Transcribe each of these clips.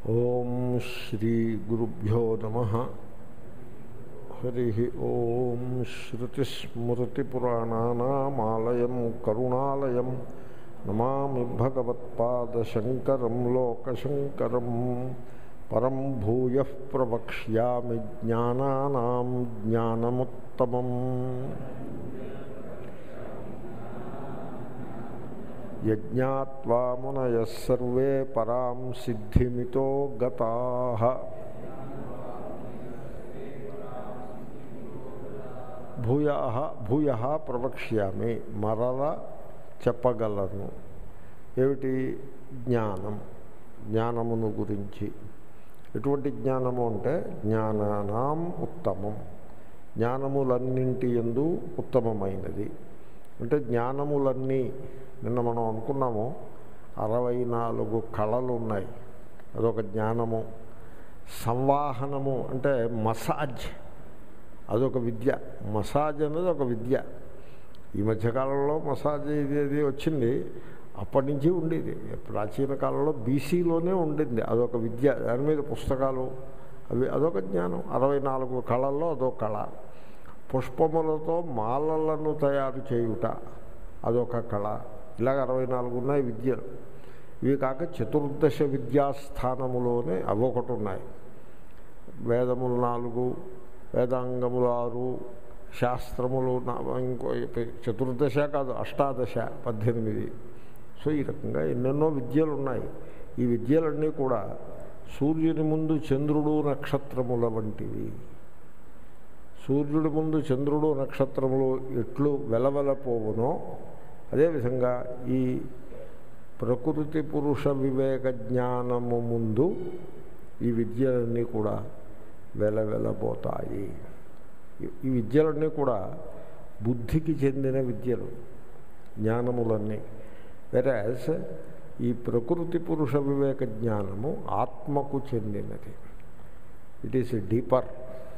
ఓం శ్రీ గురుభ్యో నమ హరి ఓం శ్రుతిస్మృతిపురాణానామాలయం కరుణాలయం నమామి భగవత్పాదశంకరం లోకశంకరం పరం భూయ ప్రవక్ష్యామి జ్ఞానానాం జ్ఞానముత్తమం యజ్ఞాత్వా మునయ సర్వే పరాం సిద్ధిమితో గతా భూయ భూయ ప్రవక్ష్యామి మరల చెప్పగలను ఏమిటి జ్ఞానం జ్ఞానమును గురించి ఎటువంటి జ్ఞానము అంటే జ్ఞానానాం ఉత్తమం జ్ఞానములన్నింటి ఎందు ఉత్తమమైనది అంటే జ్ఞానములన్నీ నిన్న మనం అనుకున్నాము అరవై నాలుగు కళలు ఉన్నాయి అదొక జ్ఞానము సంవాహనము అంటే మసాజ్ అదొక విద్య మసాజ్ అనేది ఒక విద్య ఈ మధ్యకాలంలో మసాజ్ ఇది ఇది వచ్చింది అప్పటి నుంచి ఉండేది ప్రాచీన కాలంలో బీసీలోనే ఉండింది అదొక విద్య దాని మీద పుస్తకాలు అవి అదొక జ్ఞానం అరవై నాలుగు కళల్లో అదొక కళ పుష్పములతో మాలలను తయారు చేయుట అదొక కళ ఇలాగ అరవై నాలుగు ఉన్నాయి విద్యలు ఇవి కాక చతుర్దశ విద్యాస్థానములోనే అవొకటి ఉన్నాయి వేదములు నాలుగు వేదాంగములు ఆరు శాస్త్రములు ఇంకో చతుర్దశ కాదు అష్టాదశ పద్దెనిమిది సో ఈ రకంగా ఎన్నెన్నో విద్యలు ఉన్నాయి ఈ విద్యలన్నీ కూడా సూర్యుని ముందు చంద్రుడు నక్షత్రముల వంటివి సూర్యుడి ముందు చంద్రుడు నక్షత్రములు ఎట్లు వెలవెలపోవునో అదేవిధంగా ఈ ప్రకృతి పురుష వివేక జ్ఞానము ముందు ఈ విద్యలన్నీ కూడా వెలవెలబోతాయి ఈ విద్యలన్నీ కూడా బుద్ధికి చెందిన విద్యలు జ్ఞానములన్నీ వెరాజ్ ఈ ప్రకృతి పురుష వివేక జ్ఞానము ఆత్మకు చెందినది ఇట్ ఈస్ డీపర్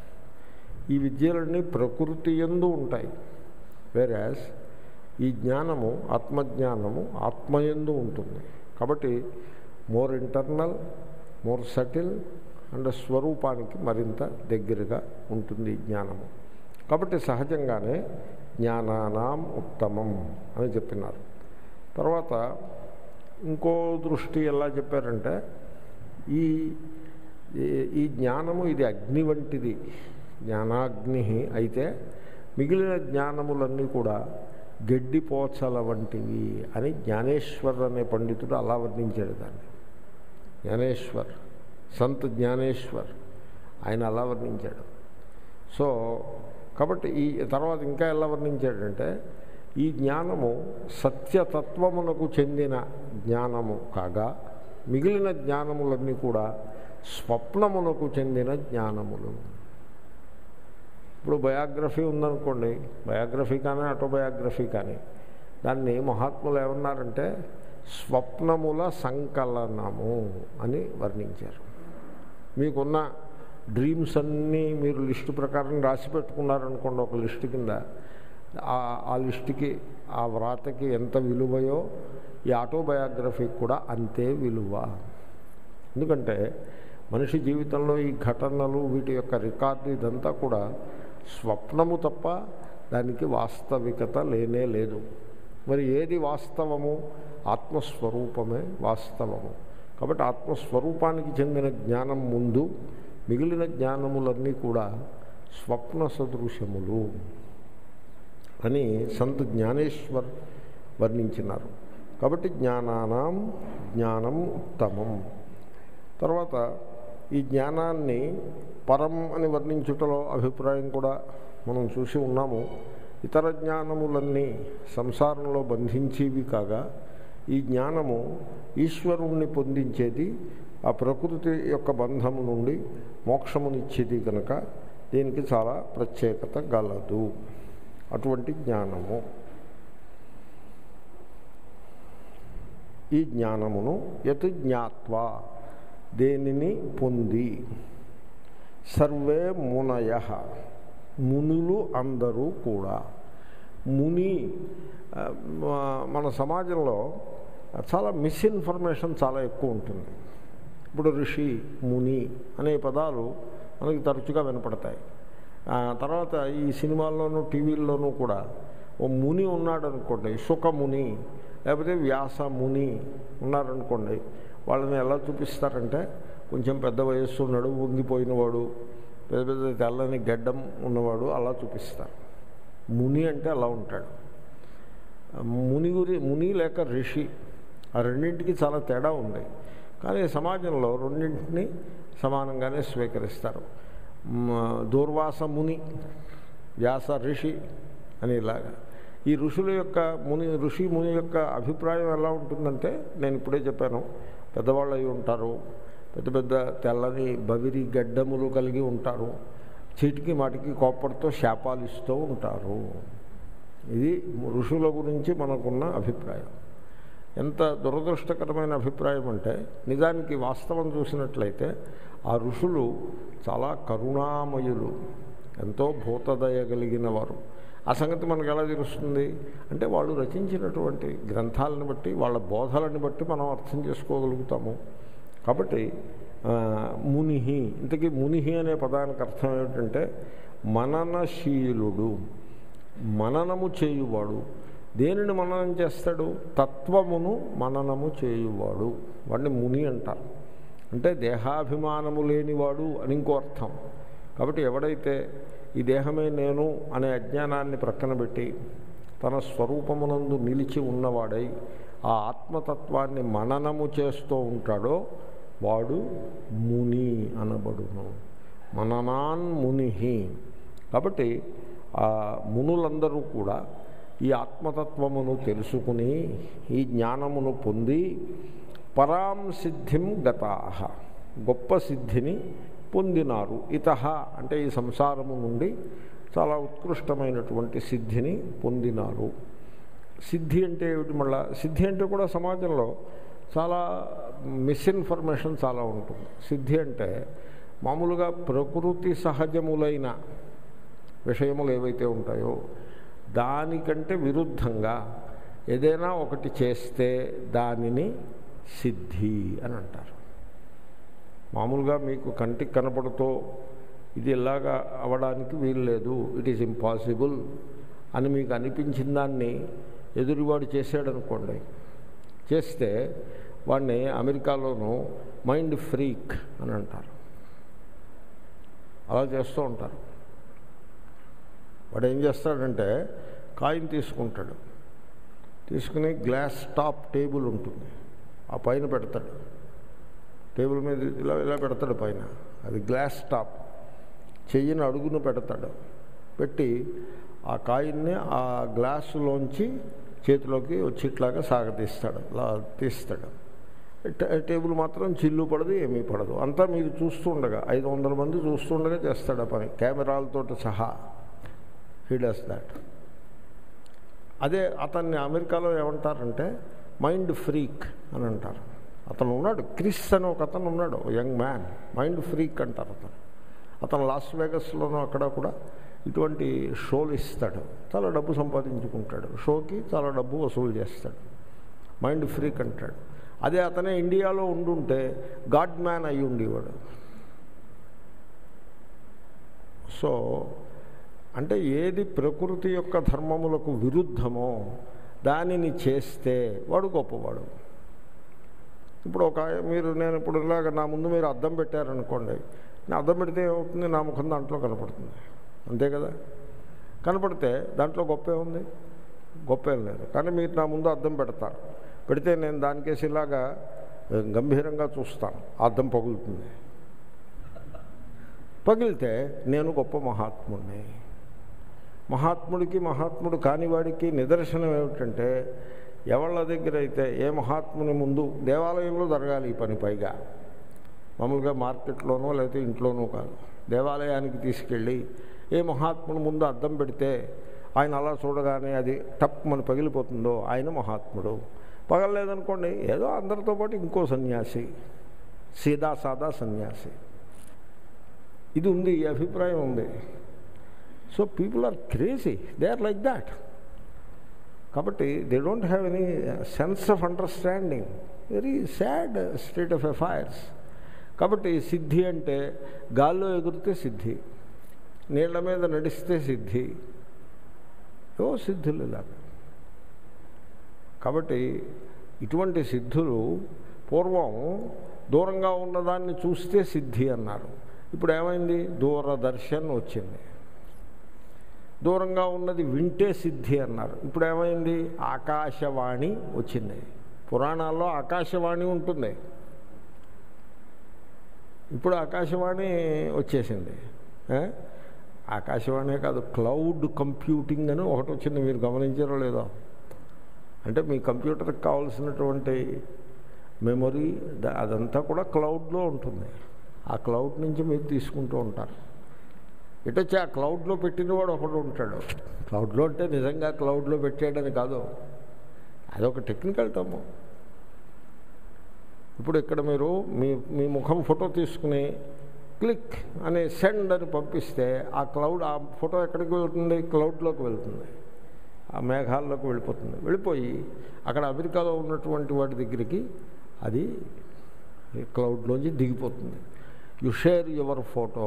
ఈ విద్యలన్నీ ప్రకృతి ఎందు ఉంటాయి వేరాజ్ ఈ జ్ఞానము ఆత్మజ్ఞానము ఆత్మయందు ఉంటుంది కాబట్టి more internal more subtle and స్వరూపానికి మరింత దగ్గరగా ఉంటుంది ఈ జ్ఞానము కాబట్టి సహజంగానే జ్ఞానానాం ఉత్తమం అని చెప్పినారు తర్వాత ఇంకో దృష్టి ఎలా చెప్పారంటే ఈ ఈ జ్ఞానము ఇది అగ్ని వంటిది జ్ఞానాగ్ని అయితే మిగిలిన జ్ఞానములన్నీ కూడా గడ్డిపోచల వంటివి అని జ్ఞానేశ్వర్ అనే పండితుడు అలా వర్ణించాడు దాన్ని జ్ఞానేశ్వర్ సంత్ జ్ఞానేశ్వర్ ఆయన అలా వర్ణించాడు సో కాబట్టి ఈ తర్వాత ఇంకా ఎలా వర్ణించాడంటే ఈ జ్ఞానము సత్యతత్వమునకు చెందిన జ్ఞానము కాగా మిగిలిన జ్ఞానములన్నీ కూడా స్వప్నమునకు చెందిన జ్ఞానములు ఇప్పుడు బయోగ్రఫీ ఉందనుకోండి బయోగ్రఫీ కానీ ఆటోబయోగ్రఫీ కానీ దాన్ని మహాత్ములు ఏమన్నారంటే స్వప్నముల సంకలనము అని వర్ణించారు మీకున్న డ్రీమ్స్ అన్నీ మీరు లిస్టు ప్రకారం రాసి పెట్టుకున్నారనుకోండి ఒక లిస్టు కింద ఆ లిస్టుకి ఆ వ్రాతకి ఎంత విలువయో ఈ ఆటోబయోగ్రఫీకి కూడా అంతే విలువ ఎందుకంటే మనిషి జీవితంలో ఈ ఘటనలు వీటి యొక్క రికార్డు ఇదంతా కూడా స్వప్నము తప్ప దానికి వాస్తవికత లేనే లేదు మరి ఏది వాస్తవము ఆత్మస్వరూపమే వాస్తవము కాబట్టి ఆత్మస్వరూపానికి చెందిన జ్ఞానం ముందు మిగిలిన జ్ఞానములన్నీ కూడా స్వప్న సదృశములు అని సంత్ జ్ఞానేశ్వర్ వర్ణించినారు కాబట్టి జ్ఞానానాం జ్ఞానం ఉత్తమం తర్వాత ఈ జ్ఞానాన్ని పరం అని వర్ణించుటలో అభిప్రాయం కూడా మనం చూసి ఉన్నాము ఇతర జ్ఞానములన్నీ సంసారంలో బంధించేవి కాగా ఈ జ్ఞానము ఈశ్వరుణ్ణి పొందించేది ఆ ప్రకృతి యొక్క బంధము నుండి మోక్షమునిచ్చేది కనుక దీనికి చాలా ప్రత్యేకత గలదు అటువంటి జ్ఞానము ఈ జ్ఞానమును యత్ జ్ఞాత్వా దేనిని పొంది సర్వే మునయ మునులు అందరూ కూడా ముని ఆ, మన సమాజంలో చాలా మిస్ఇన్ఫర్మేషన్ చాలా ఎక్కువ ఉంటుంది ఇప్పుడు ఋషి ముని అనే పదాలు మనకి తరచుగా వినపడతాయి ఆ, తర్వాత ఈ సినిమాల్లోనూ టీవీల్లోనూ కూడా ఓ ముని ఉన్నాడు అనుకోండి సుఖముని లేకపోతే వ్యాస ముని ఉన్నారనుకోండి వాళ్ళని ఎలా చూపిస్తారంటే కొంచెం పెద్ద వయస్సు ఉన్నాడు వంగిపోయినవాడు పెద్ద పెద్ద తెల్లని గడ్డం ఉన్నవాడు అలా చూపిస్తారు ముని అంటే అలా ఉంటాడు ముని గురి ముని లేక ఋషి ఆ రెండింటికి చాలా తేడా ఉంది కానీ సమాజంలో రెండింటిని సమానంగానే స్వీకరిస్తారు మ, దూర్వాస ముని వ్యాస ఋషి అని ఇలాగా ఈ ఋషుల యొక్క ముని ఋషి ముని యొక్క అభిప్రాయం ఎలా ఉంటుందంటే నేను ఇప్పుడే చెప్పాను పెద్దవాళ్ళు అయి ఉంటారు పెద్ద పెద్ద తెల్లని బవిరి గడ్డములు కలిగి ఉంటారు చీటికి మాటికి కోప్పడితో శాపాలు ఇస్తూ ఉంటారు ఇది ఋషుల గురించి మనకున్న అభిప్రాయం ఎంత దురదృష్టకరమైన అభిప్రాయం అంటే నిజానికి వాస్తవం చూసినట్లయితే ఆ ఋషులు చాలా కరుణామయులు ఎంతో భూతదయ కలిగిన వారు ఆ సంగతి మనకు ఎలా తెలుస్తుంది అంటే వాళ్ళు రచించినటువంటి గ్రంథాలను బట్టి వాళ్ళ బోధలను బట్టి మనం అర్థం చేసుకోగలుగుతాము కాబట్టి ఆ, మునిహి ఇంతకీ మునిహి అనే పదానికి అర్థం ఏమిటంటే మననశీలుడు మననము చేయువాడు దేనిని మననం చేస్తాడు తత్వమును మననము చేయువాడు వాడిని ముని అంటారు అంటే దేహాభిమానము లేనివాడు అని ఇంకో అర్థం కాబట్టి ఎవడైతే ఈ దేహమే నేను అనే అజ్ఞానాన్ని ప్రక్కన పెట్టి తన స్వరూపమునందు నిలిచి ఉన్నవాడై ఆ ఆత్మతత్వాన్ని మననము చేస్తూ ఉంటాడో వాడు ముని అనబడును మననాన్ మునిహి కాబట్టి ఆ మునులందరూ కూడా ఈ ఆత్మతత్వమును తెలుసుకుని ఈ జ్ఞానమును పొంది పరాం సిద్ధిం గతాహ గొప్ప సిద్ధిని పొందినారు ఇత అంటే ఈ సంసారము నుండి చాలా ఉత్కృష్టమైనటువంటి సిద్ధిని పొందినారు సిద్ధి అంటే ఏమిటి మళ్ళా సిద్ధి అంటే కూడా సమాజంలో చాలా మిస్ఇన్ఫర్మేషన్ చాలా ఉంటుంది సిద్ధి అంటే మామూలుగా ప్రకృతి సహజములైన విషయములు ఏవైతే ఉంటాయో దానికంటే విరుద్ధంగా ఏదైనా ఒకటి చేస్తే దానిని సిద్ధి అని అంటారు మామూలుగా మీకు కంటికి కనపడుతూ ఇది ఇలాగా అవ్వడానికి వీలు లేదు ఇట్ ఈజ్ ఇంపాసిబుల్ అని మీకు అనిపించిన దాన్ని ఎదురువాడు చేశాడనుకోండి చేస్తే వాడిని అమెరికాలోనూ మైండ్ ఫ్రీక్ అని అంటారు అలా చేస్తూ ఉంటారు వాడు ఏం చేస్తాడంటే కాయిన్ తీసుకుంటాడు తీసుకుని గ్లాస్ టాప్ టేబుల్ ఉంటుంది ఆ పైన పెడతాడు టేబుల్ మీద ఇలా ఇలా పెడతాడు పైన అది గ్లాస్ టాప్ చెయ్యిని అడుగును పెడతాడు పెట్టి ఆ కాయిన్ని ఆ గ్లాసులోంచి చేతిలోకి వచ్చిట్లాగా సాగతీస్తాడు అలా తీస్తాడు ట- టేబుల్ మాత్రం చిల్లు పడదు ఏమీ పడదు అంతా మీరు చూస్తుండగా ఐదు వందల మంది చూస్తుండగా చేస్తాడు ఆ పని కెమెరాలతో సహా హీ డస్ దాట్ అదే అతన్ని అమెరికాలో ఏమంటారంటే మైండ్ ఫ్రీక్ అని అంటారు అతను ఉన్నాడు క్రిస్ అని ఒక అతను ఉన్నాడు యంగ్ మ్యాన్ మైండ్ ఫ్రీక్ అంటారు అతను అతను లాస్ వేగస్లోనూ అక్కడ కూడా ఇటువంటి షోలు ఇస్తాడు చాలా డబ్బు సంపాదించుకుంటాడు షోకి చాలా డబ్బు వసూలు చేస్తాడు మైండ్ ఫ్రీక్ అంటాడు అదే అతనే ఇండియాలో ఉండుంటే గాడ్ మ్యాన్ అయి ఉండేవాడు సో అంటే ఏది ప్రకృతి యొక్క ధర్మములకు విరుద్ధమో దానిని చేస్తే వాడు గొప్పవాడు ఇప్పుడు ఒక ఆయ- మీరు నేను ఇప్పుడు ఇలాగ నా ముందు మీరు అద్దం పెట్టారనుకోండి నేను అద్దం పెడితే ఏమవుతుంది నా ముఖం దాంట్లో కనపడుతుంది అంతే కదా కనపడితే దాంట్లో గొప్ప ఏముంది గొప్ప ఏం లేదు కానీ మీరు నా ముందు అద్దం పెడతారు పెడితే నేను దానికేసి ఇలాగా ఆ, గంభీరంగా చూస్తాను ఆ అద్దం పగులుతుంది పగిలితే నేను గొప్ప మహాత్ముడిని మహాత్ముడికి మహాత్ముడు కానివాడికి నిదర్శనం ఏమిటంటే ఎవళ్ళ దగ్గర అయితే ఏ మహాత్ముని ముందు దేవాలయంలో జరగాలి ఈ పని పైగా మామూలుగా మార్కెట్లోనో లేకపోతే ఇంట్లోనూ కాదు దేవాలయానికి తీసుకెళ్ళి ఏ మహాత్ముని ముందు అద్దం పెడితే ఆయన అలా చూడగానే అది టప్ మన పగిలిపోతుందో ఆయన మహాత్ముడు పగలలేదనుకోండి ఏదో అందరితో పాటు ఇంకో సన్యాసి సీదా సాదా సన్యాసి ఇది ఉంది ఈ అభిప్రాయం ఉంది so people are crazy they are like that కాబట్టి they don't have any sense of understanding very sad state of affairs కాబట్టి సిద్ధి అంటే గాల్లో ఎగిరితే సిద్ధి నీళ్ల మీద నడిస్తే సిద్ధి ఏవో సిద్ధులు ఇలాగా కాబట్టి ఇటువంటి సిద్ధులు పూర్వం దూరంగా ఉన్నదాన్ని చూస్తే సిద్ధి అన్నారు ఇప్పుడు ఏమైంది దూరదర్శన్ వచ్చింది దూరంగా ఉన్నది వింటే సిద్ధి అన్నారు ఇప్పుడు ఏమైంది ఆకాశవాణి వచ్చింది పురాణాల్లో ఆకాశవాణి ఉంటుంది ఇప్పుడు ఆకాశవాణి వచ్చేసింది ఏ? ఆకాశవాణి కాదు క్లౌడ్ కంప్యూటింగ్ అని ఒకటి వచ్చింది మీరు గమనించారో లేదో అంటే మీ కంప్యూటర్కి కావాల్సినటువంటి మెమొరీ ద- అదంతా కూడా క్లౌడ్లో ఉంటుంది ఆ క్లౌడ్ నుంచి మీరు తీసుకుంటూ ఉంటారు ఇటొచ్చి ఆ క్లౌడ్లో పెట్టినవాడు ఒకడు ఉంటాడు క్లౌడ్లో అంటే నిజంగా క్లౌడ్లో పెట్టాడని కాదు అదొక టెక్నికల్ టర్మ్ ఇప్పుడు ఇక్కడ మీరు మీ మీ ముఖం ఫోటో తీసుకుని క్లిక్ అనే సెండ్ అని పంపిస్తే ఆ క్లౌడ్ ఆ ఫోటో ఎక్కడికి వెళ్తుంది క్లౌడ్లోకి వెళ్తుంది ఆ మేఘాల్లోకి వెళ్ళిపోతుంది వెళ్ళిపోయి అక్కడ అమెరికాలో ఉన్నటువంటి వాటి దగ్గరికి అది క్లౌడ్లోంచి దిగిపోతుంది యు షేర్ యువర్ ఫోటో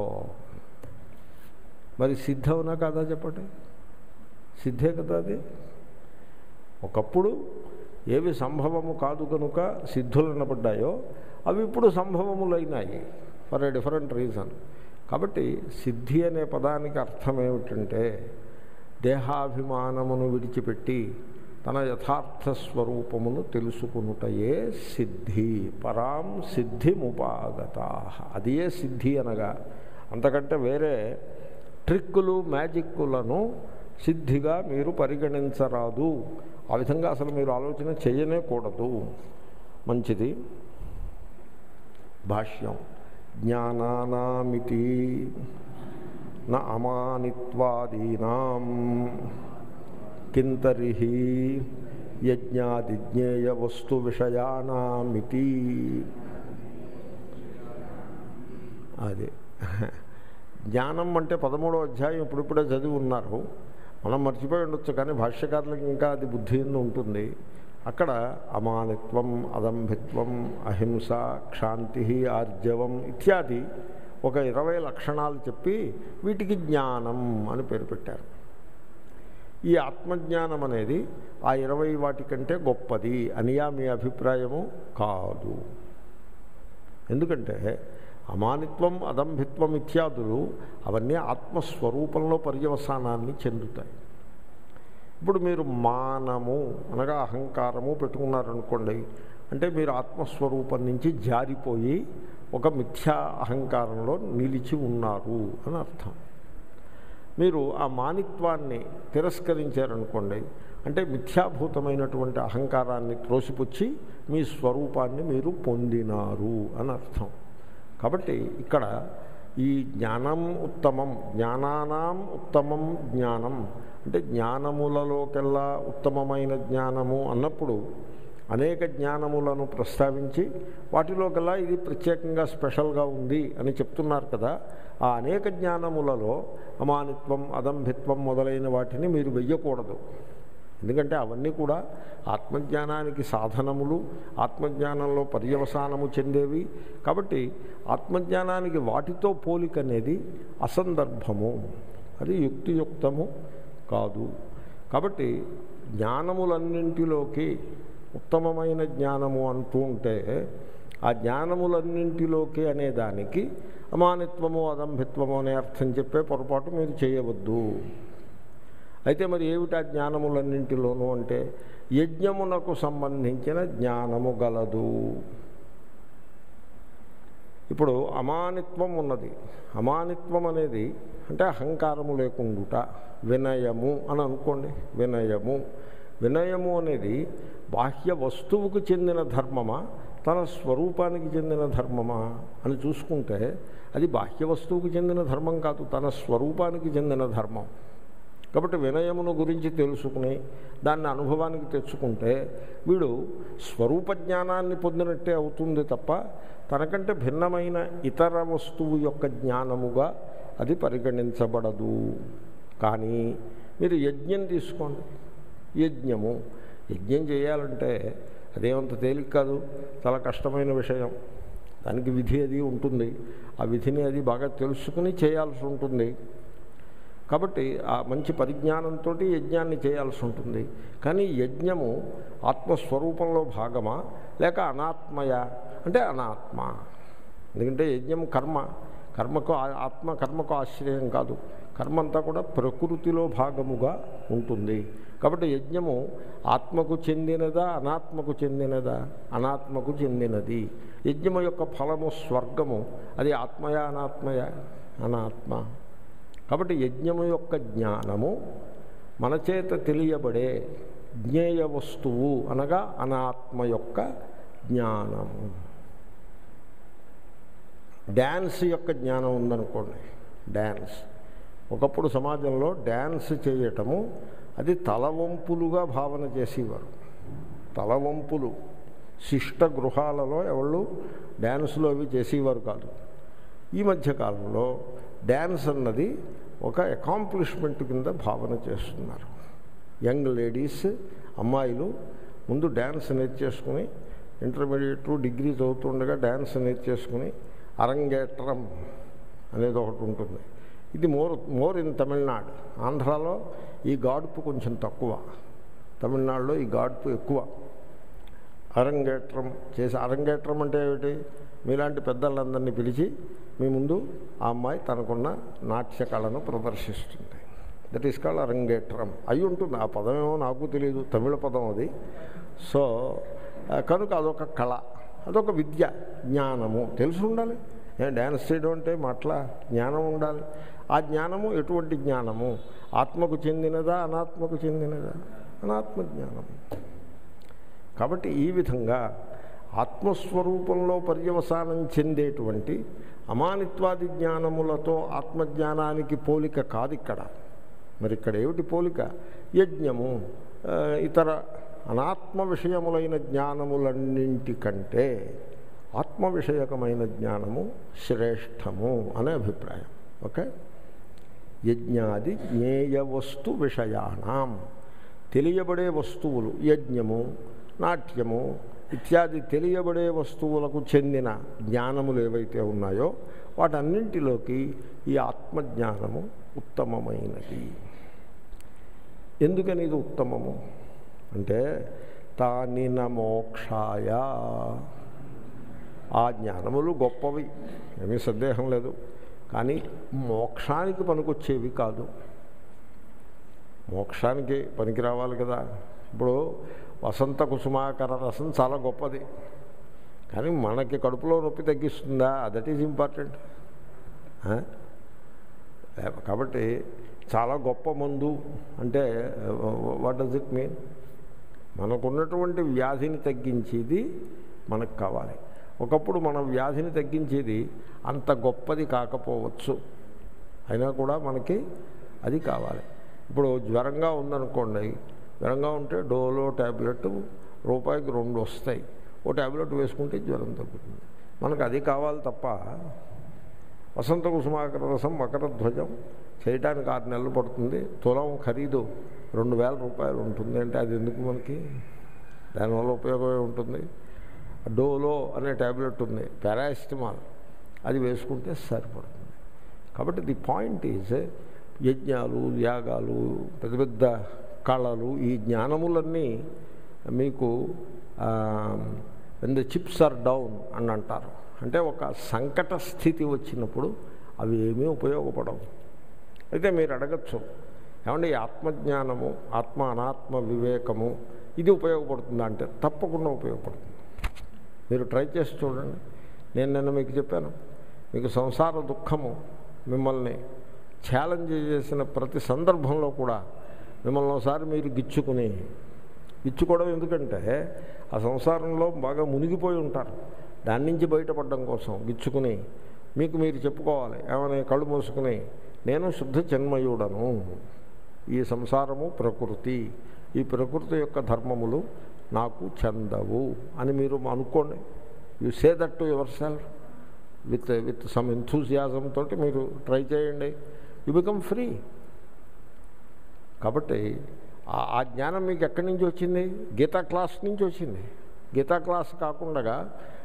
మరి సిద్ధవునా కాదా చెప్పండి సిద్ధే కదా అది ఒకప్పుడు ఏవి సంభవము కాదు కనుక సిద్ధులు అనబడ్డాయో అవి ఇప్పుడు సంభవములైనాయి ఫర్ ఏ డిఫరెంట్ రీజన్ కాబట్టి సిద్ధి అనే పదానికి అర్థం ఏమిటంటే దేహాభిమానమును విడిచిపెట్టి తన యథార్థ స్వరూపమును తెలుసుకునుటయే సిద్ధి పరాం సిద్ధిముపాగత అదియే సిద్ధి అనగా అంతకంటే వేరే ట్రిక్కులు మ్యాజిక్కులను సిద్ధిగా మీరు పరిగణించరాదు ఆ విధంగా అసలు మీరు ఆలోచన చేయనే కూడదు మంచిది భాష్యం జ్ఞానానామితి న అమానిత్వాదీనాం కింతరిహి యజ్ఞాదిజ్ఞేయ వస్తు విషయానామితి అది జ్ఞానం అంటే పదమూడో అధ్యాయం ఇప్పుడిప్పుడే చదివి ఉన్నారు మనం మర్చిపోయి ఉండొచ్చు కానీ భాష్యకారులకు ఇంకా అది బుద్ధి ఎందు ఉంటుంది అక్కడ అమానిత్వం అదంభిత్వం అహింస క్షాంతి ఆర్జవం ఇత్యాది ఒక ఇరవై లక్షణాలు చెప్పి వీటికి జ్ఞానం అని పేరు పెట్టారు ఈ ఆత్మజ్ఞానం అనేది ఆ ఇరవై వాటికంటే గొప్పది అనియా మీ అభిప్రాయము కాదు ఎందుకంటే అమానిత్వం అదంభిత్వం ఇత్యాదులు అవన్నీ ఆత్మస్వరూపంలో పర్యవసానాన్ని చెందుతాయి ఇప్పుడు మీరు మానము అనగా అహంకారము పెట్టుకున్నారనుకోండి అంటే మీరు ఆత్మస్వరూపం నుంచి జారిపోయి ఒక మిథ్యా అహంకారంలో నిలిచి ఉన్నారు అని అర్థం మీరు ఆ మానిత్వాన్ని తిరస్కరించారనుకోండి అంటే మిథ్యాభూతమైనటువంటి అహంకారాన్ని త్రోసిపుచ్చి మీ స్వరూపాన్ని మీరు పొందినారు అని అర్థం కాబట్టి ఇక్కడ ఈ జ్ఞానం ఉత్తమం జ్ఞానానాం ఉత్తమం జ్ఞానం అంటే జ్ఞానములలోకెల్లా ఉత్తమమైన జ్ఞానము అన్నప్పుడు అనేక జ్ఞానములను ప్రస్తావించి వాటిలోకెల్లా ఇది ప్రత్యేకంగా స్పెషల్గా ఉంది అని చెప్తున్నారు కదా ఆ అనేక జ్ఞానములలో అమానిత్వం అదంభిత్వం మొదలైన వాటిని మీరు వెయ్యకూడదు ఎందుకంటే అవన్నీ కూడా ఆత్మజ్ఞానానికి సాధనములు ఆత్మజ్ఞానంలో పర్యవసానము చెందేవి కాబట్టి ఆత్మజ్ఞానానికి వాటితో పోలిక అనేది అసందర్భము అది యుక్తియుక్తము కాదు కాబట్టి జ్ఞానములన్నింటిలోకి ఉత్తమమైన జ్ఞానము అంటూ ఉంటే ఆ జ్ఞానములన్నింటిలోకి అనే దానికి అమానిత్వము అదంభిత్వము అనే అర్థం చెప్పే పొరపాటు మీరు చేయవద్దు అయితే మరి ఏమిటి ఆ జ్ఞానములన్నింటిలోనూ అంటే యజ్ఞమునకు సంబంధించిన జ్ఞానము గలదు ఇప్పుడు అమానిత్వం ఉన్నది అమానిత్వం అనేది అంటే అహంకారము లేకుండుట వినయము అని అనుకోండి వినయము వినయము అనేది బాహ్య వస్తువుకు చెందిన ధర్మమా తన స్వరూపానికి చెందిన ధర్మమా అని చూసుకుంటే అది బాహ్య వస్తువుకు చెందిన ధర్మం కాదు తన స్వరూపానికి చెందిన ధర్మం కాబట్టి వినయమును గురించి తెలుసుకుని దాన్ని అనుభవానికి తెచ్చుకుంటే వీడు స్వరూప జ్ఞానాన్ని పొందినట్టే అవుతుంది తప్ప తనకంటే భిన్నమైన ఇతర వస్తువు యొక్క జ్ఞానముగా అది పరిగణించబడదు కానీ మీరు యజ్ఞం తీసుకోండి యజ్ఞము యజ్ఞం చేయాలంటే అదేమంత తేలిక కాదు చాలా కష్టమైన విషయం దానికి విధి అది ఉంటుంది ఆ విధిని అది బాగా తెలుసుకుని చేయాల్సి ఉంటుంది కాబట్టి ఆ మంచి పరిజ్ఞానంతో యజ్ఞాన్ని చేయాల్సి ఉంటుంది కానీ యజ్ఞము ఆత్మస్వరూపంలో భాగమా లేక అనాత్మయ అంటే అనాత్మ ఎందుకంటే యజ్ఞం కర్మ కర్మకు ఆ- ఆత్మ కర్మకు ఆశ్రయం కాదు కర్మ అంతా కూడా ప్రకృతిలో భాగముగా ఉంటుంది కాబట్టి యజ్ఞము ఆత్మకు చెందినదా అనాత్మకు చెందినదా అనాత్మకు చెందినది యజ్ఞము యొక్క ఫలము స్వర్గము అది ఆత్మయ అనాత్మయ అనాత్మ కాబట్టి యజ్ఞము యొక్క జ్ఞానము మన చేత తెలియబడే జ్ఞేయ వస్తువు అనగా అనాత్మ యొక్క జ్ఞానము డ్యాన్స్ యొక్క జ్ఞానం ఉందనుకోండి డ్యాన్స్ ఒకప్పుడు సమాజంలో డ్యాన్స్ చేయటము అది తలవంపులుగా భావన చేసేవారు తలవంపులు శిష్ట గృహాలలో ఎవళ్ళు డ్యాన్సులు అవి చేసేవారు కాదు ఈ మధ్యకాలంలో డ్యాన్స్ అన్నది ఒక అకాంప్లిష్మెంట్ కింద భావన చేస్తున్నారు యంగ్ లేడీస్ అమ్మాయిలు ముందు డ్యాన్స్ నేర్చేసుకుని ఇంటర్మీడియట్ డిగ్రీ చదువుతుండగా డ్యాన్స్ నేర్చేసుకుని అరంగేట్రం అనేది ఒకటి ఉంటుంది ఇది మోర్ మోర్ ఇన్ తమిళనాడు ఆంధ్రాలో ఈ గాడుపు కొంచెం తక్కువ తమిళనాడులో ఈ గాడుపు ఎక్కువ అరంగేట్రం చేసి అరంగేట్రం అంటే ఏమిటి మీలాంటి పెద్దలందరినీ పిలిచి మీ ముందు ఆ అమ్మాయి తనకున్న నాట్య కళను ప్రదర్శిస్తుంది దట్ ఈస్ కాల్డ్ అరంగేట్రం అయి ఉంటుంది ఆ పదమేమో నాకు తెలియదు తమిళ పదం అది సో ఆ, కనుక అదొక కళ అదొక విద్య జ్ఞానము తెలిసి ఉండాలి ఏ డ్యాన్స్ చేయడం అంటే మాట్లా జ్ఞానం ఉండాలి ఆ జ్ఞానము ఎటువంటి జ్ఞానము ఆత్మకు చెందినదా అనాత్మకు చెందినదా అనాత్మ జ్ఞానము కాబట్టి ఈ విధంగా ఆత్మస్వరూపంలో పర్యవసానం చెందేటువంటి అమానిత్వాది జ్ఞానములతో ఆత్మజ్ఞానానికి పోలిక కాదు ఇక్కడ మరి ఇక్కడ ఏమిటి పోలిక యజ్ఞము ఆ, ఇతర అనాత్మ విషయములైన జ్ఞానములన్నింటికంటే ఆత్మ విషయకమైన జ్ఞానము శ్రేష్టము అనే అభిప్రాయం ఓకే యజ్ఞాది జ్ఞేయ వస్తు విషయాణం తెలియబడే వస్తువులు యజ్ఞము నాట్యము ఇత్యాది తెలియబడే వస్తువులకు చెందిన జ్ఞానములు ఏవైతే ఉన్నాయో వాటన్నింటిలోకి ఈ ఆత్మజ్ఞానము ఉత్తమమైనది ఎందుకని ఇది ఉత్తమము అంటే తానిన మోక్షాయ ఆ జ్ఞానములు గొప్పవి ఏమీ సందేహం లేదు కానీ మోక్షానికి పనికొచ్చేవి కాదు మోక్షానికి పనికి రావాలి కదా ఇప్పుడు వసంత కుసుమాకర రసం చాలా గొప్పది కానీ మనకి కడుపులో నొప్పి తగ్గిస్తుందా దట్ ఈజ్ ఇంపార్టెంట్ కాబట్టి చాలా గొప్ప మందు అంటే వాట్ డస్ ఇట్ మీన్ మనకున్నటువంటి వ్యాధిని తగ్గించేది మనకు కావాలి ఒకప్పుడు మన వ్యాధిని తగ్గించేది అంత గొప్పది కాకపోవచ్చు అయినా కూడా మనకి అది కావాలి ఇప్పుడు జ్వరంగా ఉందనుకోండి జ్వరంగా ఉంటే డోలో ట్యాబ్లెట్ రూపాయికి రెండు వస్తాయి ఓ ట్యాబ్లెట్ వేసుకుంటే జ్వరం తగ్గుతుంది మనకు అది కావాలి తప్ప వసంత కుసుమాకర రసం మకర ధ్వజం చేయడానికి ఆరు నెలలు పడుతుంది తులం ఖరీదు రెండు వేల రూపాయలు ఉంటుంది అంటే అది ఎందుకు మనకి దానివల్ల ఉపయోగమే ఉంటుంది డోలో అనే ట్యాబ్లెట్ ఉంది పారాసిటమాల్ అది వేసుకుంటే సరిపడుతుంది కాబట్టి ది పాయింట్ ఈజ్ యజ్ఞాలు యాగాలు పెద్ద పెద్ద కళలు ఈ జ్ఞానములన్నీ మీకు when the chips are down అని అంటారు అంటే ఒక సంకట స్థితి వచ్చినప్పుడు అవి ఏమీ ఉపయోగపడవు అయితే మీరు అడగచ్చు ఏమంటే ఈ ఆత్మజ్ఞానము ఆత్మ అనాత్మ వివేకము ఇది ఉపయోగపడుతుందా అంటే తప్పకుండా ఉపయోగపడుతుంది మీరు ట్రై చేసి చూడండి నేను నిన్న మీకు చెప్పాను మీకు సంసార దుఃఖము మిమ్మల్ని ఛాలెంజ్ చేసిన ప్రతి సందర్భంలో కూడా మిమ్మల్ని ఒకసారి మీరు గిచ్చుకుని గిచ్చుకోవడం ఎందుకంటే ఆ సంసారంలో బాగా మునిగిపోయి ఉంటారు దాని నుంచి బయటపడడం కోసం గిచ్చుకుని మీకు మీరు చెప్పుకోవాలి ఏమని కళ్ళు మూసుకుని నేను శుద్ధ చిన్మయుడను ఈ సంసారము ప్రకృతి ఈ ప్రకృతి యొక్క ధర్మములు నాకు చెందవు అని మీరు అనుకోండి you say that to yourself with with some enthusiasm తోటి మీరు ట్రై చేయండి యు బికమ్ ఫ్రీ కాబట్టి ఆ- ఆ జ్ఞానం మీకు ఎక్కడి నుంచి వచ్చింది గీతా క్లాస్ నుంచి వచ్చింది గీతా క్లాస్ కాకుండా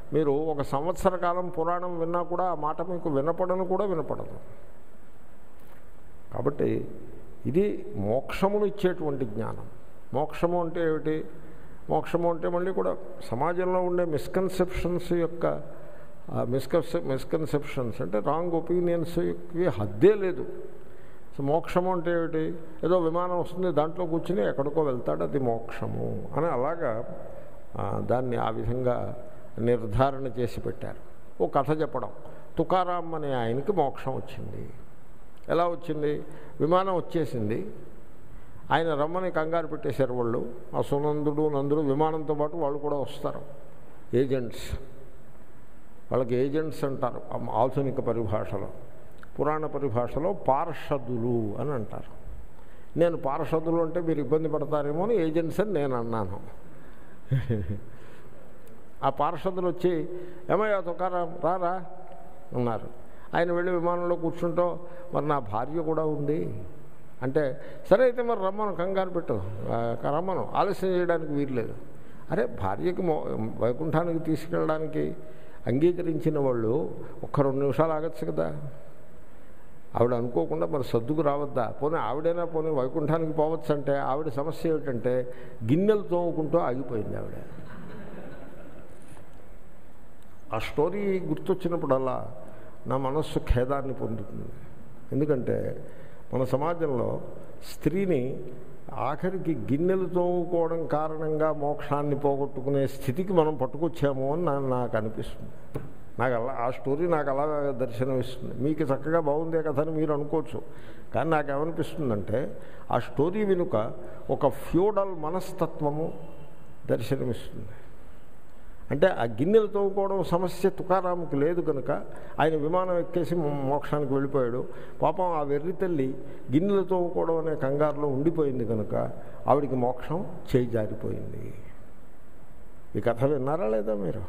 మీరు ఒక సంవత్సర కాలం పురాణం విన్నా కూడా ఆ మాట మీకు వినపడను కూడా వినపడదు కాబట్టి ఇది మోక్షమును ఇచ్చేటువంటి జ్ఞానం మోక్షము అంటే ఏమిటి మోక్షము అంటే మళ్ళీ కూడా సమాజంలో ఉండే మిస్కన్సెప్షన్స్ యొక్క మిస్కన్సె మిస్కన్సెప్షన్స్ అంటే రాంగ్ ఒపీనియన్స్కి హద్దే లేదు సో మోక్షము అంటే ఏమిటి ఏదో విమానం వస్తుంది దాంట్లో కూర్చుని ఎక్కడికో వెళ్తాడు అది మోక్షము అని అలాగా ఆ, దాన్ని ఆ విధంగా నిర్ధారణ చేసి పెట్టారు ఓ కథ చెప్పడం తుకారాం అనే ఆయనకి మోక్షం వచ్చింది ఎలా వచ్చింది విమానం వచ్చేసింది ఆయన రమ్మని కంగారు పెట్టేశారు వాళ్ళు ఆ సునందుడు నందుడు విమానంతో పాటు వాళ్ళు కూడా వస్తారు ఏజెంట్స్ వాళ్ళకి ఏజెంట్స్ అంటారు ఆ ఆధునిక పరిభాషలో పురాణ పరిభాషలో పార్షదులు అని అంటారు నేను పార్షదులు అంటే మీరు ఇబ్బంది పడతారేమో అని ఏజెంట్స్ అని నేను అన్నాను ఆ పార్షదులు వచ్చి ఏమయ్యా తుకారాం రారా అన్నారు ఆయన వెళ్ళి విమానంలో కూర్చుంటూ మరి నా భార్య కూడా ఉంది అంటే సరే అయితే మరి రమ్మను కంగారు పెట్టు ఆ, రమ్మను ఆలస్యం చేయడానికి వీల్లేదు అరే భార్యకి మో వైకుంఠానికి తీసుకెళ్ళడానికి అంగీకరించిన వాళ్ళు ఒక్క రెండు నిమిషాలు ఆగచ్చు కదా ఆవిడ అనుకోకుండా మరి సర్దుకు రావద్దా పోనీ ఆవిడైనా పోనీ వైకుంఠానికి పోవచ్చు అంటే ఆవిడ సమస్య ఏమిటంటే గిన్నెలు తోముకుంటూ ఆగిపోయింది ఆవిడ ఆ స్టోరీ గుర్తొచ్చినప్పుడల్లా నా మనస్సు ఖేదాన్ని పొందుతుంది ఎందుకంటే మన సమాజంలో స్త్రీని ఆఖరికి గిన్నెలు తోముకోవడం కారణంగా మోక్షాన్ని పోగొట్టుకునే స్థితికి మనం పట్టుకొచ్చాము అని నా నాకు అనిపిస్తుంది నాకు అలా ఆ స్టోరీ నాకు అలా దర్శనమిస్తుంది మీకు చక్కగా బాగుందే కదా అని మీరు అనుకోవచ్చు కానీ నాకు ఏమనిపిస్తుందంటే ఆ స్టోరీ వెనుక ఒక ఫ్యూడల్ మనస్తత్వము దర్శనమిస్తుంది అంటే ఆ గిన్నెలు తోముకోవడం సమస్య తుకారాముకి లేదు కనుక ఆయన విమానం ఎక్కేసి మో- మోక్షానికి వెళ్ళిపోయాడు పాపం ఆ వెర్రి తల్లి గిన్నెలు తోముకోవడం అనే కంగారులో ఉండిపోయింది కనుక ఆవిడికి మోక్షం చేయి జారిపోయింది ఈ కథ విన్నారా లేదా మీరు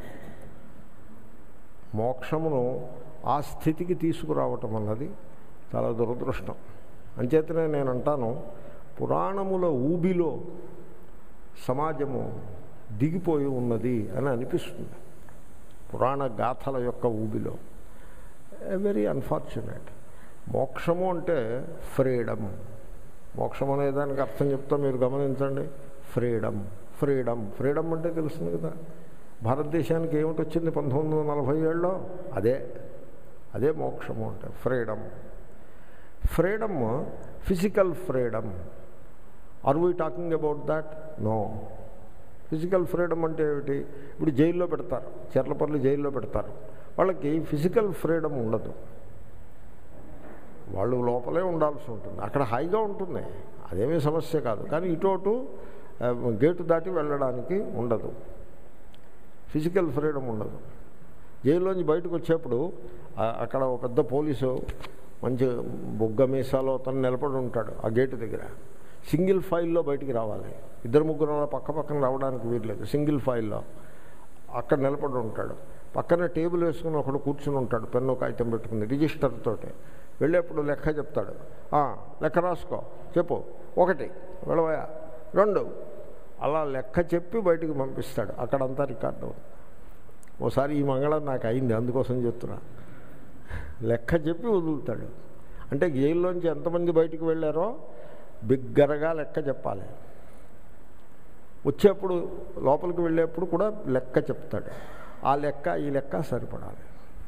మోక్షమును ఆ స్థితికి తీసుకురావటం అన్నది చాలా దురదృష్టం అంచేతనే నేను అంటాను పురాణముల ఊబిలో సమాజము దిగిపోయి ఉన్నది అని అనిపిస్తుంది పురాణ గాథల యొక్క ఊబిలో వెరీ అన్ఫార్చునేట్ మోక్షము అంటే ఫ్రీడమ్ మోక్షం అనే దానికి అర్థం చెప్తా మీరు గమనించండి ఫ్రీడమ్ ఫ్రీడమ్ ఫ్రీడమ్ అంటే తెలుస్తుంది కదా భారతదేశానికి ఏమిటి వచ్చింది పంతొమ్మిది వందల నలభై ఏళ్ళలో అదే అదే మోక్షము అంటే freedom freedom physical freedom are we talking about that no physical freedom అంటే ఏమిటి ఇప్పుడు జైల్లో పెడతారు చెర్లపల్లి జైల్లో పెడతారు వాళ్ళకి ఫిజికల్ ఫ్రీడమ్ ఉండదు వాళ్ళు లోపలే ఉండాల్సి ఉంటుంది అక్కడ హాయిగా ఉంటుంది అదేమీ సమస్య కాదు కానీ ఇటు అటు ఆ, గేటు దాటి వెళ్ళడానికి ఉండదు ఫిజికల్ ఫ్రీడమ్ ఉండదు జైల్లోంచి బయటకు వచ్చేప్పుడు ఆ, అక్కడ ఒక పెద్ద పోలీసు మంచి బొగ్గ మీసాలో అతను నిలబడి ఉంటాడు ఆ గేటు దగ్గర సింగిల్ ఫైల్లో బయటికి రావాలి ఇద్దరు ముగ్గురు అలా పక్క పక్కన రావడానికి వీల్లేదు సింగిల్ ఫైల్లో అక్కడ నిలబడి ఉంటాడు పక్కన టేబుల్ వేసుకుని ఒకడు కూర్చుని ఉంటాడు పెన్ను కాగితం పెట్టుకుని రిజిస్టర్ తోటి వెళ్ళేప్పుడు లెక్క చెప్తాడు "ఆ, లెక్క రాసుకో చెప్పు ఒకటి వెళ్ళవయా రెండు అలా లెక్క చెప్పి బయటికి పంపిస్తాడు అక్కడంతా రికార్డు అవుతుంది. ఓసారి ఈ మంగళం నాకు అయింది అందుకోసం చెప్తున్నా లెక్క చెప్పి వదులుతాడు అంటే జైల్లోంచి ఎంతమంది బయటికి వెళ్ళారో బిగ్గరగా లెక్క చెప్పాలి వచ్చేప్పుడు లోపలికి వెళ్ళేప్పుడు కూడా లెక్క చెప్తాడు ఆ లెక్క ఈ లెక్క సరిపడాలి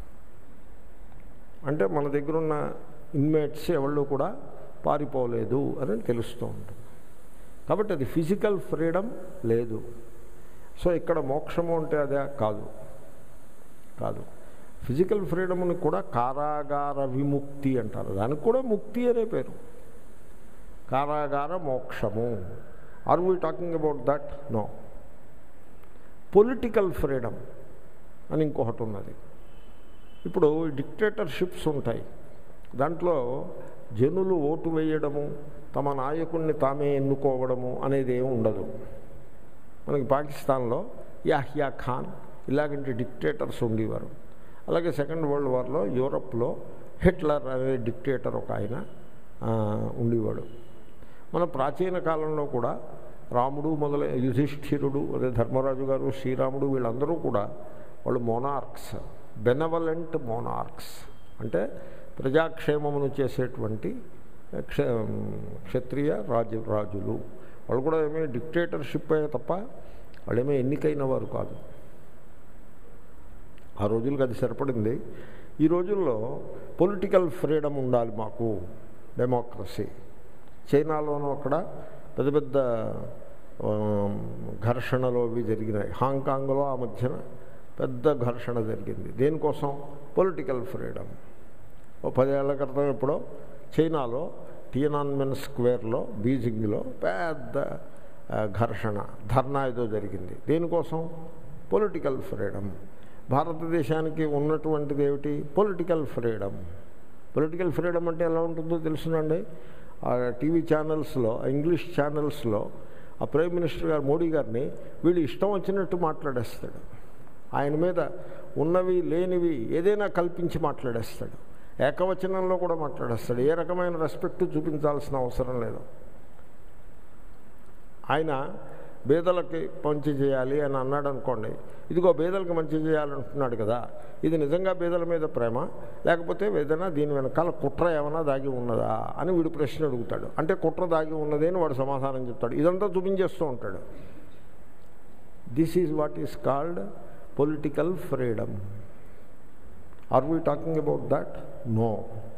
అంటే మన దగ్గర ఉన్న ఇన్మేట్స్ ఎవళ్ళు కూడా పారిపోలేదు అని తెలుస్తూ ఉంటుంది కాబట్టి అది ఫిజికల్ ఫ్రీడమ్ లేదు సో ఇక్కడ మోక్షము అంటే అదే కాదు కాదు ఫిజికల్ ఫ్రీడమ్ని కూడా కారాగార విముక్తి అంటారు దానికి కూడా ముక్తి అనే పేరు కారాగార మోక్షము are we talking about that no political freedom అని ఇంకొకటి ఉన్నది ఇప్పుడు డిక్టేటర్షిప్స్ ఉంటాయి దాంట్లో జనులు ఓటు వేయడము తమ నాయకుడిని తామే ఎన్నుకోవడము అనేది ఏమి ఉండదు మనకి పాకిస్తాన్లో యాహ్యా ఖాన్ ఇలాగంటి డిక్టేటర్స్ ఉండేవారు అలాగే సెకండ్ వరల్డ్ వార్లో యూరప్లో హిట్లర్ అనే డిక్టేటర్ ఒక ఆయన ఆ, ఉండేవాడు మన ప్రాచీన కాలంలో కూడా రాముడు మొదలై యుధిష్ఠిరుడు అదే ధర్మరాజు గారు శ్రీరాముడు వీళ్ళందరూ కూడా వాళ్ళు మోనార్క్స్ బెనవలెంట్ మోనార్క్స్ అంటే ప్రజాక్షేమమును చేసేటువంటి క్ష క్షత్రియ రాజు రాజులు వాళ్ళు కూడా ఏమీ డిక్టేటర్షిప్ అయ్యే తప్ప వాళ్ళేమీ ఎన్నికైన వారు కాదు ఆ రోజులకు అది సరిపడింది ఈ రోజుల్లో పొలిటికల్ ఫ్రీడమ్ ఉండాలి మాకు డెమోక్రసీ చైనాలోనూ అక్కడ పెద్ద పెద్ద ఆ, ఘర్షణలు అవి జరిగినాయి హాంకాంగ్లో ఆ మధ్యన పెద్ద ఘర్షణ జరిగింది దేనికోసం పొలిటికల్ ఫ్రీడమ్ ఓ పదేళ్ల క్రితం ఎప్పుడో చైనాలో టియనాన్మెన్ స్క్వేర్లో బీజింగ్లో పెద్ద ఆ, ఘర్షణ ధర్నా ఏదో జరిగింది దేనికోసం పొలిటికల్ ఫ్రీడమ్ భారతదేశానికి ఉన్నటువంటిది ఏమిటి పొలిటికల్ ఫ్రీడమ్ పొలిటికల్ ఫ్రీడమ్ అంటే ఎలా ఉంటుందో తెలుసునండి ఆ టీవీ ఛానల్స్లో ఆ ఇంగ్లీష్ ఛానల్స్లో ఆ ప్రైమ్ మినిస్టర్ గారు మోడీ గారిని వీళ్ళు ఇష్టం వచ్చినట్టు మాట్లాడేస్తాడు ఆయన మీద ఉన్నవి లేనివి ఏదైనా కల్పించి మాట్లాడేస్తాడు ఏకవచనంలో కూడా మాట్లాడేస్తాడు ఏ రకమైన రెస్పెక్ట్ చూపించాల్సిన అవసరం లేదు ఆయన బేదలకి మంచి చేయాలి అని అన్నాడు అనుకోండి ఇదిగో బేదలకి మంచి చేయాలంటున్నాడు కదా ఇది నిజంగా బేదల మీద ప్రేమ లేకపోతే ఏదైనా దీని వెనకాల కుట్ర ఏమైనా దాగి ఉన్నదా అని వీడు ప్రశ్న అడుగుతాడు అంటే కుట్ర దాగి ఉన్నది అని వాడు సమాధానం చెప్తాడు ఇదంతా చూపించేస్తూ ఉంటాడు this is what is called political freedom are we talking about that no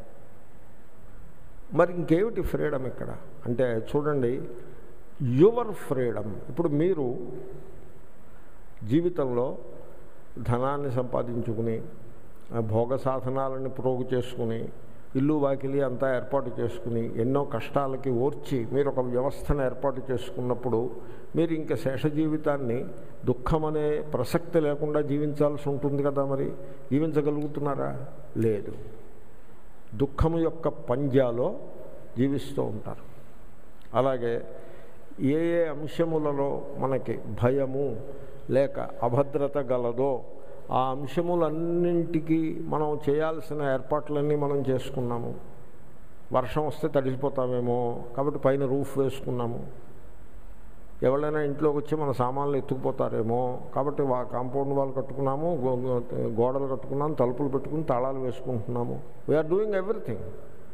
మరి ఇంకేమిటి ఫ్రీడమ్ ఇక్కడ అంటే చూడండి యువర్ ఫ్రీడమ్ ఇప్పుడు మీరు జీవితంలో ధనాన్ని సంపాదించుకుని ఆ భోగ సాధనాలను ప్రోగు చేసుకుని ఇల్లు వాకిలి అంతా ఏర్పాటు చేసుకుని ఎన్నో కష్టాలకి ఓర్చి మీరు ఒక వ్యవస్థను ఏర్పాటు చేసుకున్నప్పుడు మీరు ఇంకా శేష జీవితాన్ని దుఃఖం అనే ప్రసక్తి లేకుండా జీవించాల్సి ఉంటుంది కదా మరి జీవించగలుగుతున్నారా లేదు దుఃఖము యొక్క పంజాలో జీవిస్తూ ఉంటారు అలాగే ఏ ఏ అంశములలో మనకి భయము లేక అభద్రత గలదో ఆ అంశములన్నింటికి మనం చేయాల్సిన ఏర్పాట్లన్నీ మనం చేసుకున్నాము వర్షం వస్తే తడిసిపోతామేమో కాబట్టి పైన రూఫ్ వేసుకున్నాము ఎవరైనా ఇంట్లోకి వచ్చి మన సామాన్లు ఎత్తుకుపోతారేమో కాబట్టి వా కాంపౌండ్ వాళ్ళు కట్టుకున్నాము గో- గో- గోడలు కట్టుకున్నాము తలుపులు పెట్టుకుని తాళాలు వేసుకుంటున్నాము we are doing everything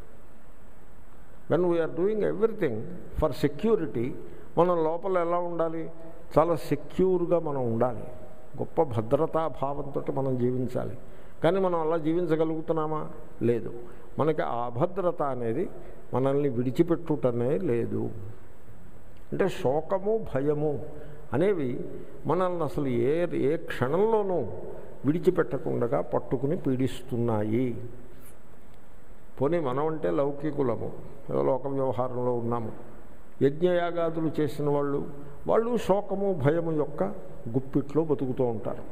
when we are doing everything for security మనం లోపల ఎలా ఉండాలి చాలా సెక్యూర్గా మనం ఉండాలి గొప్ప భద్రతా భావంతో మనం జీవించాలి కానీ మనం అలా జీవించగలుగుతున్నామా లేదు మనకి ఆ అభద్రత అనేది మనల్ని విడిచిపెట్టుటనే లేదు అంటే శోకము భయము అనేవి మనల్ని అసలు ఏ ఏ క్షణంలోనూ విడిచిపెట్టకుండా పట్టుకుని పీడిస్తున్నాయి పోనీ మనం అంటే లౌకికులము ఏదో లోక వ్యవహారంలో ఉన్నాము యజ్ఞయాగాదులు చేసిన వాళ్ళు వాళ్ళు శోకము భయము యొక్క గుప్పిట్లో బతుకుతూ ఉంటారు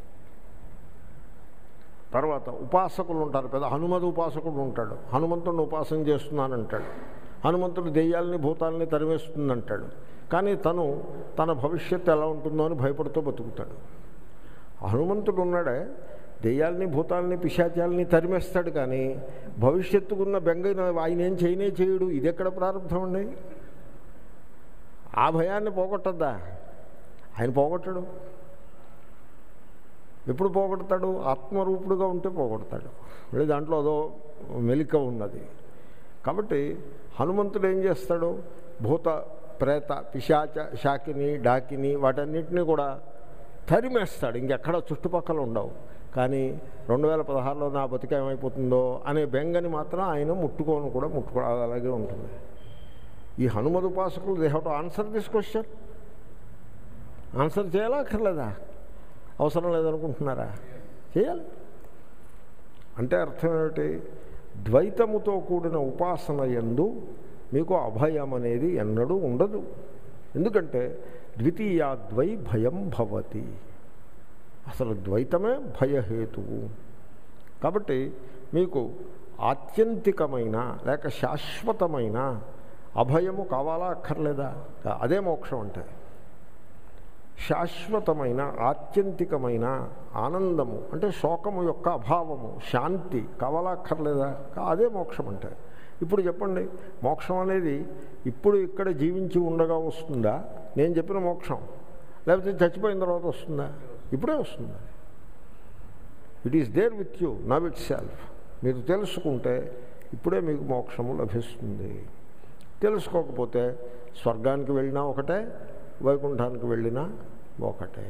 తర్వాత ఉపాసకులు ఉంటారు పెద్ద హనుమద్ ఉపాసకుడు ఉంటాడు హనుమంతుడిని ఉపాసన చేస్తున్నానంటాడు హనుమంతుడు దెయ్యాలని భూతాలని తరివేస్తుందంటాడు కానీ తను తన భవిష్యత్తు ఎలా ఉంటుందో అని భయపడుతూ బతుకుతాడు హనుమంతుడు ఉన్నాడే దెయ్యాలని భూతాలని పిశాచాలని తరిమేస్తాడు కానీ భవిష్యత్తుకున్న బెంగ ఆయన ఏం చేయనే చేయడు ఇది ఎక్కడ ప్రారంభం అండి ఆ భయాన్ని పోగొట్టద్దా ఆయన పోగొట్టడు ఎప్పుడు పోగొడతాడు ఆత్మరూపుడుగా ఉంటే పోగొడతాడు మళ్ళీ దాంట్లో అదో మెలిక ఉన్నది కాబట్టి హనుమంతుడు ఏం చేస్తాడు భూత ప్రేత పిశాచ శాకిని డాకిని వాటన్నిటినీ కూడా తరిమేస్తాడు ఇంకెక్కడ చుట్టుపక్కల ఉండవు కానీ రెండు వేల పదహారులో నా బతిక ఏమైపోతుందో అనే బెంగని మాత్రం ఆయన ముట్టుకోను కూడా ముట్టుకో అది అలాగే ఉంటుంది ఈ హనుమద్ ఉపాసకులు they have to answer this question answer చేయాలా అక్కర్లేదా అవసరం లేదనుకుంటున్నారా చేయాలి అంటే అర్థం ఏమిటి ద్వైతముతో కూడిన ఉపాసన ఎందు మీకు అభయం అనేది ఎన్నడూ ఉండదు ఎందుకంటే ద్వితీయాద్వై భయం భవతి అసలు ద్వైతమే భయహేతువు కాబట్టి మీకు ఆత్యంతికమైన లేక శాశ్వతమైన అభయము కావాలా అక్కర్లేదా అదే మోక్షం అంటే శాశ్వతమైన ఆత్యంతికమైన ఆనందము అంటే శోకము యొక్క అభావము శాంతి కావాలా అక్కర్లేదా కా- అదే మోక్షం అంటే ఇప్పుడు చెప్పండి మోక్షం అనేది ఇప్పుడు ఇక్కడ జీవించి ఉండగా వస్తుందా నేను చెప్పిన మోక్షం లేకపోతే చచ్చిపోయిన తర్వాత వస్తుందా ఇప్పుడే వస్తుంది it is there with you now ఇట్ సెల్ఫ్ మీరు తెలుసుకుంటే ఇప్పుడే మీకు మోక్షము లభిస్తుంది తెలుసుకోకపోతే స్వర్గానికి వెళ్ళినా ఒకటే వైకుంఠానికి వెళ్ళినా ఒకటే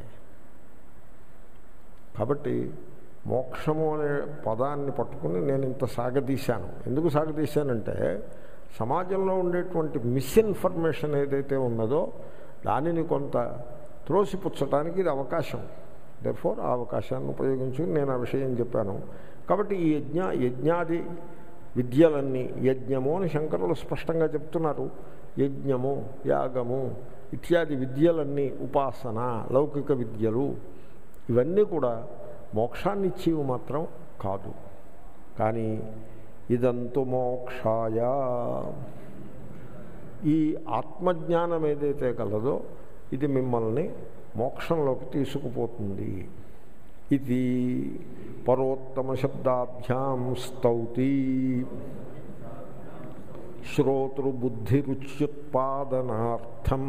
కాబట్టి మోక్షము అనే పదాన్ని పట్టుకుని నేను ఇంత సాగదీశాను ఎందుకు సాగదీశానంటే సమాజంలో ఉండేటువంటి మిస్ఇన్ఫర్మేషన్ ఏదైతే ఉన్నదో దానిని కొంత త్రోసిపుచ్చటానికి ఇది అవకాశం దర్ఫోర్ ఆ అవకాశాన్ని ఉపయోగించుకుని నేను ఆ విషయం చెప్పాను కాబట్టి ఈ యజ్ఞ యజ్ఞాది విద్యలన్నీ యజ్ఞము అని శంకరులు స్పష్టంగా చెప్తున్నారు యజ్ఞము యాగము ఇత్యాది విద్యలన్నీ ఉపాసన లౌకిక విద్యలు ఇవన్నీ కూడా మోక్షాన్ని ఇచ్చేవి మాత్రం కాదు కానీ ఇదంతు మోక్షాయ ఈ ఆత్మజ్ఞానం ఏదైతే కలదో ఇది మిమ్మల్ని మోక్షంలోకి తీసుకుపోతుంది ఇది పరోత్తమ శబ్దాభ్యాం స్తౌతి శ్రోతృబుద్ధిరుచ్యుత్పాదనార్థం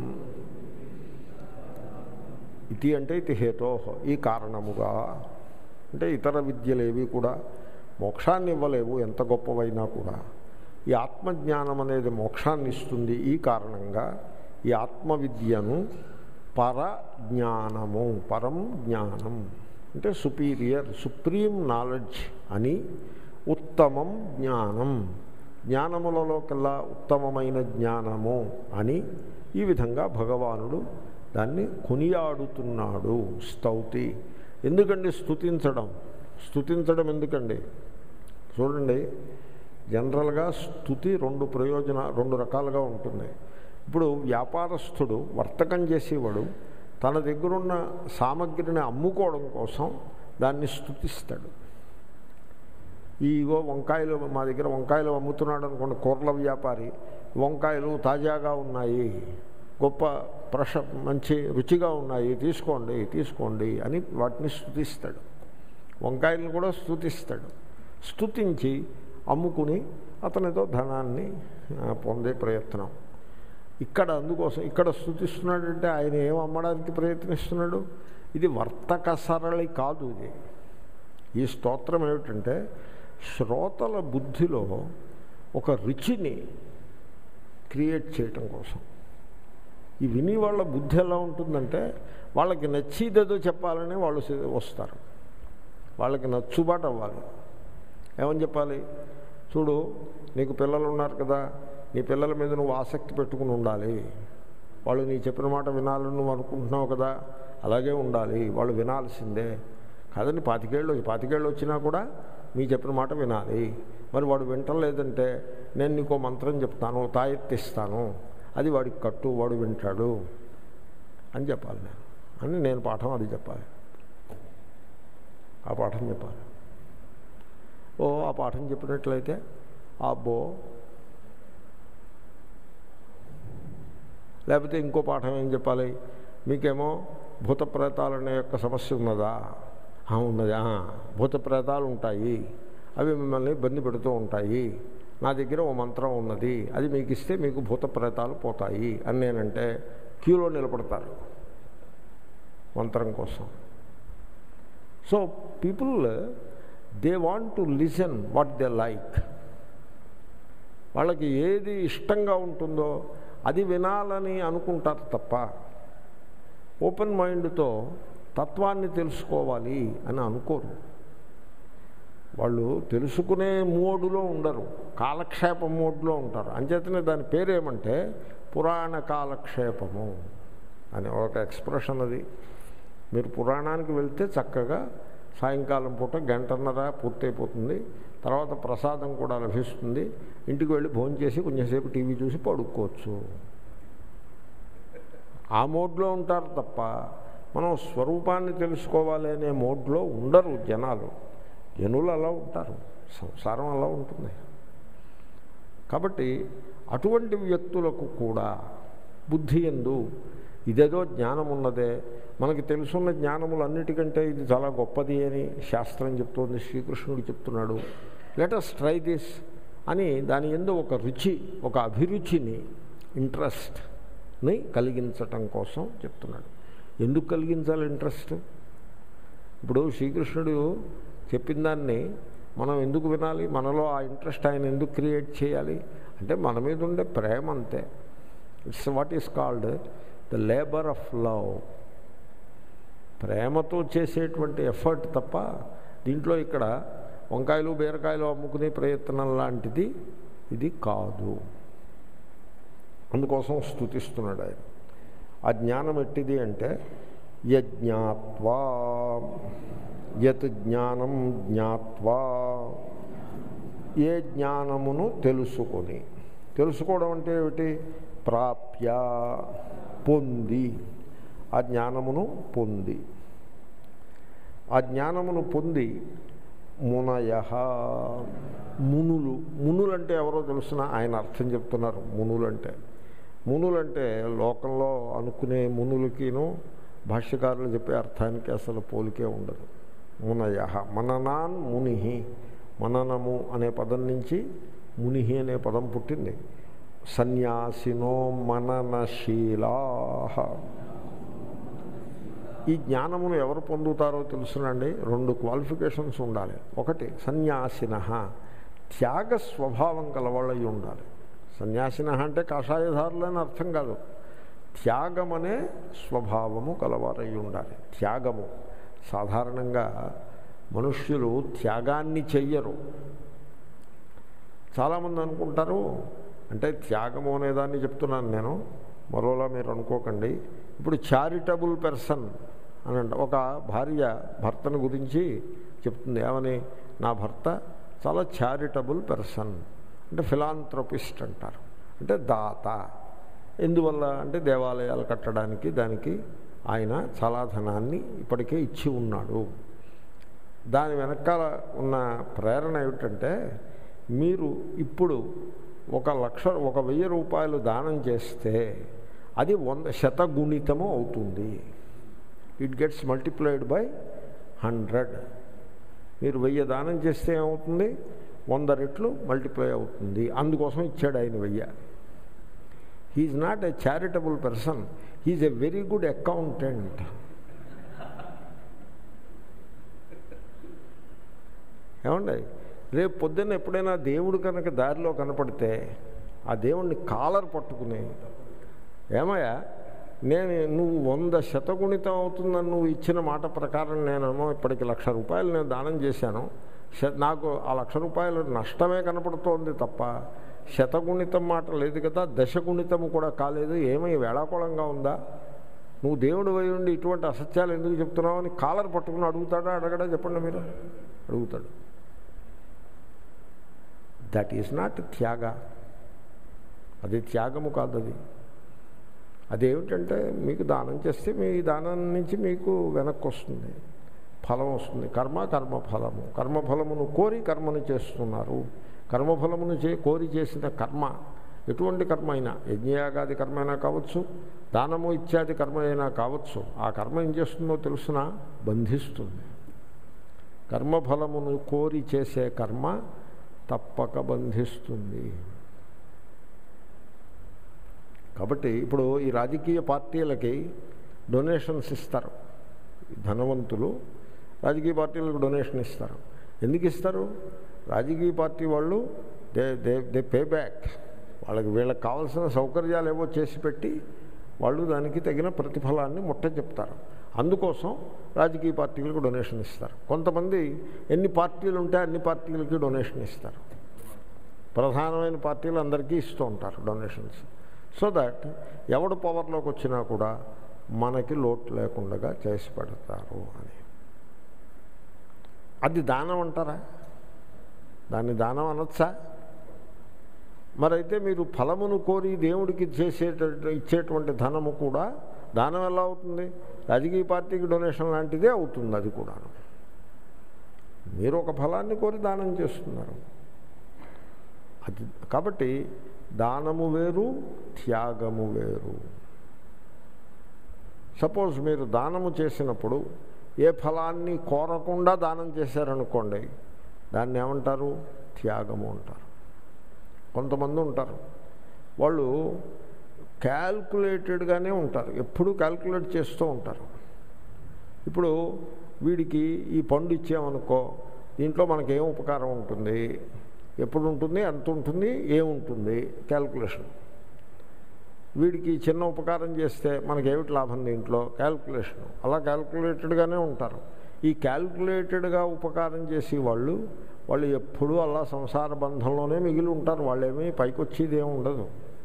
ఇది అంటే ఇది హేతో ఈ కారణముగా అంటే ఇతర విద్యలేవి కూడా మోక్షాన్ని ఇవ్వలేవు ఎంత గొప్పవైనా కూడా ఈ ఆత్మజ్ఞానం అనేది మోక్షాన్ని ఇస్తుంది ఈ కారణంగా ఈ ఆత్మవిద్యను పరజ్ఞానము పరం జ్ఞానం అంటే సుపీరియర్ సుప్రీం నాలెడ్జ్ అని ఉత్తమం జ్ఞానం జ్ఞానములలోకెల్లా ఉత్తమమైన జ్ఞానము అని ఈ విధంగా భగవానుడు దాన్ని కొనియాడుతున్నాడు స్తౌతి ఎందుకండి స్తుతించడం స్తుతించడం ఎందుకండి చూడండి జనరల్గా స్థుతి రెండు ప్రయోజన రెండు రకాలుగా ఉంటుంది ఇప్పుడు వ్యాపారస్తుడు వర్తకం చేసేవాడు తన దగ్గరున్న సామగ్రిని అమ్ముకోవడం కోసం దాన్ని స్థుతిస్తాడు ఈగో వంకాయలు మా దగ్గర వంకాయలు అమ్ముతున్నాడు అనుకోండి కూరల వ్యాపారి వంకాయలు తాజాగా ఉన్నాయి గొప్ప ప్రశ మంచి రుచిగా ఉన్నాయి తీసుకోండి తీసుకోండి అని వాటిని స్థుతిస్తాడు వంకాయలను కూడా స్థుతిస్తాడు స్థుతించి అమ్ముకుని అతనితో ధనాన్ని పొందే ప్రయత్నం ఇక్కడ అందుకోసం ఇక్కడ స్థుతిస్తున్నాడంటే ఆయన ఏం అమ్మడానికి ప్రయత్నిస్తున్నాడు ఇది వర్తక సరళి కాదు ఇది ఈ స్తోత్రం ఏమిటంటే శ్రోతల బుద్ధిలో ఒక రుచిని క్రియేట్ చేయటం కోసం ఈ విని వాళ్ళ బుద్ధి ఎలా ఉంటుందంటే వాళ్ళకి నచ్చేదేదో చెప్పాలని వాళ్ళు వస్తారు వాళ్ళకి నచ్చుబాటు అవ్వాలి ఏమని చెప్పాలి చూడు నీకు పిల్లలు ఉన్నారు కదా నీ పిల్లల మీద నువ్వు ఆసక్తి పెట్టుకుని ఉండాలి వాళ్ళు నీ చెప్పిన మాట వినాలని నువ్వు అనుకుంటున్నావు కదా అలాగే ఉండాలి వాళ్ళు వినాల్సిందే కాదని పాతికేళ్ళు పాతికేళ్ళు వచ్చినా కూడా మీ చెప్పిన మాట వినాలి మరి వాడు వింటలేదంటే నేను నీకో మంత్రం చెప్తాను తాయెత్తిస్తాను అది వాడికి కట్టు వాడు వింటాడు అని చెప్పాలి నేను అని నేను పాఠం అది చెప్పాలి ఆ పాఠం చెప్పాలి ఓ ఆ పాఠం చెప్పినట్లయితే అబ్బో లేకపోతే ఇంకో పాఠం ఏం చెప్పాలి మీకేమో భూత ప్రేతాలనే యొక్క సమస్య ఉన్నదా ఉన్నదా భూత ప్రేతాలు ఉంటాయి అవి మిమ్మల్ని ఇబ్బంది పెడుతూ ఉంటాయి నా దగ్గర ఓ మంత్రం ఉన్నది అది మీకు ఇస్తే మీకు భూత ప్రేతాలు పోతాయి అని నేనంటే క్యూలో నిలబడతారు మంత్రం కోసం so people they want to listen what they like వాళ్ళకి ఏది ఇష్టంగా ఉంటుందో అది వినాలని అనుకుంటారు తప్ప ఓపెన్ మైండ్తో తత్వాన్ని తెలుసుకోవాలి అని అనుకోరు వాళ్ళు తెలుసుకునే మోడులో ఉండరు కాలక్షేప మోడ్లో ఉంటారు అంచేతనే దాని పేరేమంటే పురాణ కాలక్షేపము అని ఒక ఎక్స్ప్రెషన్ అది మీరు పురాణానికి వెళ్తే చక్కగా సాయంకాలం పూట గంటన్నర పూర్తయిపోతుంది తర్వాత ప్రసాదం కూడా లభిస్తుంది ఇంటికి వెళ్ళి భోజనం చేసి కొంచెంసేపు టీవీ చూసి పడుకోవచ్చు ఆ మోడ్లో ఉంటారు తప్ప మనం స్వరూపాన్ని తెలుసుకోవాలి అనే మోడ్లో ఉండరు జనాలు జనులు అలా ఉంటారు సంసారం అలా ఉంటుంది కాబట్టి అటువంటి వ్యక్తులకు కూడా బుద్ధి ఎందు ఇదేదో జ్ఞానం ఉన్నదే మనకి తెలుసున్న జ్ఞానములన్నిటికంటే ఇది చాలా గొప్పది అని శాస్త్రం చెప్తోంది శ్రీకృష్ణుడు చెప్తున్నాడు లెటస్ ట్రై దిస్ అని దాని ఎందు ఒక రుచి ఒక అభిరుచిని ఇంట్రెస్ట్ని కలిగించటం కోసం చెప్తున్నాడు ఎందుకు కలిగించాలి ఇంట్రెస్ట్ ఇప్పుడు శ్రీకృష్ణుడు చెప్పిన దాన్ని మనం ఎందుకు వినాలి మనలో ఆ ఇంట్రెస్ట్ ఆయన ఎందుకు క్రియేట్ చేయాలి అంటే మన మీద ఉండే ప్రేమ అంతే it's what is called the labour of love ప్రేమతో చేసేటువంటి ఎఫర్ట్ తప్ప దీంట్లో ఇక్కడ వంకాయలు బీరకాయలు అమ్ముకునే ప్రయత్నం లాంటిది ఇది కాదు అందుకోసం స్థుతిస్తున్నాడు ఆయన ఆ జ్ఞానం ఎట్టిది అంటే యజ్ఞాత్వా యత్ జ్ఞానం జ్ఞాత్వా ఏ జ్ఞానమును తెలుసుకొని తెలుసుకోవడం అంటే ఏమిటి ప్రాప్య పొంది ఆ జ్ఞానమును పొంది ఆ జ్ఞానమును పొంది మునయ మునులు మునులంటే ఎవరో తెలుసిన ఆయన అర్థం చెప్తున్నారు మునులంటే మునులంటే లోకంలో అనుకునే మునులకిను భాష్యకారులు చెప్పే అర్థానికి అసలు పోలికే ఉండదు మునయ మననాన్ ముని మననము అనే పదం నుంచి ముని అనే పదం పుట్టింది సన్యాసినో మననశీలా ఈ జ్ఞానమును ఎవరు పొందుతారో తెలుసునండి రెండు క్వాలిఫికేషన్స్ ఉండాలి ఒకటి సన్యాసిన త్యాగ స్వభావం కలవాళ్ళై ఉండాలి సన్యాసిన అంటే కాషాయధారులు అని అర్థం కాదు త్యాగం అనే స్వభావము కలవారై ఉండాలి త్యాగము సాధారణంగా మనుష్యులు త్యాగాన్ని చెయ్యరు చాలామంది అనుకుంటారు అంటే త్యాగము అనేదాన్ని చెప్తున్నాను నేను మరోలా మీరు అనుకోకండి ఇప్పుడు చారిటబుల్ పర్సన్ అని అంట ఒక భార్య భర్తను గురించి చెప్తుంది ఏమని నా భర్త చాలా చారిటబుల్ పర్సన్ అంటే ఫిలాంథ్రపిస్ట్ అంటారు అంటే దాత ఎందువల్ల అంటే దేవాలయాలు కట్టడానికి దానికి ఆయన చాలా ధనాన్ని ఇప్పటికే ఇచ్చి ఉన్నాడు దాని వెనకాల ఉన్న ప్రేరణ ఏమిటంటే మీరు ఇప్పుడు ఒక లక్ష ఒక వెయ్యి రూపాయలు దానం చేస్తే అది వంద శతగుణితము అవుతుంది it gets multiplied by hundred మీరు వెయ్యి దానం చేస్తే ఏమవుతుంది వంద రెట్లు మల్టిప్లై అవుతుంది అందుకోసం ఇచ్చాడు ఆయన వెయ్య he's not a charitable person he's a very good accountant ఏమండి రేపు పొద్దున్న ఎప్పుడైనా దేవుడు కనుక దారిలో కనపడితే ఆ దేవుణ్ణి కాలర్ పట్టుకుని ఏమయ్యా నేను నువ్వు వంద శతగుణితం అవుతుందని నువ్వు ఇచ్చిన మాట ప్రకారం నేనేమో ఇప్పటికి లక్ష రూపాయలు నేను దానం చేశాను శ- నాకు ఆ లక్ష రూపాయలు నష్టమే కనపడుతోంది తప్ప శతగుణితం మాట లేదు కదా దశగుణితము కూడా కాలేదు ఏమై వేళాకోళంగా ఉందా నువ్వు దేవుడు అయి ఉండి ఇటువంటి అసత్యాలు ఎందుకు చెప్తున్నావు అని కాలర్ పట్టుకుని అడుగుతాడా అడగడా చెప్పండి మీరు అడుగుతాడు దట్ ఈజ్ నాట్ త్యాగ అది త్యాగము కాదు అది అదేమిటంటే మీకు దానం చేస్తే మీ దానం నుంచి మీకు వెనక్కి వస్తుంది ఫలం వస్తుంది కర్మ కర్మ ఫలము కర్మఫలమును కోరి కర్మను చేస్తున్నారు కర్మఫలమును చే కోరి చేసిన కర్మ ఎటువంటి కర్మ అయినా యజ్ఞయాగాది కర్మ అయినా కావచ్చు దానము ఇత్యాది కర్మ అయినా కావచ్చు ఆ కర్మ ఏం చేస్తుందో తెలుసిన బంధిస్తుంది కర్మఫలమును కోరి చేసే కర్మ తప్పక బంధిస్తుంది కాబట్టి ఇప్పుడు ఈ రాజకీయ పార్టీలకి డొనేషన్స్ ఇస్తారు ధనవంతులు రాజకీయ పార్టీలకు డొనేషన్ ఇస్తారు ఎందుకు ఇస్తారు రాజకీయ పార్టీ వాళ్ళు they they they pay back వాళ్ళకి వీళ్ళకి కావాల్సిన సౌకర్యాలు ఏవో చేసి పెట్టి వాళ్ళు దానికి తగిన ప్రతిఫలాన్ని ముట్ట చెప్తారు అందుకోసం రాజకీయ పార్టీలకు డొనేషన్ ఇస్తారు కొంతమంది ఎన్ని పార్టీలు ఉంటే అన్ని పార్టీలకి డొనేషన్ ఇస్తారు ప్రధానమైన పార్టీలు అందరికీ ఇస్తూ ఉంటారు డొనేషన్స్ సో దట్ ఎవడు పవర్లోకి వచ్చినా కూడా మనకి లోటు లేకుండా చేసి పెడతారు అని అది దానం అంటారా దాన్ని దానం అనొచ్చా మరైతే మీరు ఫలమును కోరి దేవుడికి చేసేట ఇచ్చేటువంటి ధనము కూడా దానం ఎలా అవుతుంది రాజకీయ పార్టీకి డొనేషన్ లాంటిదే అవుతుంది అది కూడా మీరు ఒక ఫలాన్ని కోరి దానం చేస్తున్నారు అది కాబట్టి దానము వేరు త్యాగము వేరు సపోజ్ మీరు దానము చేసినప్పుడు ఏ ఫలాన్ని కోరకుండా దానం చేశారనుకోండి దాన్ని ఏమంటారు త్యాగము అంటారు కొంతమంది ఉంటారు వాళ్ళు క్యాల్కులేటెడ్గానే ఉంటారు ఎప్పుడూ క్యాల్కులేట్ చేస్తూ ఉంటారు ఇప్పుడు వీడికి ఈ పండు ఇచ్చామనుకో దీంట్లో మనకేం ఉపకారం ఉంటుంది ఎప్పుడు ఉంటుంది ఎంత ఉంటుంది ఏముంటుంది క్యాల్కులేషన్ వీడికి చిన్న ఉపకారం చేస్తే మనకేమిటి లాభం దీంట్లో క్యాల్కులేషన్ అలా క్యాల్కులేటెడ్గానే ఉంటారు ఈ క్యాల్కులేటెడ్గా ఉపకారం చేసే వాళ్ళు వాళ్ళు ఎప్పుడూ అలా సంసార బంధంలోనే మిగిలి ఉంటారు వాళ్ళేమీ పైకి వచ్చేది ఏమి ఉండదు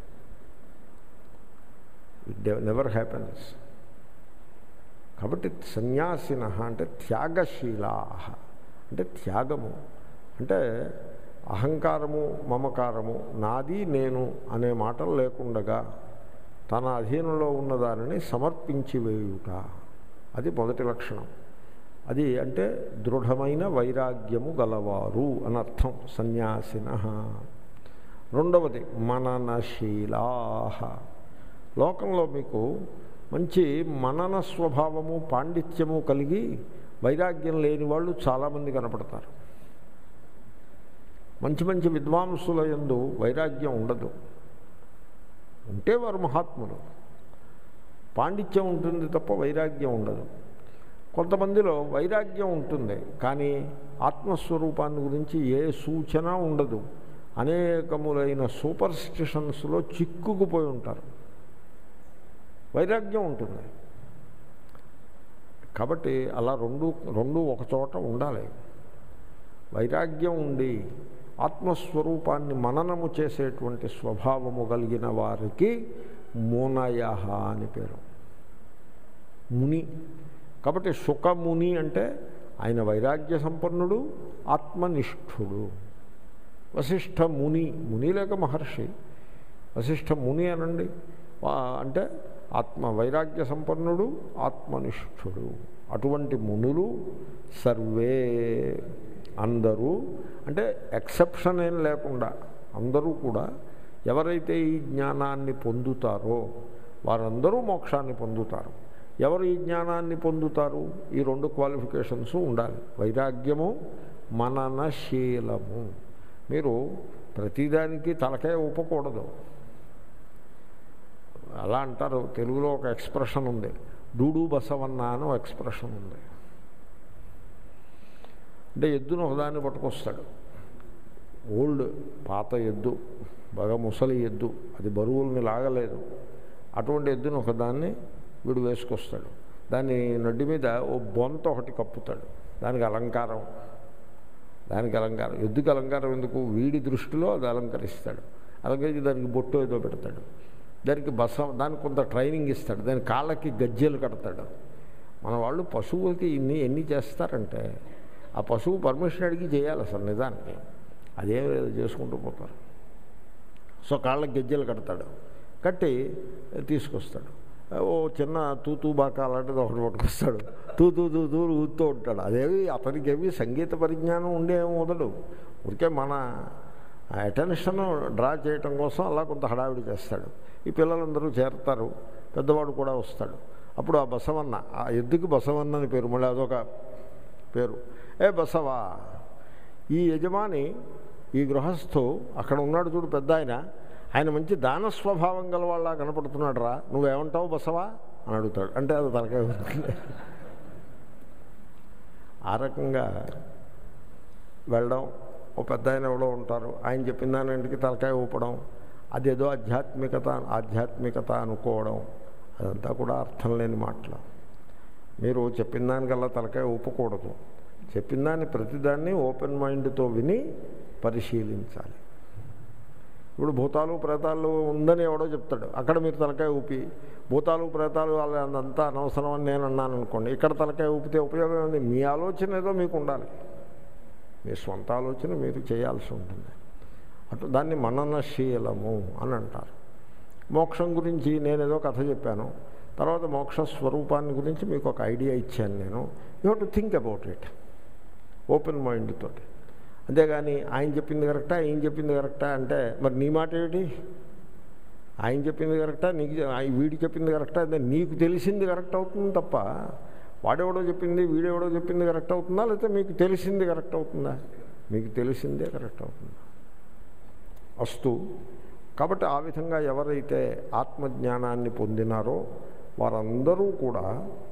ఇట్ నెవర్ హ్యాపెన్స్ కాబట్టి సన్యాసిన అంటే త్యాగశీలా అంటే త్యాగము అంటే అహంకారము మమకారము నాది నేను అనే మాటలు లేకుండగా తన అధీనంలో ఉన్న దానిని సమర్పించి వేయుట అది మొదటి లక్షణం అది అంటే దృఢమైన వైరాగ్యము గలవారు అని అర్థం సన్యాసిన రెండవది మననశీలా లోకంలో మీకు మంచి మనన స్వభావము పాండిత్యము కలిగి వైరాగ్యం లేని వాళ్ళు చాలామంది కనపడతారు మంచి మంచి విద్వాంసుల యందు వైరాగ్యం ఉండదు ఉంటే వారు మహాత్ములు పాండిత్యం ఉంటుంది తప్ప వైరాగ్యం ఉండదు కొంతమందిలో వైరాగ్యం ఉంటుంది కానీ ఆత్మస్వరూపాన్ని గురించి ఏ సూచన ఉండదు అనేకములైన సూపర్ స్టిషన్స్లో చిక్కుకుపోయి ఉంటారు వైరాగ్యం ఉంటుంది కాబట్టి అలా రెండు రెండు ఒక చోట ఉండాలి వైరాగ్యం ఉండి ఆత్మస్వరూపాన్ని మననము చేసేటువంటి స్వభావము కలిగిన వారికి మునయ అని పేరు ముని కాబట్టి సుఖముని అంటే ఆయన వైరాగ్య సంపన్నుడు ఆత్మనిష్ఠుడు వశిష్ఠ ముని ముని లేక మహర్షి వశిష్ఠ ముని అనండి అంటే ఆత్మ వైరాగ్య సంపన్నుడు ఆత్మనిష్ఠుడు అటువంటి మునులు సర్వే అందరూ అంటే ఎక్సెప్షన్ ఏం లేకుండా అందరూ కూడా ఎవరైతే ఈ జ్ఞానాన్ని పొందుతారో వారందరూ మోక్షాన్ని పొందుతారు ఎవరు ఈ జ్ఞానాన్ని పొందుతారు ఈ రెండు క్వాలిఫికేషన్స్ ఉండాలి వైరాగ్యము మననశీలము మీరు ప్రతిదానికి తలకాయ ఊపకూడదు అలా అంటారు తెలుగులో ఒక ఎక్స్ప్రెషన్ ఉంది డూడు బసవన్న అని ఒక ఎక్స్ప్రెషన్ ఉంది అంటే ఎద్దును ఒకదాన్ని పట్టుకొస్తాడు ఓల్డ్ పాత ఎద్దు బాగా ముసలి ఎద్దు అది బరువుల్ని లాగలేదు అటువంటి ఎద్దును ఒకదాన్ని వీడు వేసుకొస్తాడు దాన్ని నడ్డి మీద ఓ బొంత ఒకటి కప్పుతాడు దానికి అలంకారం దానికి అలంకారం ఎద్దుకి అలంకారం ఎందుకు వీడి దృష్టిలో అది అలంకరిస్తాడు అలంకరించి దానికి బొట్టు ఏదో పెడతాడు దానికి బస దానికి కొంత ట్రైనింగ్ ఇస్తాడు దాని కాళ్ళకి గజ్జెలు కడతాడు మన వాళ్ళు పశువులకి ఇన్ని ఎన్ని చేస్తారంటే ఆ పశువు పర్మిషన్ అడిగి చేయాలి అసలు నిజానికి అదేం లేదు చేసుకుంటూ పోతారు సో కాళ్ళకి గజ్జెలు కడతాడు కట్టి తీసుకొస్తాడు ఓ చిన్న తూతూ బాకా అలాంటిది ఒకటి పట్టుకొస్తాడు తూ తూ తూ తూ ఊతూ ఉంటాడు అదేవి అతనికి ఏమి సంగీత పరిజ్ఞానం ఉండే వదడు ఊరికే మన అటెన్షన్ డ్రా చేయటం కోసం అలా కొంత హడావిడి చేస్తాడు ఈ పిల్లలందరూ చేరతారు పెద్దవాడు కూడా వస్తాడు అప్పుడు ఆ బసవన్న ఆ ఎద్దుకి బసవన్న అని పేరు మళ్ళీ అదొక పేరు ఏ బసవా ఈ యజమాని ఈ గృహస్థు అక్కడ ఉన్నాడు చూడు పెద్ద ఆయన ఆయన మంచి దాన స్వభావం గల వాళ్ళ కనపడుతున్నాడు రా నువ్వేమంటావు బసవా అని అడుగుతాడు అంటే అది తలకాయ ఉంటుంది ఆ రకంగా వెళ్ళడం ఓ పెద్ద ఆయన ఎవడో ఉంటారు ఆయన చెప్పిన దానికి తలకాయ ఊపడం అదేదో ఆధ్యాత్మికత ఆధ్యాత్మికత అనుకోవడం అదంతా కూడా అర్థం లేని మాటలు మీరు చెప్పిన దానికల్లా తలకాయ ఊపకూడదు చెప్పిన దాన్ని ప్రతిదాన్ని ఓపెన్ మైండ్తో విని పరిశీలించాలి ఇప్పుడు భూతాలు ప్రేతాలు ఉందని ఎవడో చెప్తాడు అక్కడ మీరు తలకాయ ఊపి భూతాలు ప్రేతాలు అదంతా అనవసరం అని నేను అన్నాను అనుకోండి ఇక్కడ తలకాయ ఊపితే ఉపయోగం ఉంది మీ ఆలోచన ఏదో మీకు ఉండాలి మీ స్వంత ఆలోచన మీరు చేయాల్సి ఉంటుంది అటు దాన్ని మననశీలము అని అంటారు మోక్షం గురించి నేను ఏదో కథ చెప్పాను తర్వాత మోక్ష స్వరూపాన్ని గురించి మీకు ఒక ఐడియా ఇచ్చాను నేను you to think about it open mind తోటి అంతేగాని ఆయన చెప్పింది కరెక్టా ఆయన చెప్పింది కరెక్టా అంటే మరి నీ మాట ఏమిటి ఆయన చెప్పింది కరెక్టా నీకు వీడి చెప్పింది కరెక్టా అంటే నీకు తెలిసింది కరెక్ట్ అవుతుంది తప్ప వాడెవడో చెప్పింది వీడెవడో చెప్పింది కరెక్ట్ అవుతుందా లేకపోతే మీకు తెలిసింది కరెక్ట్ అవుతుందా మీకు తెలిసిందే కరెక్ట్ అవుతుందా అస్తు కాబట్టి ఆ విధంగా ఎవరైతే ఆత్మజ్ఞానాన్ని పొందినారో వారందరూ కూడా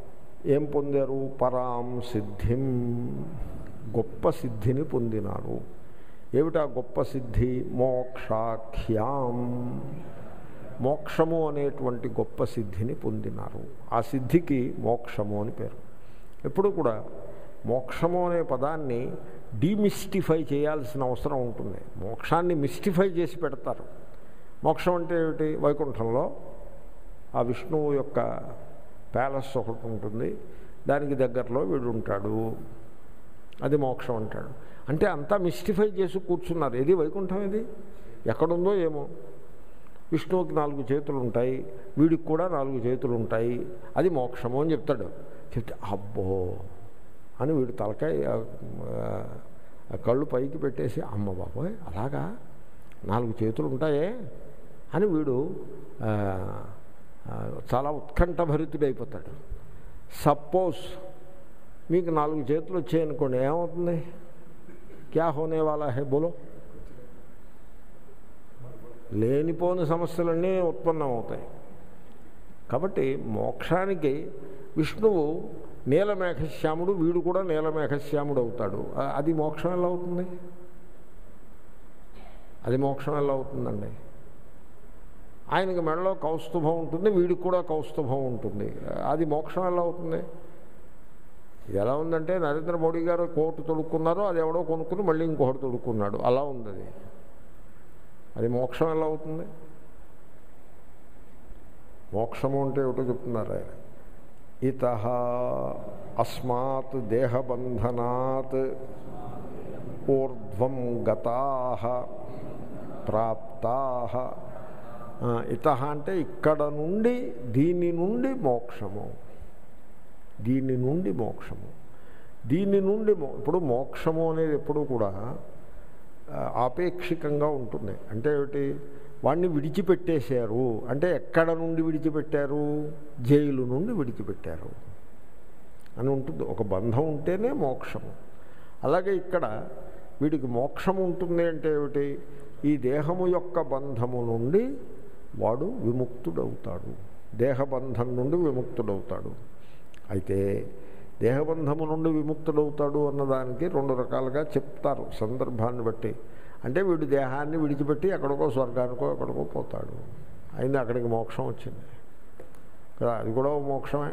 ఏం పొందారు పరాం సిద్ధిం గొప్ప సిద్ధిని పొందినారు ఏమిటా గొప్ప సిద్ధి మోక్షాఖ్యాం మోక్షము అనేటువంటి గొప్ప సిద్ధిని పొందినారు ఆ సిద్ధికి మోక్షము అని పేరు ఎప్పుడు కూడా మోక్షము అనే పదాన్ని డీమిస్టిఫై చేయాల్సిన అవసరం ఉంటుంది మోక్షాన్ని మిస్టిఫై చేసి పెడతారు మోక్షం అంటే ఏమిటి వైకుంఠంలో ఆ విష్ణువు యొక్క ప్యాలెస్ ఒకటి ఉంటుంది దానికి దగ్గరలో వీడు ఉంటాడు అది మోక్షం అంటాడు అంటే అంతా మిస్టిఫై చేసి కూర్చున్నారు ఏది వైకుంఠం ఇది ఎక్కడుందో ఏమో విష్ణువుకి నాలుగు చేతులు ఉంటాయి వీడికి కూడా నాలుగు చేతులు ఉంటాయి అది మోక్షము అని చెప్తాడు చెప్తే అబ్బో అని వీడు తలకాయ ఆ కళ్ళు పైకి పెట్టేసి అమ్మ బాబోయ్ అలాగా నాలుగు చేతులు ఉంటాయే అని వీడు చాలా ఉత్కంఠభరితుడైపోతాడు సపోజ్ మీకు నాలుగు చేతులు వచ్చాయనుకోండి ఏమవుతుంది క్యా హోనే వాలా హే బోలో లేనిపోని సమస్యలన్నీ ఉత్పన్నమవుతాయి కాబట్టి మోక్షానికి విష్ణువు నీలమేఘశ్యాముడు వీడు కూడా నీలమేఘశ్యాముడు అవుతాడు అది మోక్షం ఎలా అవుతుంది అది మోక్షం ఎలా అవుతుందండి ఆయనకి మెడలో కౌస్తుభం ఉంటుంది వీడికి కూడా కౌస్తుభం ఉంటుంది అది మోక్షం ఎలా అవుతుంది ఇది ఎలా ఉందంటే నరేంద్ర మోడీ గారు కోటు తొడుక్కున్నారో అది ఎవడో కొనుక్కుని మళ్ళీ ఇంకొకటి తొడుక్కున్నాడు అలా ఉంది అది అది మోక్షం ఎలా అవుతుంది మోక్షము అంటే ఏమిటో చెప్తున్నారు ఆయన ఇత అస్మాత్ దేహబంధనాత్ ఊర్ధ్వం గతా ప్రాప్తా ఇత అంటే ఇక్కడ నుండి దీని నుండి మోక్షము దీని నుండి మోక్షము దీని నుండి ఇప్పుడు మోక్షము అనేది ఎప్పుడు కూడా ఆపేక్షికంగా ఉంటుంది అంటే ఏమిటి వాడిని విడిచిపెట్టేశారు అంటే ఎక్కడ నుండి విడిచిపెట్టారు జైలు నుండి విడిచిపెట్టారు అని ఉంటుంది ఒక బంధం ఉంటేనే మోక్షము అలాగే ఇక్కడ వీడికి మోక్షం ఉంటుంది అంటే ఏమిటి ఈ దేహము యొక్క బంధము నుండి వాడు విముక్తుడవుతాడు దేహబంధం నుండి విముక్తుడవుతాడు అయితే దేహబంధము నుండి విముక్తుడవుతాడు అన్నదానికి రెండు రకాలుగా చెప్తారు సందర్భాన్ని బట్టి అంటే వీడు దేహాన్ని విడిచిపెట్టి ఎక్కడికో స్వర్గానికో ఎక్కడికో పోతాడు అయింది అక్కడికి మోక్షం వచ్చింది కదా అది కూడా మోక్షమే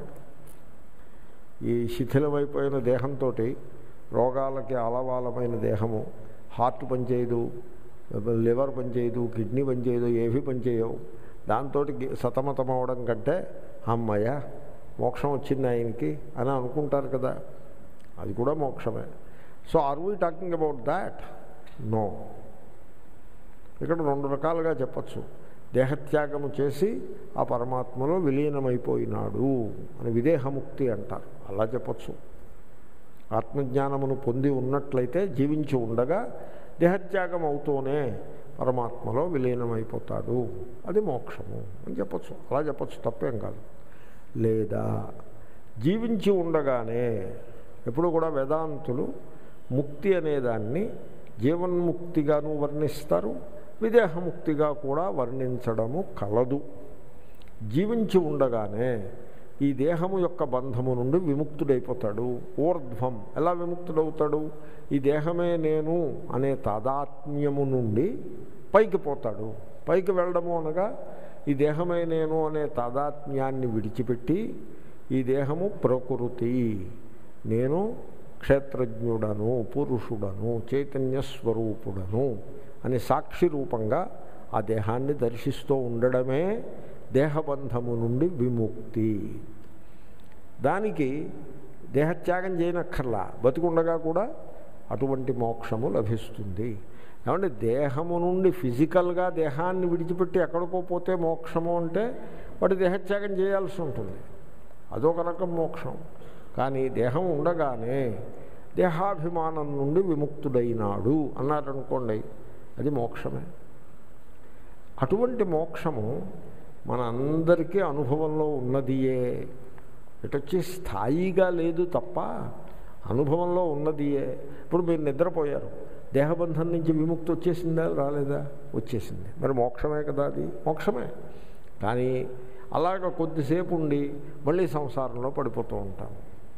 ఈ శిథిలమైపోయిన దేహంతో రోగాలకి అలవాలమైన దేహము హార్ట్ పనిచేయదు లివర్ పనిచేయదు కిడ్నీ పనిచేయదు ఏవి పనిచేయవు దాంతో సతమతం అవడం కంటే అమ్మయ్య మోక్షం వచ్చింది ఆయనకి అని అనుకుంటారు కదా అది కూడా మోక్షమే so are we talking about that no ఇక్కడ రెండు రకాలుగా చెప్పచ్చు దేహత్యాగము చేసి ఆ పరమాత్మలో విలీనమైపోయినాడు అని విదేహముక్తి అంటారు అలా చెప్పచ్చు ఆత్మజ్ఞానమును పొంది ఉన్నట్లయితే జీవించి ఉండగా దేహత్యాగం అవుతూనే పరమాత్మలో విలీనమైపోతాడు అది మోక్షము అని చెప్పచ్చు అలా చెప్పచ్చు తప్పేం కాదు లేదా జీవించి ఉండగానే ఎప్పుడు కూడా వేదాంతులు ముక్తి అనేదాన్ని జీవన్ముక్తిగాను వర్ణిస్తారు విదేహముక్తిగా కూడా వర్ణించడము కలదు జీవించి ఉండగానే ఈ దేహము యొక్క బంధము నుండి విముక్తుడైపోతాడు ఊర్ధ్వం ఎలా విముక్తుడవుతాడు ఈ దేహమే నేను అనే తాదాత్మ్యము నుండి పైకి పోతాడు పైకి వెళ్ళడము అనగా ఈ దేహమే నేను అనే తాదాత్మ్యాన్ని విడిచిపెట్టి ఈ దేహము ప్రకృతి నేను క్షేత్రజ్ఞుడను పురుషుడను చైతన్య స్వరూపుడను అని సాక్షి రూపంగా ఆ దేహాన్ని దర్శిస్తూ ఉండడమే దేహబంధము నుండి విముక్తి దానికి దేహత్యాగం చేయనక్కర్లా బతికుండగా కూడా అటువంటి మోక్షము లభిస్తుంది ఏమంటే దేహము నుండి ఫిజికల్గా దేహాన్ని విడిచిపెట్టి ఎక్కడికో పోతే మోక్షము అంటే వాడు దేహత్యాగం చేయాల్సి ఉంటుంది అదొక రకం మోక్షం కానీ దేహం ఉండగానే దేహాభిమానం నుండి విముక్తుడైనాడు అన్నారనుకోండి అది మోక్షమే అటువంటి మోక్షము మన అందరికీ అనుభవంలో ఉన్నదియే ఇటొచ్చి స్థాయిగా లేదు తప్ప అనుభవంలో ఉన్నదియే ఇప్పుడు మీరు నిద్రపోయారు దేహబంధం నుంచి విముక్తి వచ్చేసిందా రాలేదా వచ్చేసింది మరి మోక్షమే కదా అది మోక్షమే కానీ అలాగ కొద్దిసేపు ఉండి మళ్ళీ సంసారంలో పడిపోతూ ఉంటాము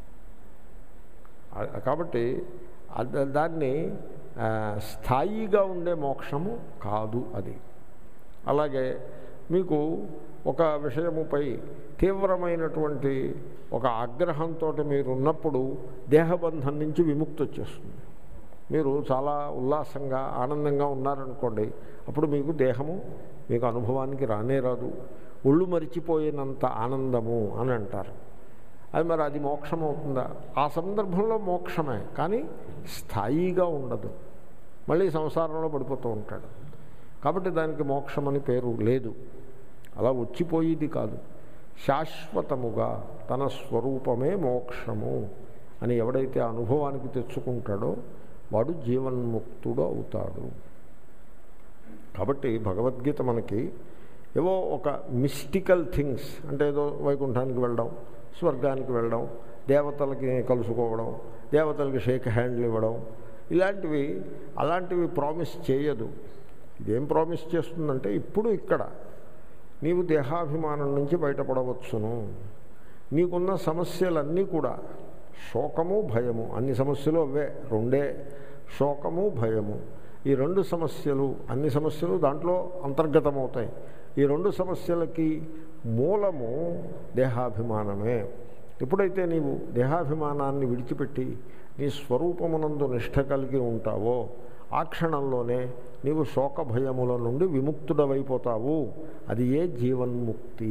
ఆ- కాబట్టి అద- దాన్ని ఆ, స్థాయిగా ఉండే మోక్షము కాదు అది అలాగే మీకు ఒక విషయముపై తీవ్రమైనటువంటి ఒక ఆగ్రహంతో మీరు ఉన్నప్పుడు దేహబంధం నుంచి విముక్తి వచ్చేస్తుంది మీరు చాలా ఉల్లాసంగా ఆనందంగా ఉన్నారనుకోండి అప్పుడు మీకు దేహము మీకు అనుభవానికి రానే రాదు ఒళ్ళు మరిచిపోయినంత ఆనందము అని అంటారు అది మరి అది మోక్షం అవుతుందా ఆ సందర్భంలో మోక్షమే కానీ స్థాయిగా ఉండదు మళ్ళీ సంసారంలో పడిపోతూ ఉంటాడు కాబట్టి దానికి మోక్షం అని పేరు లేదు అలా వచ్చిపోయేది కాదు శాశ్వతముగా తన స్వరూపమే మోక్షము అని ఎవడైతే అనుభవానికి తెచ్చుకుంటాడో వాడు జీవన్ముక్తుడు అవుతాడు కాబట్టి భగవద్గీత మనకి ఏవో ఒక మిస్టికల్ థింగ్స్ అంటే ఏదో వైకుంఠానికి వెళ్ళడం స్వర్గానికి వెళ్ళడం దేవతలకి కలుసుకోవడం దేవతలకి షేక్ హ్యాండ్లు ఇవ్వడం ఇలాంటివి అలాంటివి ప్రామిస్ చేయదు ఇదేం ప్రామిస్ చేస్తుందంటే ఇప్పుడు ఇక్కడ నీవు దేహాభిమానం నుంచి బయటపడవచ్చును నీకున్న సమస్యలన్నీ కూడా శోకము భయము అన్ని సమస్యలు అవే రెండే శోకము భయము ఈ రెండు సమస్యలు అన్ని సమస్యలు దాంట్లో అంతర్గతమవుతాయి ఈ రెండు సమస్యలకి మూలము దేహాభిమానమే ఎప్పుడైతే నీవు దేహాభిమానాన్ని విడిచిపెట్టి నీ స్వరూపమునందు నిష్ట కలిగి ఉంటావో ఆ క్షణంలోనే నీవు శోక భయముల నుండి విముక్తుడవైపోతావు అది ఏ జీవన్ముక్తి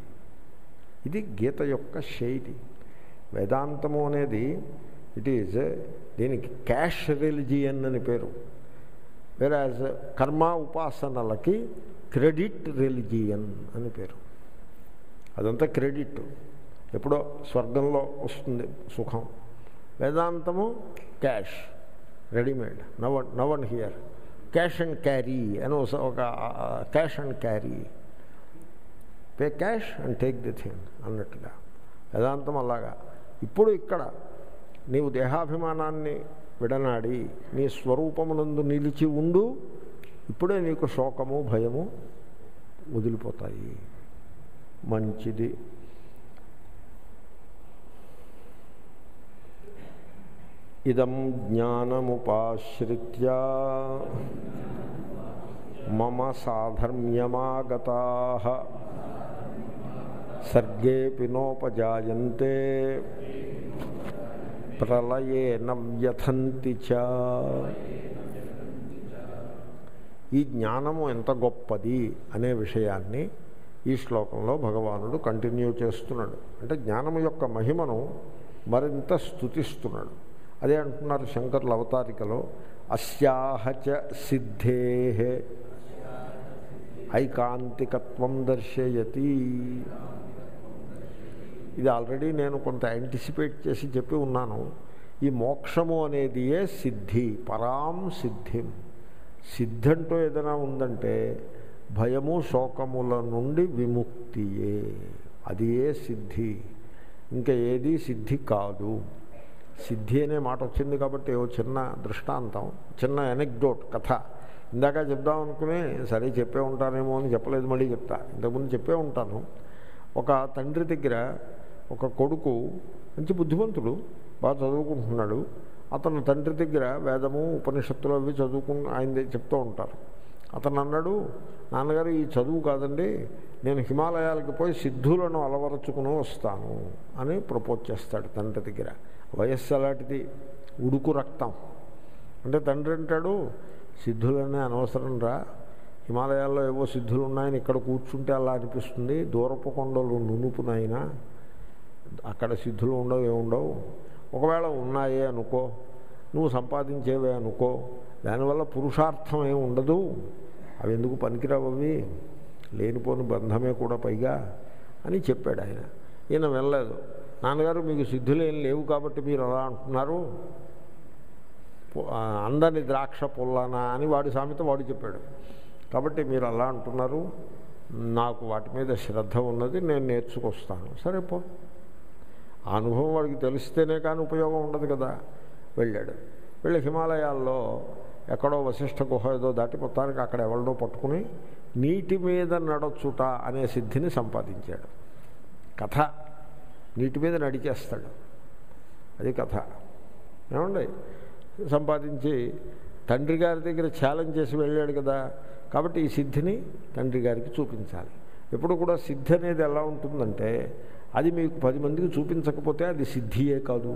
ఇది గీత యొక్క శైలి వేదాంతము అనేది ఇట్ ఈజ్ దీనికి క్యాష్ రిలిజియన్ అని పేరు వేరాజ్ కర్మ ఉపాసనలకి క్రెడిట్ రిలిజియన్ అని పేరు అదంతా క్రెడిట్ ఎప్పుడో స్వర్గంలో వస్తుంది సుఖం వేదాంతము cash readymade now now and here cash and carry అని ఒక- ఒక cash and carry pay cash and take the thing అన్నట్టుగా వేదాంతం అలాగా ఇప్పుడు ఇక్కడ నీవు దేహాభిమానాన్ని విడనాడి నీ స్వరూపమునందు నిలిచి ఉండు ఇప్పుడే నీకు శోకము భయము వదిలిపోతాయి మంచిది ఇదం జ్ఞానముపాశ్రిత్య మమ సాధర్మ్యమాగతా సర్గేపి నోపజాయంతే ప్రళయేన వ్యథంతి చ ఈ జ్ఞానము ఎంత గొప్పది అనే విషయాన్ని ఈ శ్లోకంలో భగవానుడు కంటిన్యూ చేస్తున్నాడు అంటే జ్ఞానము యొక్క మహిమను మరింత స్థుతిస్తున్నాడు అదే అంటున్నారు శంకర్ల అవతారికలో అస్యాహచ సిద్ధే ఐకాంతికత్వం దర్శయతి ఇది ఆల్రెడీ నేను కొంత యాంటిసిపేట్ చేసి చెప్పి ఉన్నాను ఈ మోక్షము అనేది ఏ సిద్ధి పరాం సిద్ధిం సిద్ధి అంటూ ఏదైనా ఉందంటే భయము శోకముల నుండి విముక్తియే అది ఏ సిద్ధి ఇంకా ఏది సిద్ధి కాదు సిద్ధి అనే మాట వచ్చింది కాబట్టి ఓ చిన్న దృష్టాంతం చిన్న ఎనెక్డోట్ కథ ఇందాక చెప్దాం అనుకుని సరే చెప్పే ఉంటానేమో అని చెప్పలేదు మళ్ళీ చెప్తా ఇంతకుముందు చెప్పే ఉంటాను ఒక తండ్రి దగ్గర ఒక కొడుకు మంచి బుద్ధిమంతుడు బాగా చదువుకుంటున్నాడు అతను తండ్రి దగ్గర వేదము ఉపనిషత్తులు అవి చదువుకు ఆయన దగ్గర చెప్తూ ఉంటారు అతను అన్నాడు నాన్నగారు ఈ చదువు కాదండి నేను హిమాలయాలకు పోయి సిద్ధులను అలవరుచుకుని వస్తాను అని ప్రపోజ్ చేస్తాడు తండ్రి దగ్గర వయస్సు అలాంటిది ఉడుకు రక్తం అంటే తండ్రి అంటాడు సిద్ధులనే అనవసరం రా హిమాలయాల్లో ఏవో సిద్ధులు ఉన్నాయని ఇక్కడ కూర్చుంటే అలా అనిపిస్తుంది దూరపు కొండలు నునుపునైనా అక్కడ సిద్ధులు ఉండవు ఏముండవు ఒకవేళ ఉన్నాయే అనుకో నువ్వు సంపాదించేవే అనుకో దానివల్ల పురుషార్థం ఏమి ఉండదు అవి ఎందుకు పనికిరావు అవి లేనిపోని బంధమే కూడా పైగా అని చెప్పాడు ఆయన ఈయన వెళ్ళలేదు నాన్నగారు మీకు సిద్ధులు ఏం లేవు కాబట్టి మీరు అలా అంటున్నారు పు- ఆ, అందని ద్రాక్ష పుల్లనా అని వాడి సామెత వాడు చెప్పాడు కాబట్టి మీరు అలా అంటున్నారు నాకు వాటి మీద శ్రద్ధ ఉన్నది నేను నేర్చుకొస్తాను సరే పో ఆ అనుభవం వాడికి తెలిస్తేనే కానీ ఉపయోగం ఉండదు కదా వెళ్ళాడు వెళ్ళి హిమాలయాల్లో ఎక్కడో వశిష్ఠ గుహ ఏదో దాటి మొత్తానికి అక్కడ ఎవరినో పట్టుకుని నీటి మీద నడచుట అనే సిద్ధిని సంపాదించాడు కథ నీటి మీద నడిచేస్తాడు అది కథ ఏమండి సంపాదించి తండ్రి గారి దగ్గర ఛాలెంజ్ చేసి వెళ్ళాడు కదా కాబట్టి ఈ సిద్ధిని తండ్రి గారికి చూపించాలి ఎప్పుడు కూడా సిద్ధి అనేది ఎలా ఉంటుందంటే అది మీకు పది మందికి చూపించకపోతే అది సిద్ధియే కాదు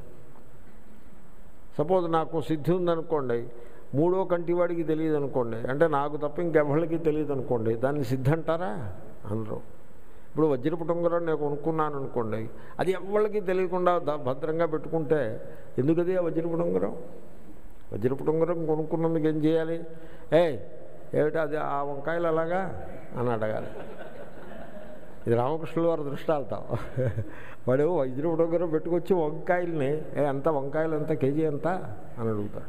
సపోజ్ నాకు సిద్ధి ఉందనుకోండి మూడో కంటి వాడికి తెలియదు అనుకోండి అంటే నాకు తప్ప ఇంకెవరికి తెలియదు అనుకోండి దాన్ని సిద్ధి అంటారా అనరు ఇప్పుడు వజ్రపు ఉంగరం నేను కొనుక్కున్నాను అనుకోండి అది ఎవరికి తెలియకుండా ద- భద్రంగా పెట్టుకుంటే ఎందుకది ఆ వజ్రపు ఉంగరం వజ్రపు ఉంగరం కొనుక్కున్నందుకు ఏం చేయాలి ఏ ఏమిటి అది ఆ వంకాయలు అలాగా అని అడగాలి ఇది రామకృష్ణుల వారి దృష్టాలతో వాడు వజ్రపు ఉంగరం పెట్టుకొచ్చి వంకాయల్ని ఏ ఎంత వంకాయలు ఎంత కేజీ ఎంత అని అడుగుతాడు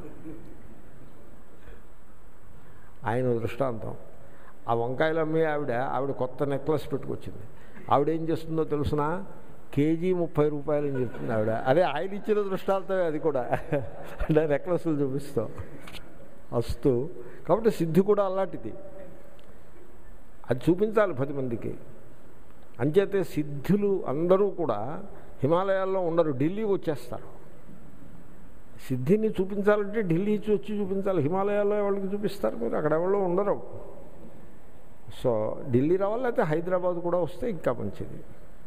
ఆయన దృష్టాంతం ఆ వంకాయలు అమ్మి ఆవిడ ఆవిడ కొత్త నెక్లెస్ పెట్టుకొచ్చింది ఆవిడ ఏం చేస్తుందో తెలుసిన కేజీ ముప్పై రూపాయలు అని చెప్తుంది ఆవిడ అదే ఆయన ఇచ్చిన దృష్టాలతో అది కూడా అంటే నెక్లెస్లు చూపిస్తాం వస్తూ కాబట్టి సిద్ధి కూడా అలాంటిది అది చూపించాలి పది మందికి అంచేతే సిద్ధులు అందరూ కూడా హిమాలయాల్లో ఉండరు ఢిల్లీ వచ్చేస్తారు సిద్ధిని చూపించాలంటే ఢిల్లీ నుంచి వచ్చి చూపించాలి హిమాలయాల్లో ఎవరికి చూపిస్తారు మీరు అక్కడ ఎవరో ఉండరు సో ఢిల్లీ రావాలి లేకపోతే హైదరాబాద్ కూడా వస్తే ఇంకా మంచిది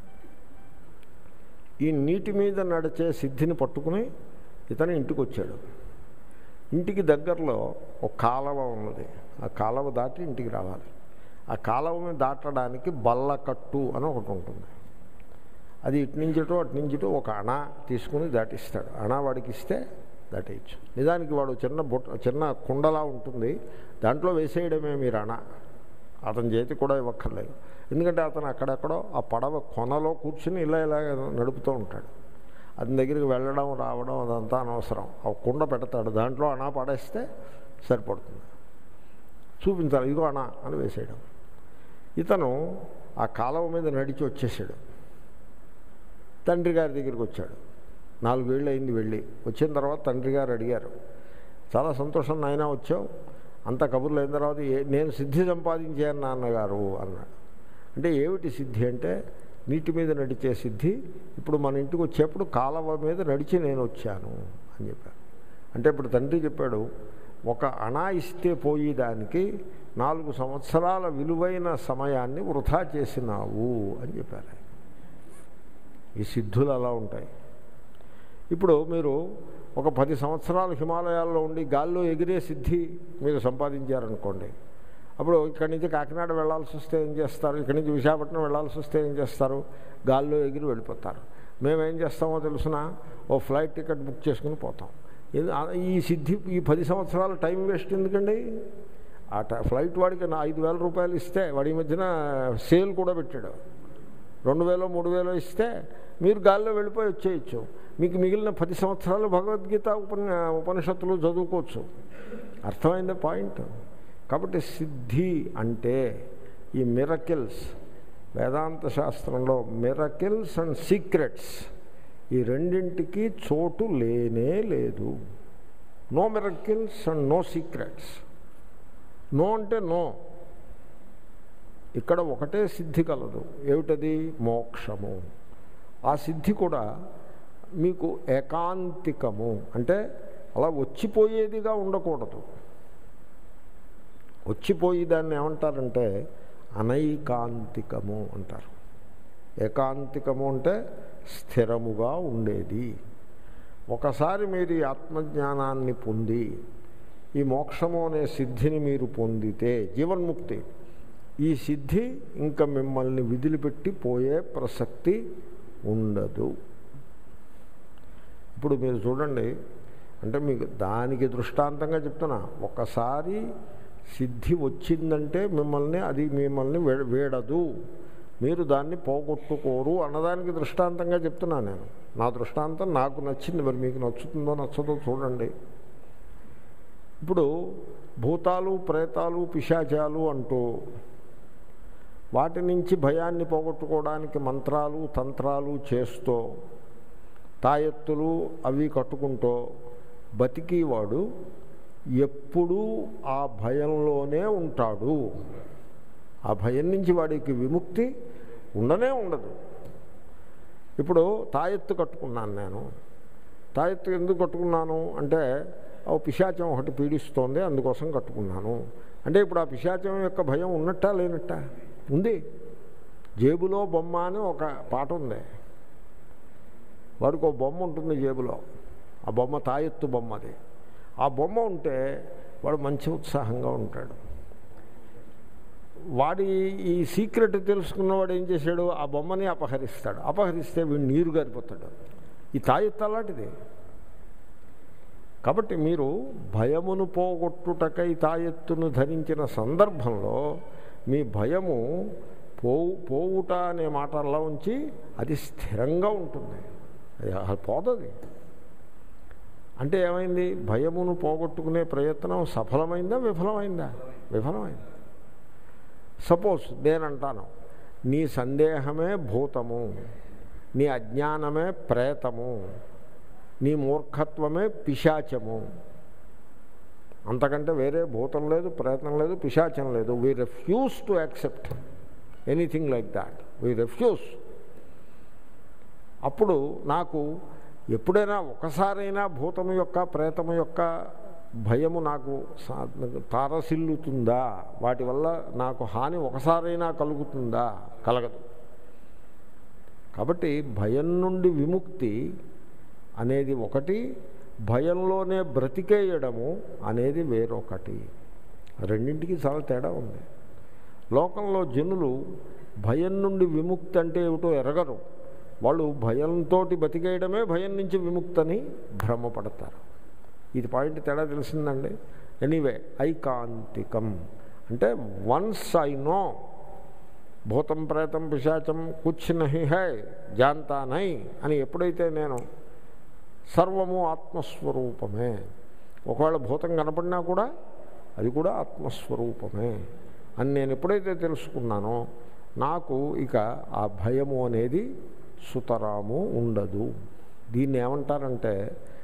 ఈ నీటి మీద నడిచే సిద్ధిని పట్టుకుని ఇతను ఇంటికి వచ్చాడు ఇంటికి దగ్గరలో ఒక కాలవ ఉన్నది ఆ కాలవ దాటి ఇంటికి రావాలి ఆ కాలవని దాటడానికి బల్లకట్టు అని ఒకటి ఉంటుంది అది ఇటు నుంచిటో అటు నుంచిటో ఒక అణ తీసుకుని దాటిస్తాడు అణ వాడికి ఇస్తే దాటేయచ్చు నిజానికి వాడు చిన్న బుట్ట చిన్న కుండలా ఉంటుంది దాంట్లో వేసేయడమే మీరు అణ అతని చేతి కూడా ఇవ్వక్కర్లేదు ఎందుకంటే అతను అక్కడెక్కడో ఆ పడవ కొనలో కూర్చుని ఇలా ఇలా నడుపుతూ ఉంటాడు అతని దగ్గరికి వెళ్ళడం రావడం అదంతా అనవసరం ఆ కుండ పెడతాడు దాంట్లో అణ పడేస్తే సరిపడుతుంది చూపించాలి ఇదిగో అణ అని వేసేయడం ఇతను ఆ కాలువ మీద నడిచి వచ్చేసాడు తండ్రి గారి దగ్గరికి వచ్చాడు నాలుగేళ్ళు అయింది వెళ్ళి వచ్చిన తర్వాత తండ్రి గారు అడిగారు చాలా సంతోషం నాయన వచ్చావు అంత కబుర్లు అయిన తర్వాత ఏ నేను సిద్ధి సంపాదించాను నాన్నగారు అన్నాడు అంటే ఏమిటి సిద్ధి అంటే నీటి మీద నడిచే సిద్ధి ఇప్పుడు మన ఇంటికి వచ్చేప్పుడు కాలవ మీద నడిచి నేను వచ్చాను అని చెప్పారు అంటే ఇప్పుడు తండ్రి చెప్పాడు ఒక అణా ఇస్తే పోయేదానికి నాలుగు సంవత్సరాల విలువైన సమయాన్ని వృధా చేసినావు అని చెప్పారు ఆయన. ఈ సిద్ధులు అలా ఉంటాయి ఇప్పుడు మీరు ఒక పది సంవత్సరాలు హిమాలయాల్లో ఉండి గాల్లో ఎగిరే సిద్ధి మీరు సంపాదించారనుకోండి అప్పుడు ఇక్కడి నుంచి కాకినాడ వెళ్ళాల్సి వస్తే ఏం చేస్తారు ఇక్కడి నుంచి విశాఖపట్నం వెళ్ళాల్సి వస్తే ఏం చేస్తారు గాల్లో ఎగిరి వెళ్ళిపోతారు మేమేం చేస్తామో తెలుసిన ఓ ఫ్లైట్ టికెట్ బుక్ చేసుకుని పోతాం ఇది- ఆ- ఈ సిద్ధి ఈ పది సంవత్సరాల టైం వేస్ట్ ఎందుకండి ఆ ట- ఫ్లైట్ వాడికి నా ఐదు వేల రూపాయలు ఇస్తే వాడి ఈ మధ్యన సేల్ కూడా పెట్టాడు రెండు వేలో మూడు వేలో ఇస్తే మీరు గాల్లో వెళ్ళిపోయి వచ్చేయచ్చు మీకు మిగిలిన పది సంవత్సరాలు భగవద్గీత ఉపన్య ఉపనిషత్తులు చదువుకోవచ్చు అర్థమైంది పాయింట్ కాబట్టి సిద్ధి అంటే ఈ మిరకిల్స్ వేదాంత శాస్త్రంలో మిరకిల్స్ అండ్ సీక్రెట్స్ ఈ రెండింటికి చోటు లేనే లేదు no miracles and no secrets no అంటే నో ఇక్కడ ఒకటే సిద్ధి కలదు ఏమిటది మోక్షము ఆ సిద్ధి కూడా మీకు ఏకాంతికము అంటే అలా వచ్చిపోయేదిగా ఉండకూడదు వచ్చిపోయి దాన్ని ఏమంటారంటే అనైకాంతికము అంటారు ఏకాంతికము అంటే స్థిరముగా ఉండేది ఒకసారి మీరు ఈ ఆత్మజ్ఞానాన్ని పొంది ఈ మోక్షము అనే సిద్ధిని మీరు పొందితే జీవన్ముక్తి ఈ సిద్ధి ఇంకా మిమ్మల్ని విదిలిపెట్టి పోయే ప్రసక్తి ఉండదు ఇప్పుడు మీరు చూడండి అంటే మీకు దానికి దృష్టాంతంగా చెప్తున్నా ఒకసారి సిద్ధి వచ్చిందంటే మిమ్మల్ని అది మిమ్మల్ని వే- వేడదు మీరు దాన్ని పోగొట్టుకోరు అన్నదానికి దృష్టాంతంగా చెప్తున్నా నేను నా దృష్టాంతం నాకు నచ్చింది మరి మీకు నచ్చుతుందో నచ్చదో చూడండి ఇప్పుడు భూతాలు ప్రేతాలు పిశాచాలు అంటూ వాటి నుంచి భయాన్ని పోగొట్టుకోవడానికి మంత్రాలు తంత్రాలు చేస్తూ తాయెత్తులు అవి కట్టుకుంటూ బతికివాడు ఎప్పుడూ ఆ భయంలోనే ఉంటాడు ఆ భయం నుంచి వాడికి విముక్తి ఉండనే ఉండదు ఇప్పుడు తాయెత్తు కట్టుకున్నాను నేను తాయెత్తు ఎందుకు కట్టుకున్నాను అంటే ఓ పిశాచం ఒకటి పీడిస్తోంది అందుకోసం కట్టుకున్నాను అంటే ఇప్పుడు ఆ పిశాచం యొక్క భయం ఉన్నట్టా లేనట్టా ఉంది జేబులో బొమ్మ అని ఒక పాట ఉంది వాడికి ఒక బొమ్మ ఉంటుంది జేబులో ఆ బొమ్మ తాయెత్తు బొమ్మ అది ఆ బొమ్మ ఉంటే వాడు మంచి ఉత్సాహంగా ఉంటాడు వాడి ఈ సీక్రెట్ తెలుసుకున్నవాడు ఏం చేశాడు ఆ బొమ్మని అపహరిస్తాడు అపహరిస్తే వీడు నీరు గారిపోతాడు ఈ తాయెత్తు అలాంటిది కాబట్టి మీరు భయమును పోగొట్టుటకై తాయెత్తును ధరించిన సందర్భంలో మీ భయము పోవు పోవుట అనే మాట అలా ఉంచి అది స్థిరంగా ఉంటుంది అది అసలు పోతుంది అంటే ఏమైంది భయమును పోగొట్టుకునే ప్రయత్నం సఫలమైందా విఫలమైందా విఫలమైంది సపోజ్ నేనంటాను నీ సందేహమే భూతము నీ అజ్ఞానమే ప్రేతము నీ మూర్ఖత్వమే పిశాచము అంతకంటే వేరే భూతం లేదు ప్రయత్నం లేదు పిశాచం లేదు we refuse to accept anything like that we refuse అప్పుడు నాకు ఎప్పుడైనా ఒకసారైనా భూతము యొక్క ప్రేతము యొక్క భయము నాకు సా- తారసిల్లుతుందా వాటి వల్ల నాకు హాని ఒకసారైనా కలుగుతుందా కలగదు కాబట్టి భయం నుండి విముక్తి అనేది ఒకటి భయంలోనే బ్రతికేయడము అనేది వేరొకటి రెండింటికి చాలా తేడా ఉంది లోకంలో జనులు భయం నుండి విముక్తి అంటే ఏమిటో ఎరగరు వాళ్ళు భయంతో బతికేయడమే భయం నుంచి విముక్తని భ్రమపడతారు ఇది పాయింట్ తేడా తెలిసిందండి ఎనీవే ఐకాంతికం అంటే వన్స్ ఐ నో భూతం ప్రేతం పిశాచం కుచ్ నహి హై జాంతా నై అని ఎప్పుడైతే నేను సర్వము ఆత్మస్వరూపమే ఒకవేళ భూతం కనపడినా కూడా అది కూడా ఆత్మస్వరూపమే అని నేను ఎప్పుడైతే తెలుసుకున్నానో నాకు ఇక ఆ భయము అనేది సుతరాము ఉండదు దీన్ని ఏమంటారంటే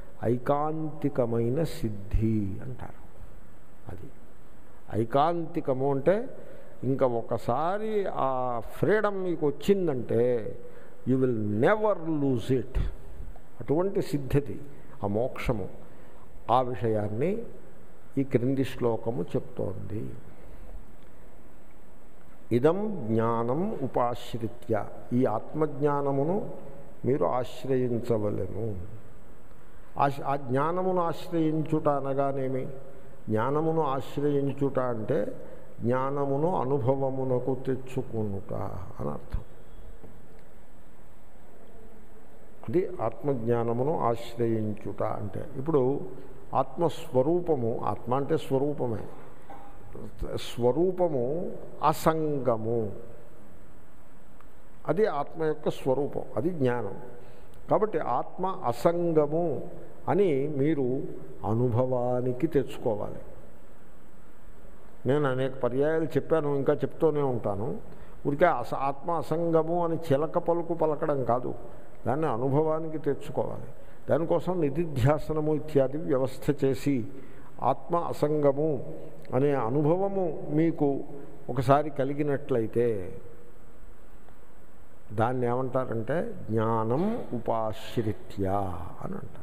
ఐకాంతికమైన సిద్ధి అంటారు అది ఐకాంతికము అంటే ఇంకా ఒకసారి ఆ ఫ్రీడమ్ మీకు వచ్చిందంటే you will never lose it అటువంటి సిద్ధతి ఆ మోక్షము ఆ విషయాన్ని ఈ క్రింది శ్లోకము చెప్తోంది ఇదం జ్ఞానం ఉపాశ్రిత్య ఈ ఆత్మజ్ఞానమును మీరు ఆశ్రయించవలెను ఆశ ఆ జ్ఞానమును ఆశ్రయించుట అనగానేమి జ్ఞానమును ఆశ్రయించుట అంటే జ్ఞానమును అనుభవమునకు తెచ్చుకునుట అని అర్థం అది ఆత్మజ్ఞానమును ఆశ్రయించుట అంటే ఇప్పుడు ఆత్మస్వరూపము ఆత్మ అంటే స్వరూపమే స్వరూపము అసంగము అది ఆత్మ యొక్క స్వరూపం అది జ్ఞానం కాబట్టి ఆత్మ అసంగము అని మీరు అనుభవానికి తెచ్చుకోవాలి నేను అనేక పర్యాయాలు చెప్పాను ఇంకా చెప్తూనే ఉంటాను ఊరికే అస ఆత్మ అసంగము అని చిలక పలుకు పలకడం కాదు దాన్ని అనుభవానికి తెచ్చుకోవాలి దానికోసం నిధిధ్యాసనము ఇత్యాది వ్యవస్థ చేసి ఆత్మ అసంగము అనే అనుభవము మీకు ఒకసారి కలిగినట్లయితే దాన్ని ఏమంటారంటే జ్ఞానం ఉపాశ్రిత్య అని అంటారు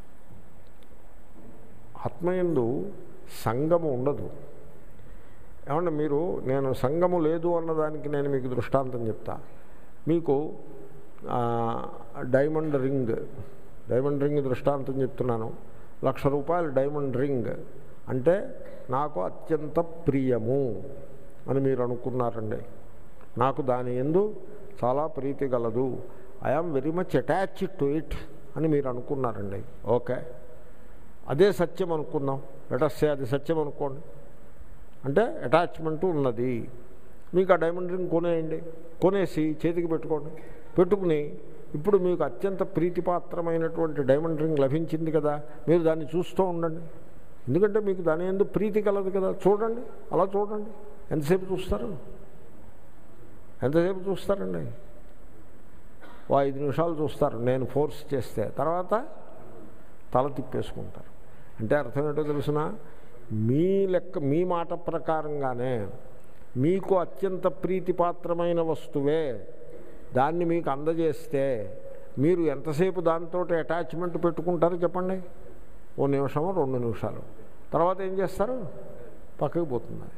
ఆత్మయందు సంగము ఉండదు ఏమన్నా మీరు నేను సంగము లేదు అన్నదానికి నేను మీకు దృష్టాంతం చెప్తా మీకు ఆ, డైమండ్ రింగ్ డైమండ్ రింగ్ దృష్టాంతం చెప్తున్నాను లక్ష రూపాయలు డైమండ్ రింగ్ అంటే నాకు అత్యంత ప్రియము అని మీరు అనుకున్నారండి నాకు దాని ఎందు చాలా ప్రీతి గలదు I am very much attach to it అని మీరు అనుకున్నారండి ఓకే అదే సత్యం అనుకుందాం లెటస్సే అది సత్యం అనుకోండి అంటే అటాచ్మెంట్ ఉన్నది మీకు ఆ డైమండ్ రింగ్ కొనేయండి కొనేసి చేతికి పెట్టుకోండి పెట్టుకుని ఇప్పుడు మీకు అత్యంత ప్రీతిపాత్రమైనటువంటి డైమండ్ రింగ్ లభించింది కదా మీరు దాన్ని చూస్తూ ఉండండి ఎందుకంటే మీకు దాని ఎందు ప్రీతి కలదు కదా చూడండి అలా చూడండి ఎంతసేపు చూస్తారు ఎంతసేపు చూస్తారండి ఓ ఐదు నిమిషాలు చూస్తారు నేను ఫోర్స్ చేస్తే తర్వాత తల తిప్పేసుకుంటారు అంటే అర్థం ఏంటో తెలుసిన మీ లెక్క మీ మాట ప్రకారంగానే మీకు అత్యంత ప్రీతిపాత్రమైన వస్తువే దాన్ని మీకు అందజేస్తే మీరు ఎంతసేపు దాంతో అటాచ్మెంట్ పెట్టుకుంటారో చెప్పండి ఓ నిమిషము రెండు నిమిషాలు తర్వాత ఏం చేస్తారు పక్కకి పోతుంది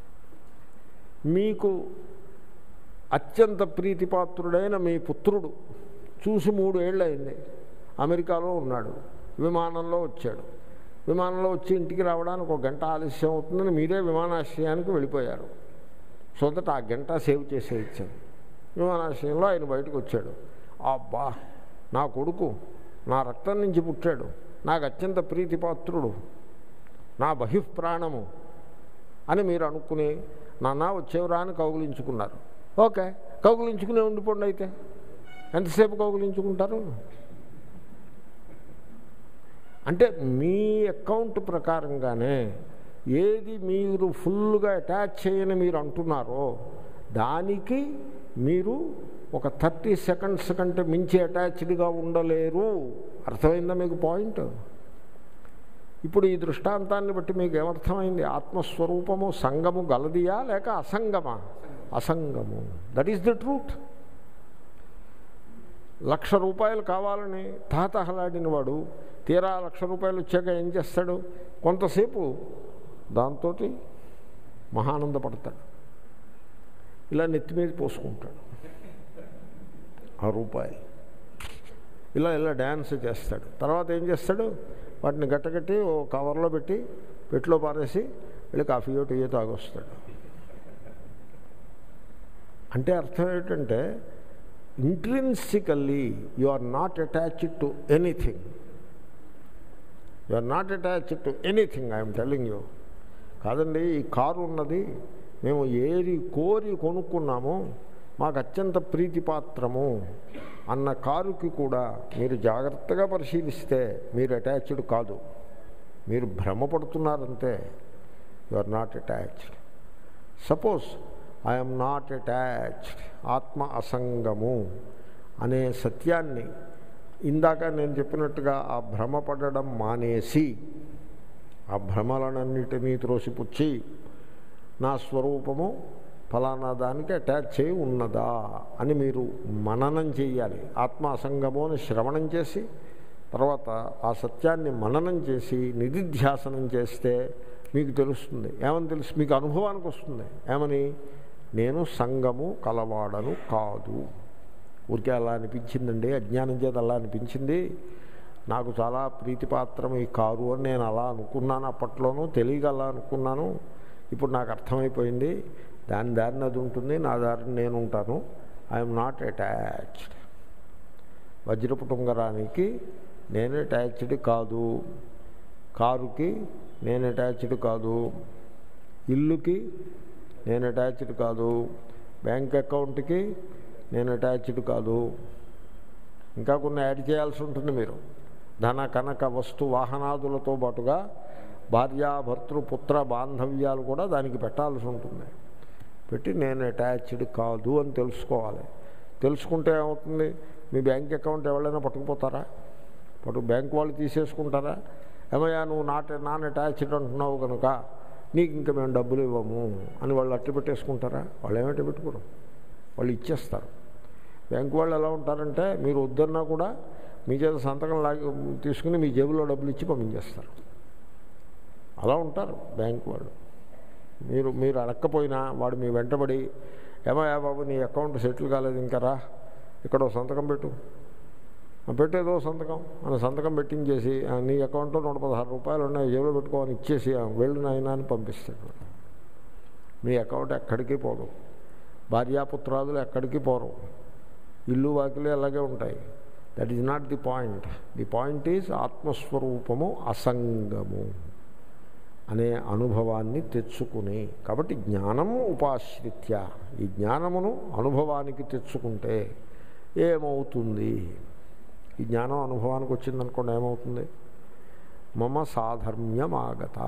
మీకు అత్యంత ప్రీతిపాత్రుడైన మీ పుత్రుడు చూసి మూడు ఏళ్ళు అయింది అమెరికాలో ఉన్నాడు విమానంలో వచ్చాడు విమానంలో వచ్చి ఇంటికి రావడానికి ఒక గంట ఆలస్యం అవుతుందని మీరే విమానాశ్రయానికి వెళ్ళిపోయారు సో దట్ ఆ గంట సేవ్ చేసే ఇచ్చాను విమానాశ్రయంలో ఆయన బయటకు వచ్చాడు అబ్బా నా కొడుకు నా రక్తం నుంచి పుట్టాడు నాకు అత్యంత ప్రీతిపాత్రుడు నా బహిఃప్రాణము అని మీరు అనుకుని నాన్న వచ్చేవరా అని కౌగులించుకున్నారు ఓకే కౌగులించుకునే ఉండిపోండి అయితే ఎంతసేపు కౌగులించుకుంటారు అంటే మీ అకౌంట్ ప్రకారంగానే ఏది మీరు ఫుల్గా అటాచ్ చేయని మీరు అంటున్నారో దానికి మీరు ఒక థర్టీ సెకండ్స్ కంటే మించి అటాచ్డ్గా ఉండలేరు అర్థమైందా మీకు పాయింట్ ఇప్పుడు ఈ దృష్టాంతాన్ని బట్టి మీకు ఏమర్థమైంది ఆత్మస్వరూపము సంగము గలదియా లేక అసంగమా అసంగము that is the truth lakh రూపాయలు కావాలని తాతహలాడిన వాడు తీరా లక్ష రూపాయలు వచ్చాక ఏం చేస్తాడు కొంతసేపు దాంతో మహానందపడతాడు ఇలా నెత్తి మీద పోసుకుంటాడు ఆ రూపాయలు ఇలా ఇలా డ్యాన్స్ చేస్తాడు తర్వాత ఏం చేస్తాడు వాటిని గట్టగట్టి ఓ కవర్లో పెట్టి పెట్టులో పారేసి వెళ్ళి కాఫీయో టీయో తాగొస్తాడు అంటే అర్థం ఏంటంటే intrinsically you are not attached to anything you are not attached to anything I'm telling you కాదండి ఈ కారు ఉన్నది మేము ఏరి కోరి కొనుక్కున్నాము మాకు అత్యంత ప్రీతిపాత్రము అన్న కారుకి కూడా మీరు జాగ్రత్తగా పరిశీలిస్తే మీరు అటాచ్డ్ కాదు మీరు భ్రమపడుతున్నారంతే you are not attached suppose I'm not attached ఆత్మ అసంగము అనే సత్యాన్ని ఇందాక నేను చెప్పినట్టుగా ఆ భ్రమపడడం మానేసి ఆ భ్రమలనన్నిటినీ త్రోసిపుచ్చి నా స్వరూపము ఫలానా దానికి అటాచ్ చేయి ఉన్నదా అని మీరు మననం చేయాలి ఆత్మ అసంగము అని శ్రవణం చేసి తర్వాత ఆ సత్యాన్ని మననం చేసి నిధిధ్యాసనం చేస్తే మీకు తెలుస్తుంది ఏమని తెలుసు మీకు అనుభవానికి వస్తుంది ఏమని నేను సంగము కలవాడను కాదు ఊరికే అలా అనిపించిందండి అజ్ఞానం చేత అలా అనిపించింది నాకు చాలా ప్రీతిపాత్రం ఈ కారు అని నేను అలా అనుకున్నాను అప్పట్లోనూ తెలియక అలా అనుకున్నాను ఇప్పుడు నాకు అర్థమైపోయింది దాని దారిని అది ఉంటుంది నా దారిని నేను ఉంటాను ఐఎమ్ నాట్ అటాచ్డ్ వజ్రపు టుంగరానికి నేను అటాచ్డ్ కాదు కారుకి నేను అటాచ్డ్ కాదు ఇల్లుకి నేను అటాచ్డ్ కాదు బ్యాంక్ అకౌంట్కి నేను అటాచ్డ్ కాదు ఇంకా కొన్ని యాడ్ చేయాల్సి ఉంటుంది మీరు ధన కనక వస్తు వాహనాదులతో పాటుగా భార్యాభర్తృ పుత్ర బాంధవ్యాలు కూడా దానికి పెట్టాల్సి ఉంటుంది పెట్టి నేను అటాచ్డ్ కాదు అని తెలుసుకోవాలి తెలుసుకుంటే ఏమవుతుంది మీ బ్యాంక్ అకౌంట్ ఎవరైనా పట్టుకుపోతారా పట్టు బ్యాంక్ వాళ్ళు తీసేసుకుంటారా ఏమయ్యా నువ్వు నాట్ నాన్ అటాచ్డ్ అంటున్నావు కనుక నీకు ఇంకా మేము డబ్బులు ఇవ్వము అని వాళ్ళు అట్టి పెట్టేసుకుంటారా వాళ్ళు ఏమిటి పెట్టుకోరు వాళ్ళు ఇచ్చేస్తారు బ్యాంకు వాళ్ళు ఎలా ఉంటారంటే మీరు వద్దన్నా కూడా మీ చేత సంతకం లాగి తీసుకుని మీ జేబులో డబ్బులు ఇచ్చి పంపించేస్తారు అలా ఉంటారు బ్యాంకు వాళ్ళు మీరు మీరు అడక్కపోయినా వాడు మీ వెంటబడి ఏమయ్యా బాబు నీ అకౌంట్ సెటిల్ కాలేదు ఇంకా రా ఇక్కడ ఓ సంతకం పెట్టు ఆ, పెట్టేదో సంతకం అని సంతకం పెట్టించేసి "ఆ, నీ అకౌంట్లో నూట పదహారు రూపాయలు ఉన్నాయి జేబులో పెట్టుకోని ఇచ్చేసి "ఆ, వెళ్ళు నాయనా అని పంపిస్తాడు మీ అకౌంట్ ఎక్కడికి పోదు భార్యాపుత్రాదులు ఎక్కడికి పోరు ఇల్లు వాకిలు అలాగే ఉంటాయి that is not the point the point is ఆత్మస్వరూపము అసంగము అనే అనుభవాన్ని తెచ్చుకుని కాబట్టి జ్ఞానం ఉపాశ్రిత్య ఈ జ్ఞానమును అనుభవానికి తెచ్చుకుంటే ఏమవుతుంది ఈ జ్ఞానం అనుభవానికి వచ్చిందనుకోండి ఏమవుతుంది మమ సాధర్మ్యమాగతా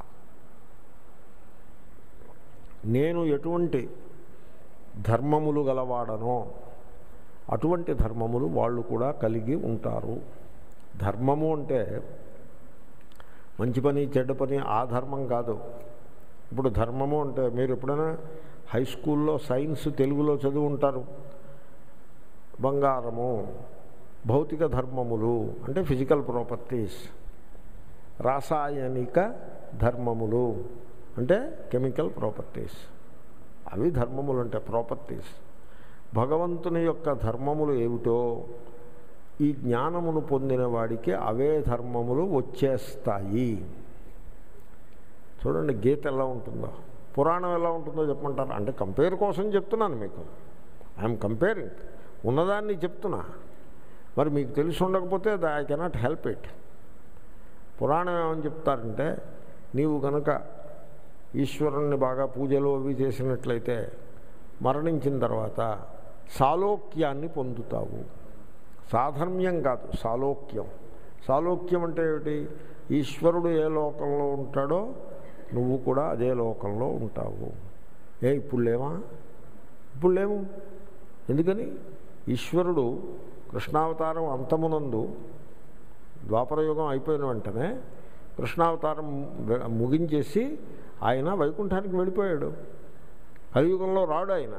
నేను ఎటువంటి ధర్మములు గలవాడనో అటువంటి ధర్మములు వాళ్ళు కూడా కలిగి ఉంటారు ధర్మము అంటే మంచి పని చెడ్డ పని ఆ ధర్మం కాదు ఇప్పుడు ధర్మము అంటే మీరు ఎప్పుడైనా హై స్కూల్లో సైన్స్ తెలుగులో చదువు ఉంటారు బంగారము భౌతిక ధర్మములు అంటే ఫిజికల్ ప్రాపర్టీస్ రాసాయనిక ధర్మములు అంటే కెమికల్ ప్రాపర్టీస్ అవి ధర్మములు అంటే ప్రాపర్టీస్ భగవంతుని యొక్క ధర్మములు ఏమిటో ఈ జ్ఞానమును పొందిన వాడికి అవే ధర్మములు వచ్చేస్తాయి చూడండి గీత ఎలా ఉంటుందో పురాణం ఎలా ఉంటుందో చెప్పమంటారు అంటే కంపేర్ కోసం చెప్తున్నాను మీకు ఐఎమ్ కంపేరింగ్ ఉన్నదాన్ని చెప్తున్నా మరి మీకు తెలిసి ఉండకపోతే ఐ కెనాట్ హెల్ప్ ఇట్ పురాణం ఏమని చెప్తారంటే నీవు కనుక ఈశ్వరుణ్ణి బాగా పూజలు అవి చేసినట్లయితే మరణించిన తర్వాత సాలోక్యాన్ని పొందుతావు సాధర్మ్యం కాదు సాలోక్యం సాలోక్యం అంటే ఏమిటి ఈశ్వరుడు ఏ లోకంలో ఉంటాడో నువ్వు కూడా అదే లోకంలో ఉంటావు ఏ ఇప్పుడు లేవా ఇప్పుడు లేవు ఎందుకని ఈశ్వరుడు కృష్ణావతారం అంతమునందు ద్వాపరయుగం అయిపోయిన వెంటనే కృష్ణావతారం ముగించేసి ఆయన వైకుంఠానికి వెళ్ళిపోయాడు కలియుగంలో రాడు ఆయన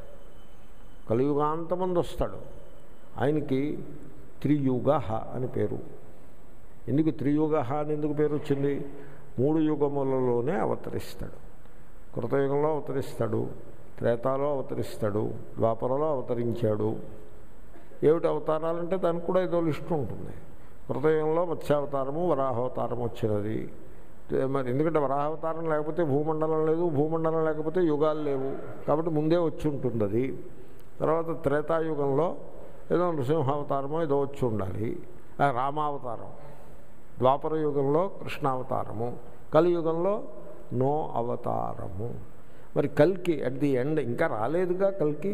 కలియుగాంతమంది వస్తాడు ఆయనకి త్రియుగ అని పేరు ఎందుకు త్రియుగ అని ఎందుకు పేరు వచ్చింది మూడు యుగములలోనే అవతరిస్తాడు కృతయుగంలో అవతరిస్తాడు త్రేతాలో అవతరిస్తాడు ద్వాపరలో అవతరించాడు ఏమిటి అవతారాలంటే దానికి కూడా ఏదో లిస్టు ఉంటుంది కృతయుగంలో మత్స్యావతారము వరాహావతారం వచ్చినది మరి ఎందుకంటే వరాహావతారం లేకపోతే భూమండలం లేదు భూమండలం లేకపోతే యుగాలు లేవు కాబట్టి ముందే వచ్చి ఉంటుంది అది తర్వాత త్రేతాయుగంలో ఏదో నృసింహావతారమో ఏదో వచ్చి ఉండాలి రామావతారం ద్వాపర యుగంలో కృష్ణావతారము కలియుగంలో నో అవతారము మరి కల్కి అట్ ది ఎండ్ ఇంకా రాలేదుగా కల్కి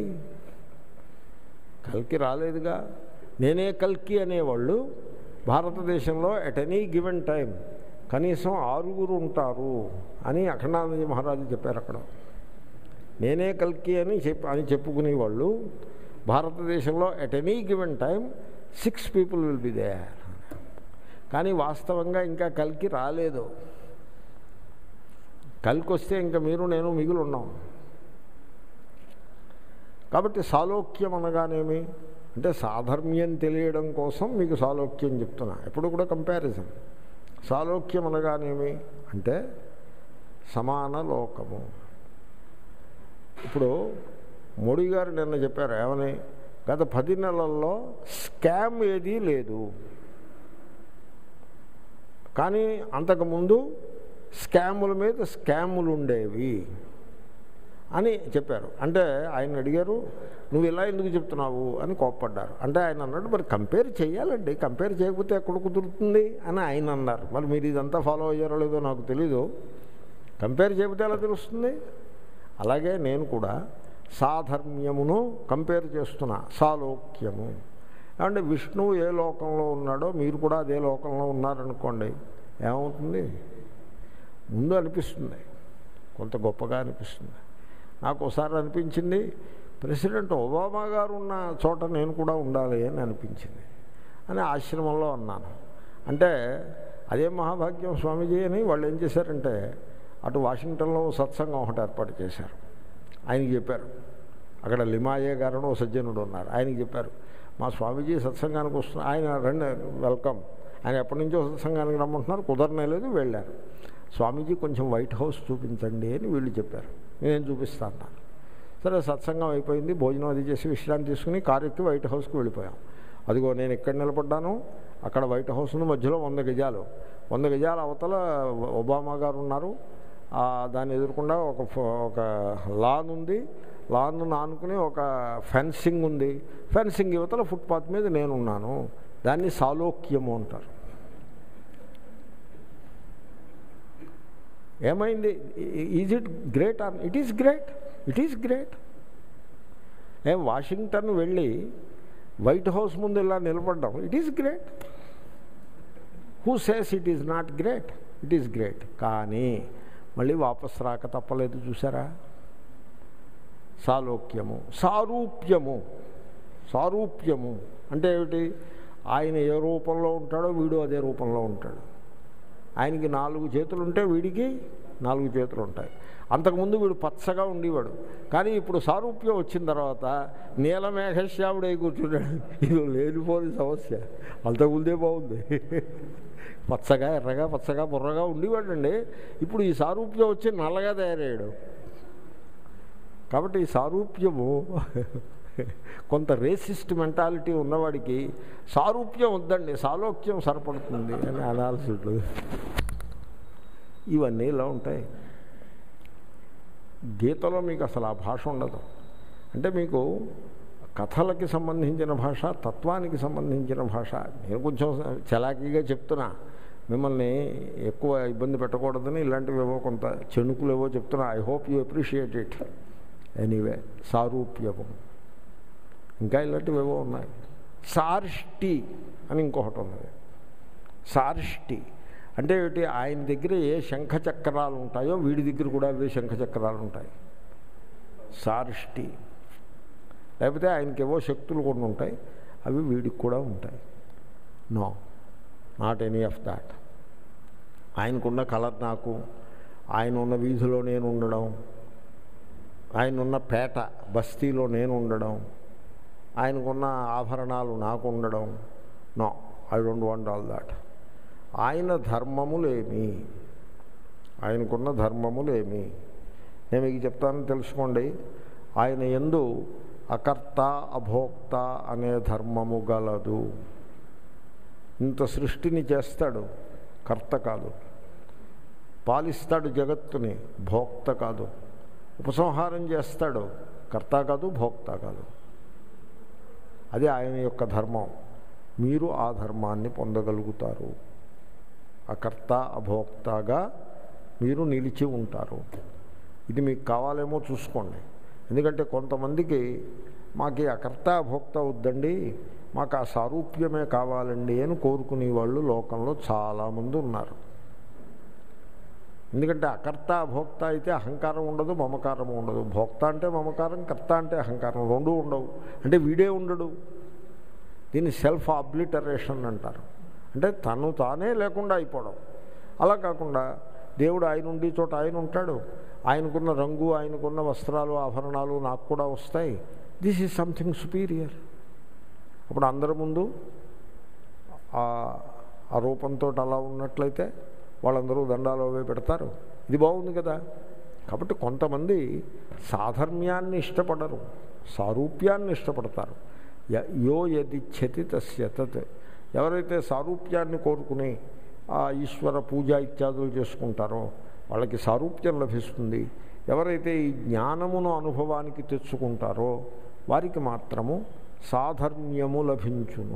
కల్కి రాలేదుగా నేనే కల్కి అనేవాళ్ళు భారతదేశంలో ఎట్ ఎనీ గివెన్ టైం కనీసం ఆరుగురు ఉంటారు అని అఖండానంద మహారాజు చెప్పారు అక్కడ నేనే కల్కి అని చెప్పి అని చెప్పుకునేవాళ్ళు భారతదేశంలో at any given time six people will be there కానీ వాస్తవంగా ఇంకా కలికి రాలేదు కలికి వస్తే ఇంకా మీరు నేను మిగులు ఉన్నాం కాబట్టి సాలోక్యం అనగానేమి అంటే సాధర్మ్యం తెలియడం కోసం మీకు సాలోక్యం చెప్తున్నా ఎప్పుడు కూడా కంపారిజన్ సాలోక్యం అనగానేమి అంటే సమాన లోకము ఇప్పుడు మోడీ గారు నిన్న చెప్పారు ఏమని గత పది నెలల్లో స్కామ్ ఏదీ లేదు కానీ అంతకుముందు స్కాముల మీద స్కాములు ఉండేవి అని చెప్పారు అంటే ఆయన అడిగారు నువ్వు ఇలా ఎందుకు చెప్తున్నావు అని కోప్పడ్డారు అంటే ఆయన అన్నాడు మరి కంపేర్ చేయాలండి కంపేర్ చేయకపోతే ఎక్కడ కుదురుతుంది అని ఆయన అన్నారు మరి మీరు ఇదంతా ఫాలో అయ్యారో లేదో నాకు తెలీదు కంపేర్ చేయకపోతే ఎలా తెలుస్తుంది అలాగే నేను కూడా సాధర్మ్యమును కంపేర్ చేస్తున్నా సాలోక్యము అంటే విష్ణువు ఏ లోకంలో ఉన్నాడో మీరు కూడా అదే లోకంలో ఉన్నారనుకోండి ఏమవుతుంది ముందు అనిపిస్తుంది కొంత గొప్పగా అనిపిస్తుంది నాకు ఒకసారి అనిపించింది ప్రెసిడెంట్ ఒబామా గారు ఉన్న చోట నేను కూడా ఉండాలి అని అనిపించింది అని ఆశ్రమంలో అన్నాను అంటే అదే మహాభాగ్యం స్వామీజీ అని వాళ్ళు ఏం చేశారంటే అటు వాషింగ్టన్లో సత్సంగం ఒకటి ఏర్పాటు చేశారు ఆయనకి చెప్పారు అక్కడ లిమాయే గారు ఓ సజ్జనుడు ఉన్నారు ఆయనకి చెప్పారు మా స్వామీజీ సత్సంగానికి వస్తున్నారు ఆయన రండి వెల్కమ్ ఆయన ఎప్పటి నుంచో సత్సంగానికి రమ్మంటున్నారు కుదరనేలేదు వెళ్ళారు స్వామీజీ కొంచెం వైట్ హౌస్ చూపించండి అని వీళ్ళు చెప్పారు నేను చూపిస్తాను సరే సత్సంగం అయిపోయింది భోజనం అది చేసి విశ్రాంతి తీసుకుని కారు ఎక్కి వైట్ హౌస్కి వెళ్ళిపోయాం అదిగో నేను ఇక్కడ నిలబడ్డాను అక్కడ వైట్ హౌస్ మధ్యలో వంద గజాలు వంద గజాల అవతల ఒబామా గారు ఉన్నారు దాన్ని ఎదుర్కొండా ఒక ఒక లాన్ ఉంది లాన్ ఆనుకుని ఒక ఫెన్సింగ్ ఉంది ఫెన్సింగ్ యువతల ఫుట్పాత్ మీద నేనున్నాను దాన్ని సాలోక్యము అంటారు ఏమైంది is it great or it is great it is great ఏం వాషింగ్టన్ వెళ్ళి వైట్ హౌస్ ముందు ఇలా నిలబడ్డాం it is great who says it is not great it is great కానీ మళ్ళీ వాపస్ రాక తప్పలేదు చూసారా సాలోక్యము సారూప్యము సారూప్యము అంటే ఏమిటి ఆయన ఏ రూపంలో ఉంటాడో వీడు అదే రూపంలో ఉంటాడు ఆయనకి నాలుగు చేతులు ఉంటే వీడికి నాలుగు చేతులు ఉంటాయి అంతకుముందు వీడు పచ్చగా ఉండేవాడు కానీ ఇప్పుడు సారూప్యం వచ్చిన తర్వాత నీలమేఘశ్యాముడై కూర్చున్నాడు ఇది లేనిపోని సమస్య అంతకుముందే బాగుంది పచ్చగా ఎర్రగా పచ్చగా బుర్రగా ఉండేవాడండి ఇప్పుడు ఈ సారూప్యం వచ్చి నల్లగా తయారయ్యాడు కాబట్టి ఈ సారూప్యము కొంత రేసిస్ట్ మెంటాలిటీ ఉన్నవాడికి సారూప్యం వద్దండి సాలోక్యం సరిపడుతుంది అని అనాల్సి ఉంటుంది ఇవన్నీ ఇలా ఉంటాయి గీతలో మీకు అసలు ఆ భాష ఉండదు అంటే మీకు కథలకి సంబంధించిన భాష తత్వానికి సంబంధించిన భాష నేను కొంచెం చలాకీగా చెప్తున్నా మిమ్మల్ని ఎక్కువ ఇబ్బంది పెట్టకూడదని ఇలాంటివి ఏవో కొంత చెణుకులు ఏవో చెప్తున్నా I hope you appreciate it anyway సారూప్యము ఇంకా ఇలాంటివి ఏవో ఉన్నాయి సార్ష్టి అని ఇంకొకటి ఉన్నది సార్ష్టి అంటే ఏమిటి ఆయన దగ్గర ఏ శంఖ చక్రాలు ఉంటాయో వీడి దగ్గర కూడా అవే శంఖ చక్రాలు ఉంటాయి సార్ష్టి లేకపోతే ఆయనకి ఏవో శక్తులు కొన్ని ఉంటాయి అవి వీడికి కూడా ఉంటాయి no not any of that ఆయనకున్న కలర్ నాకు ఆయన ఉన్న వీధిలో నేను ఉండడం ఆయన ఉన్న పేట బస్తీలో నేను ఉండడం ఆయనకున్న ఆభరణాలు నాకు ఉండడం no I don't want all that ఆయన ధర్మములేమి ఆయనకున్న ధర్మములేమి నేను మీకు చెప్తాను తెలుసుకోండి ఆయన ఎందు అకర్త అభోక్త అనే ధర్మము గలదు ఇంత సృష్టిని చేస్తాడు కర్త కాదు పాలిస్తాడు జగత్తుని భోక్త కాదు ఉపసంహారం చేస్తాడు కర్త కాదు భోక్త కాదు అది ఆయన యొక్క ధర్మం మీరు ఆ ధర్మాన్ని పొందగలుగుతారు అకర్త అభోక్తగా మీరు నిలిచి ఉంటారు ఇది మీకు కావాలేమో చూసుకోండి ఎందుకంటే కొంతమందికి మాకు ఈ అకర్త అభోక్త వద్దండి మాకు ఆ సారూప్యమే కావాలండి అని కోరుకునే వాళ్ళు లోకంలో చాలామంది ఉన్నారు ఎందుకంటే అకర్త అభోక్త అయితే అహంకారం ఉండదు మమకారం ఉండదు భోక్త అంటే మమకారం కర్త అంటే అహంకారం రెండూ ఉండవు అంటే వీడే ఉండడు దీన్ని సెల్ఫ్ ఆబ్లిటరేషన్ అంటారు అంటే తను తానే లేకుండా అయిపోవడం అలా కాకుండా దేవుడు ఆయన ఉండి చోట ఆయన ఉంటాడు ఆయనకున్న రంగు ఆయనకున్న వస్త్రాలు ఆభరణాలు నాకు కూడా వస్తాయి దిస్ ఈజ్ సంథింగ్ సుపీరియర్ అప్పుడు అందరి ముందు ఆ రూపంతో అలా ఉన్నట్లయితే వాళ్ళందరూ దండాలు అవే పెడతారు ఇది బాగుంది కదా కాబట్టి కొంతమంది సాధర్మ్యాన్ని ఇష్టపడరు సారూప్యాన్ని ఇష్టపడతారు యో యదిచ్చతి తస్య తత్ ఎవరైతే సారూప్యాన్ని కోరుకుని ఆ ఈశ్వర పూజ ఇత్యాదులు చేసుకుంటారో వాళ్ళకి సారూప్యం లభిస్తుంది ఎవరైతే ఈ జ్ఞానమును అనుభవానికి తెచ్చుకుంటారో వారికి మాత్రము సాధర్మ్యము లభించును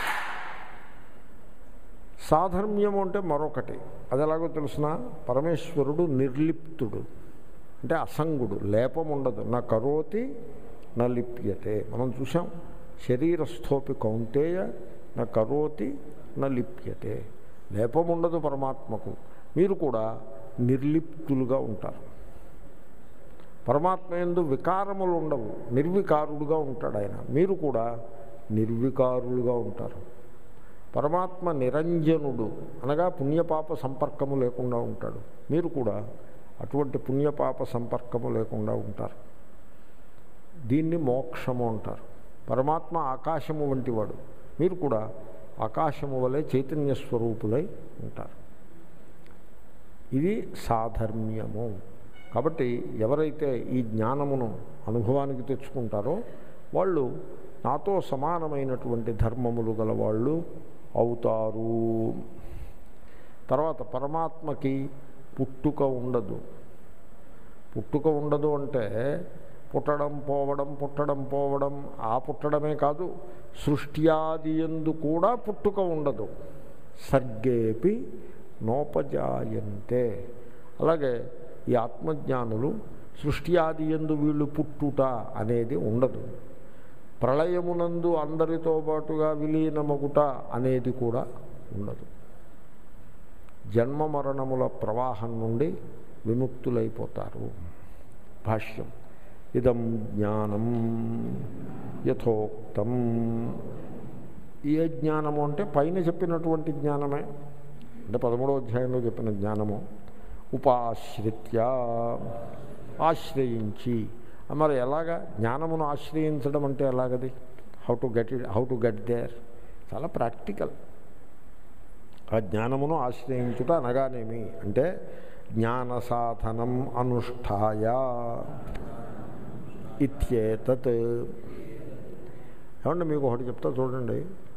సాధర్మ్యము అంటే మరొకటి అది ఎలాగో తెలిసిన పరమేశ్వరుడు నిర్లిప్తుడు అంటే అసంగుడు లేపం ఉండదు నా కరోతి నా లిప్యతే మనం చూసాం శరీరస్థోపి కౌంతేయ నా కరోతి నా లిప్యతే లేపం ఉండదు పరమాత్మకు మీరు కూడా నిర్లిప్తులుగా ఉంటారు పరమాత్మ ఎందు వికారములు ఉండవు నిర్వికారుడుగా ఉంటాడు ఆయన మీరు కూడా నిర్వికారులుగా ఉంటారు పరమాత్మ నిరంజనుడు అనగా పుణ్యపాప సంపర్కము లేకుండా ఉంటాడు మీరు కూడా అటువంటి పుణ్యపాప సంపర్కము లేకుండా ఉంటారు దీన్ని మోక్షము అంటారు పరమాత్మ ఆకాశము వంటివాడు మీరు కూడా ఆకాశము వలె చైతన్య స్వరూపులై ఉంటారు ఇది సాధర్మ్యము కాబట్టి ఎవరైతే ఈ జ్ఞానమును అనుభవానికి తెచ్చుకుంటారో వాళ్ళు నాతో సమానమైనటువంటి ధర్మములు గల వాళ్ళు అవుతారు తర్వాత పరమాత్మకి పుట్టుక ఉండదు పుట్టుక ఉండదు అంటే పుట్టడం పోవడం పుట్టడం పోవడం ఆ పుట్టడమే కాదు సృష్ట్యాది ఎందు కూడా పుట్టుక ఉండదు సర్గేపి నోపజాయంతే అలాగే ఈ ఆత్మజ్ఞానులు సృష్టి ఆది ఎందు వీళ్ళు పుట్టుట అనేది ఉండదు ప్రళయమునందు అందరితో పాటుగా విలీనమగుట అనేది కూడా ఉండదు జన్మ మరణముల ప్రవాహం నుండి విముక్తులైపోతారు భాష్యం ఇదం జ్ఞానం యథోక్తం ఏ జ్ఞానము అంటే పైన చెప్పినటువంటి జ్ఞానమే అంటే పదమూడో అధ్యాయంలో చెప్పిన జ్ఞానము ఉపాశ్రిత్య ఆశ్రయించి మరి ఎలాగా జ్ఞానమును ఆశ్రయించడం అంటే ఎలాగది how to get it how to get there చాలా ప్రాక్టికల్ ఆ జ్ఞానమును ఆశ్రయించుట అనగానేమి అంటే జ్ఞాన సాధనం అనుష్ఠాయ ఇత్యేతత్ ఏమంటే మీకు ఒకటి చెప్తా చూడండి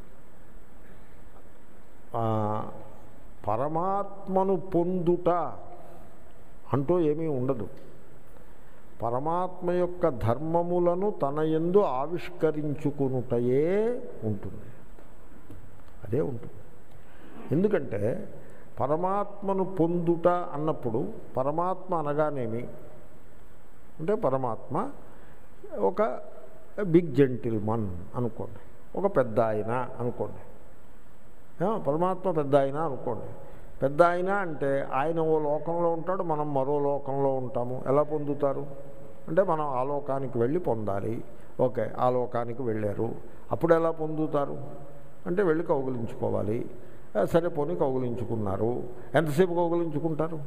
ఆ, పరమాత్మను పొందుట అంటూ ఏమీ ఉండదు పరమాత్మ యొక్క ధర్మములను తన యందు ఆవిష్కరించుకునుటయే ఉంటుంది అదే ఉంటుంది ఎందుకంటే పరమాత్మను పొందుట అన్నప్పుడు పరమాత్మ అనగానేమి అంటే పరమాత్మ ఒక బిగ్ జెంటిల్ మన్ అనుకోండి ఒక పెద్ద ఆయన అనుకోండి ఆ, పరమాత్మ పెద్ద ఆయన అనుకోండి పెద్ద ఆయన అంటే ఆయన ఓ లోకంలో ఉంటాడు మనం మరో లోకంలో ఉంటాము ఎలా పొందుతారు అంటే మనం ఆ లోకానికి వెళ్ళి పొందాలి ఓకే ఆ లోకానికి వెళ్ళారు అప్పుడు ఎలా పొందుతారు అంటే వెళ్ళి కౌగులించుకోవాలి ఆ, సరే పోనీ కౌగులించుకున్నారు ఎంతసేపు కౌగులించుకుంటారు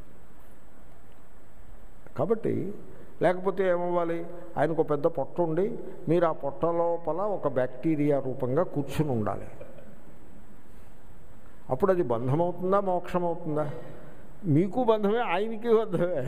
కాబట్టి లేకపోతే ఏమవ్వాలి ఆయనకు ఒక పెద్ద పొట్ట ఉండి మీరు ఆ పొట్ట లోపల ఒక బ్యాక్టీరియా రూపంగా కూర్చుని ఉండాలి అప్పుడు అది బంధం అవుతుందా మోక్షం అవుతుందా మీకు బంధమే ఆయనకి బంధమే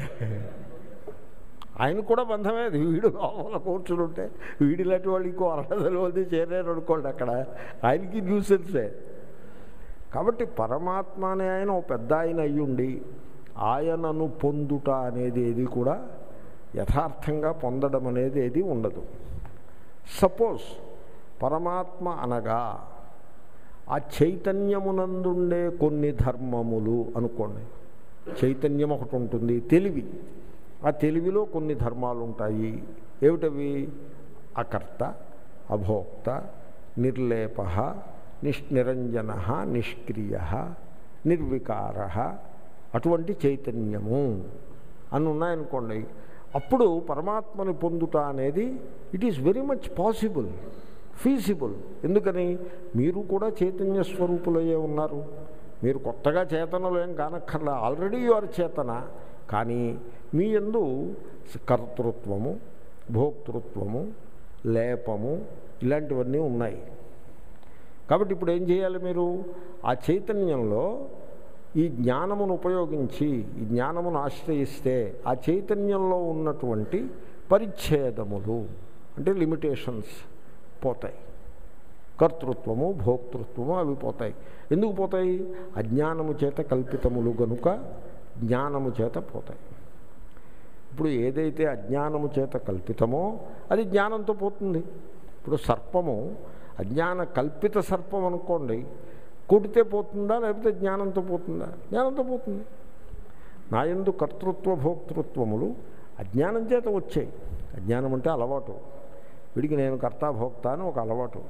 ఆయనకు కూడా బంధమే అది వీడు లోపల కూర్చుని ఉంటే వీడి లాంటి వాళ్ళు ఇంకో అర్హతలు మంది చేరారు అనుకోండి అక్కడ ఆయనకి న్యూసెన్సే కాబట్టి పరమాత్మ అనే ఆయన ఓ పెద్ద ఆయన అయ్యుండి ఆయనను పొందుట అనేది ఏది కూడా యథార్థంగా పొందడం అనేది ఏది ఉండదు సపోజ్ పరమాత్మ అనగా ఆ చైతన్యమునందుండే కొన్ని ధర్మములు అనుకోండి చైతన్యం ఒకటి ఉంటుంది తెలివి ఆ తెలివిలో కొన్ని ధర్మాలు ఉంటాయి ఏమిటవి అకర్త అభోక్త నిర్లేప నిష్ నిరంజన నిష్క్రియ నిర్వికార అటువంటి చైతన్యము అని ఉన్నాయనుకోండి అప్పుడు పరమాత్మని పొందుట అనేది it is very much possible feasible ఎందుకని మీరు కూడా చైతన్య స్వరూపులయ్యే ఉన్నారు మీరు కొత్తగా చేతనలు ఏం కానక్కర్లా ఆల్రెడీ యు ఆర్ చేతన కానీ మీ ఎందు కర్తృత్వము భోక్తృత్వము లేపము ఇలాంటివన్నీ ఉన్నాయి కాబట్టి ఇప్పుడు ఏం చేయాలి మీరు ఆ చైతన్యంలో ఈ జ్ఞానమును ఉపయోగించి ఈ జ్ఞానమును ఆశ్రయిస్తే ఆ చైతన్యంలో ఉన్నటువంటి పరిచ్ఛేదములు అంటే లిమిటేషన్స్ పోతాయి కర్తృత్వము భోక్తృత్వము అవి పోతాయి ఎందుకు పోతాయి అజ్ఞానము చేత కల్పితములు గనుక జ్ఞానము చేత పోతాయి ఇప్పుడు ఏదైతే అజ్ఞానము చేత కల్పితమో అది జ్ఞానంతో పోతుంది ఇప్పుడు సర్పము అజ్ఞాన కల్పిత సర్పం అనుకోండి కొడితే పోతుందా లేకపోతే జ్ఞానంతో పోతుందా జ్ఞానంతో పోతుంది నా ఎందు కర్తృత్వ భోక్తృత్వములు అజ్ఞానం చేత వచ్చాయి అజ్ఞానం అంటే అలవాటు వీడికి నేను కర్త భోక్త అని ఒక అలవాటు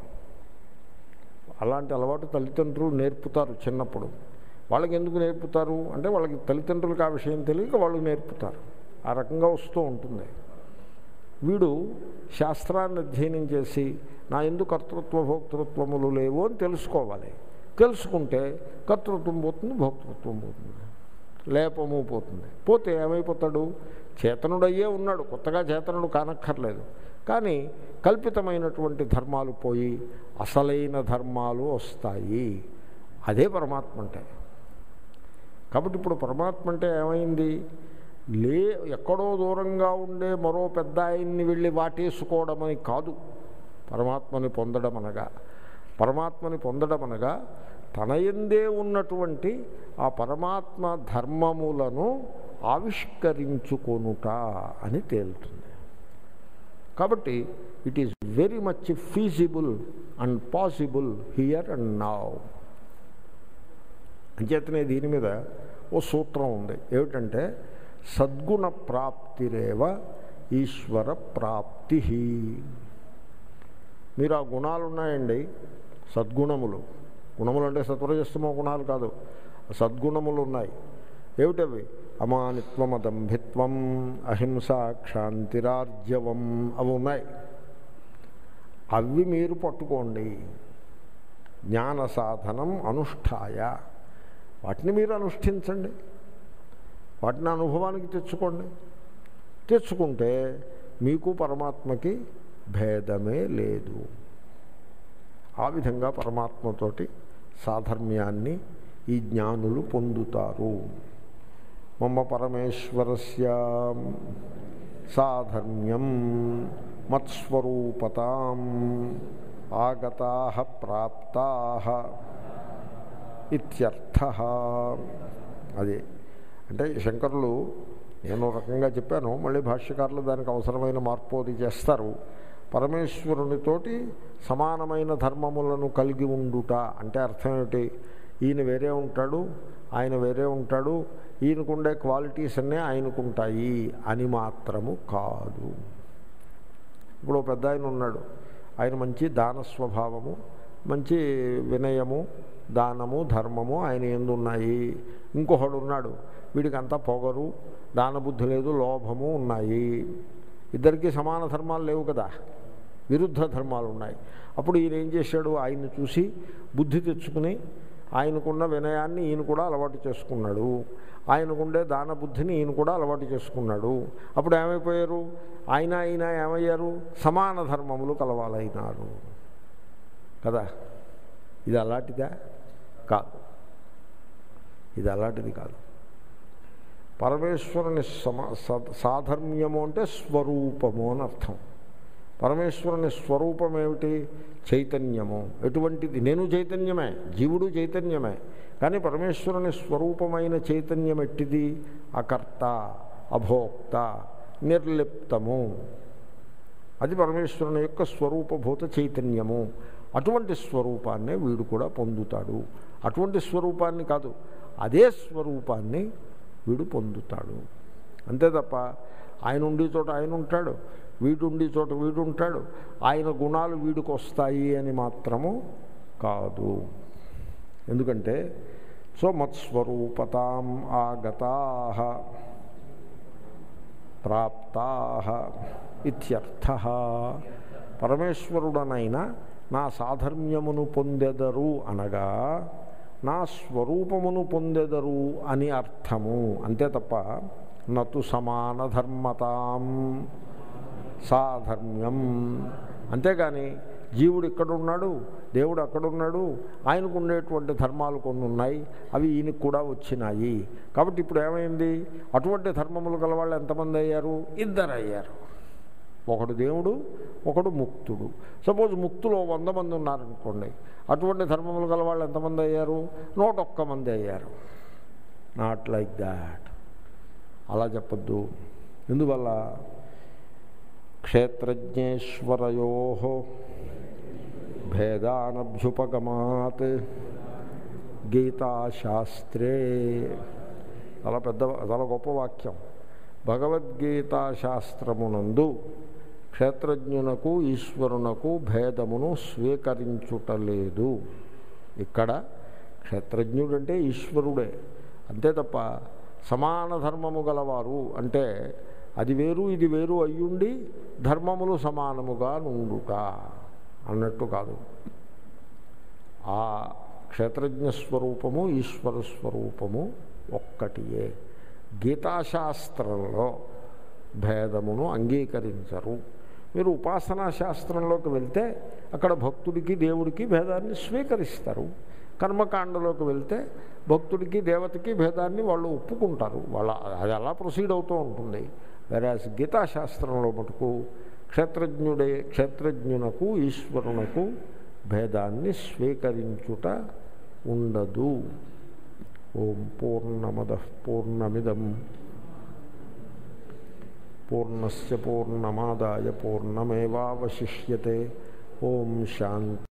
అలాంటి అలవాటు తల్లిదండ్రులు నేర్పుతారు చిన్నప్పుడు వాళ్ళకి ఎందుకు నేర్పుతారు అంటే వాళ్ళకి తల్లిదండ్రులకు ఆ విషయం తెలియక వాళ్ళు నేర్పుతారు ఆ రకంగా వస్తూ ఉంటుంది వీడు శాస్త్రాన్ని అధ్యయనం చేసి నా ఎందు కర్తృత్వ భోక్తృత్వములు లేవు అని తెలుసుకోవాలి తెలుసుకుంటే కర్తృత్వం పోతుంది భోక్తృత్వం పోతుంది లేపము పోతుంది పోతే ఏమైపోతాడు చేతనుడయ్యే ఉన్నాడు కొత్తగా చేతనుడు కానక్కర్లేదు కానీ కల్పితమైనటువంటి ధర్మాలు పోయి అసలైన ధర్మాలు వస్తాయి అదే పరమాత్మ అంటే కాబట్టి ఇప్పుడు పరమాత్మ అంటే ఏమైంది లే ఎక్కడో దూరంగా ఉండే మరో పెద్ద ఆయన్ని వెళ్ళి వాటేసుకోవడం అని కాదు పరమాత్మని పొందడం అనగా పరమాత్మని పొందడం అనగా తన ఎందే ఉన్నటువంటి ఆ పరమాత్మ ధర్మములను ఆవిష్కరించుకొనుట అని తేలుతుంది కాబట్టి it is very much feasible and possible here and now అంచేతనే దీని మీద ఓ సూత్రం ఉంది ఏమిటంటే సద్గుణ ప్రాప్తిరేవ ఈశ్వర ప్రాప్తి మీరు ఆ గుణాలు ఉన్నాయండి సద్గుణములు గుణములు అంటే సత్వరజస్తమో గుణాలు కాదు సద్గుణములు ఉన్నాయి ఏమిటవి అమానిత్వం అదంభిత్వం అహింస క్షాంతిరార్జవం అవి ఉన్నాయి అవి మీరు పట్టుకోండి జ్ఞాన సాధనం అనుష్ఠాయ వాటిని మీరు అనుష్ఠించండి వాటిని అనుభవానికి తెచ్చుకోండి తెచ్చుకుంటే మీకు పరమాత్మకి భేదమే లేదు ఆ విధంగా పరమాత్మతోటి సాధర్మ్యాన్ని ఈ జ్ఞానులు పొందుతారు మమ పరమేశ్వరస్య సాధర్మ్యం మత్స్వరూపతాం ఆగతా ప్రాప్తా ఇత్యర్థ అది అంటే శంకరులు నేను ఒక రకంగా చెప్పాను మళ్ళీ భాష్యకారులు దానికి అవసరమైన మార్పు అది చేస్తారు పరమేశ్వరునితోటి సమానమైన ధర్మములను కలిగి ఉండుట అంటే అర్థం ఏమిటి ఈయన వేరే ఉంటాడు ఆయన వేరే ఉంటాడు ఈయనకుండే క్వాలిటీస్ అన్నీ ఆయనకుంటాయి అని మాత్రము కాదు ఇప్పుడు ఓ పెద్ద ఆయన ఉన్నాడు ఆయన మంచి దాన స్వభావము మంచి వినయము దానము ధర్మము ఆయన ఎందు ఉన్నాయి ఇంకొకడు ఉన్నాడు వీడికి అంతా పొగరు దానబుద్ధి లేదు లోభము ఉన్నాయి ఇద్దరికీ సమాన ధర్మాలు లేవు కదా విరుద్ధ ధర్మాలు ఉన్నాయి అప్పుడు ఈయన ఏం చేశాడు ఆయన్ని చూసి బుద్ధి తెచ్చుకుని ఆయనకున్న వినయాన్ని ఈయన కూడా అలవాటు చేసుకున్నాడు ఆయనకుండే దాన బుద్ధిని ఈయన కూడా అలవాటు చేసుకున్నాడు అప్పుడు ఏమైపోయారు ఆయన ఆయన ఏమయ్యారు సమాన ధర్మములు కలవాలైనారు కదా ఇది అలాంటిదా కాదు ఇది అలాంటిది కాదు పరమేశ్వరుని సమ స- సాధర్మ్యము అంటే స్వరూపము అని అర్థం పరమేశ్వరుని స్వరూపం ఏమిటి చైతన్యము ఎటువంటిది నేను చైతన్యమే జీవుడు చైతన్యమే కానీ పరమేశ్వరుని స్వరూపమైన చైతన్యం ఎట్టిది అకర్త అభోక్త నిర్లిప్తము అది పరమేశ్వరుని యొక్క స్వరూపభూత చైతన్యము అటువంటి స్వరూపాన్నే వీడు కూడా పొందుతాడు అటువంటి స్వరూపాన్ని కాదు అదే స్వరూపాన్ని వీడు పొందుతాడు అంతే తప్ప ఆయన ఉండే చోట ఆయన ఉంటాడు వీడు ఉండే చోట వీడు ఉంటాడు ఆయన గుణాలు వీడికి వస్తాయి అని మాత్రము కాదు ఎందుకంటే సో మత్స్వరూపతాం ఆగతా ప్రాప్తా ఇత్యర్థ పరమేశ్వరుడనైనా నా సాధర్మ్యమును పొందెదరు అనగా నా స్వరూపమును పొందెదరు అని అర్థము అంతే తప్ప నతు సమాన ధర్మతాం సాధర్మ్యం అంతేగాని జీవుడు ఇక్కడున్నాడు దేవుడు అక్కడున్నాడు ఆయనకు ఉండేటువంటి ధర్మాలు కొన్ని ఉన్నాయి అవి ఈయనకు కూడా వచ్చినాయి కాబట్టి ఇప్పుడు ఏమైంది అటువంటి ధర్మములు గల వాళ్ళు ఎంతమంది అయ్యారు ఇద్దరు అయ్యారు ఒకడు దేవుడు ఒకడు ముక్తుడు సపోజ్ ముక్తులు ఓ వంద మంది ఉన్నారనుకోండి అటువంటి ధర్మములు గల వాళ్ళు ఎంతమంది అయ్యారు నూట ఒక్క మంది అయ్యారు నాట్ లైక్ దాట్ అలా చెప్పద్దు ఎందువల్ల క్షేత్రజ్ఞేశ్వరయో భేదానభ్యుపగమాత్ గీతాశాస్త్రే చాలా పెద్ద చాలా గొప్ప వాక్యం భగవద్గీతా శాస్త్రమునందు క్షేత్రజ్ఞునకు ఈశ్వరునకు భేదమును స్వీకరించుటలేదు ఇక్కడ క్షేత్రజ్ఞుడంటే ఈశ్వరుడే అంతే తప్ప సమాన ధర్మము గలవారు అంటే అది వేరు ఇది వేరు అయ్యుండి ధర్మములు సమానముగా నుండుట అన్నట్టు కాదు ఆ క్షేత్రజ్ఞ స్వరూపము ఈశ్వర స్వరూపము ఒక్కటియే గీతాశాస్త్రంలో భేదమును అంగీకరించరు మీరు ఉపాసనా శాస్త్రంలోకి వెళ్తే అక్కడ భక్తుడికి దేవుడికి భేదాన్ని స్వీకరిస్తారు కర్మకాండలోకి వెళ్తే భక్తుడికి దేవతకి భేదాన్ని వాళ్ళు ఒప్పుకుంటారు వాళ్ళ అది అలా ప్రొసీడ్ అవుతూ ఉంటుంది వెరాజ్ గీతాశాస్త్రంలో మటుకు క్షేత్రజ్ఞుడే క్షేత్రజ్ఞునకు ఈశ్వరునకు భేదాన్ని స్వీకరించుట ఉండదు ఓం పూర్ణమద పూర్ణమిదం పూర్ణస్ పూర్ణమాదాయ పూర్ణమేవాశిష్యతే ఓం శాంతి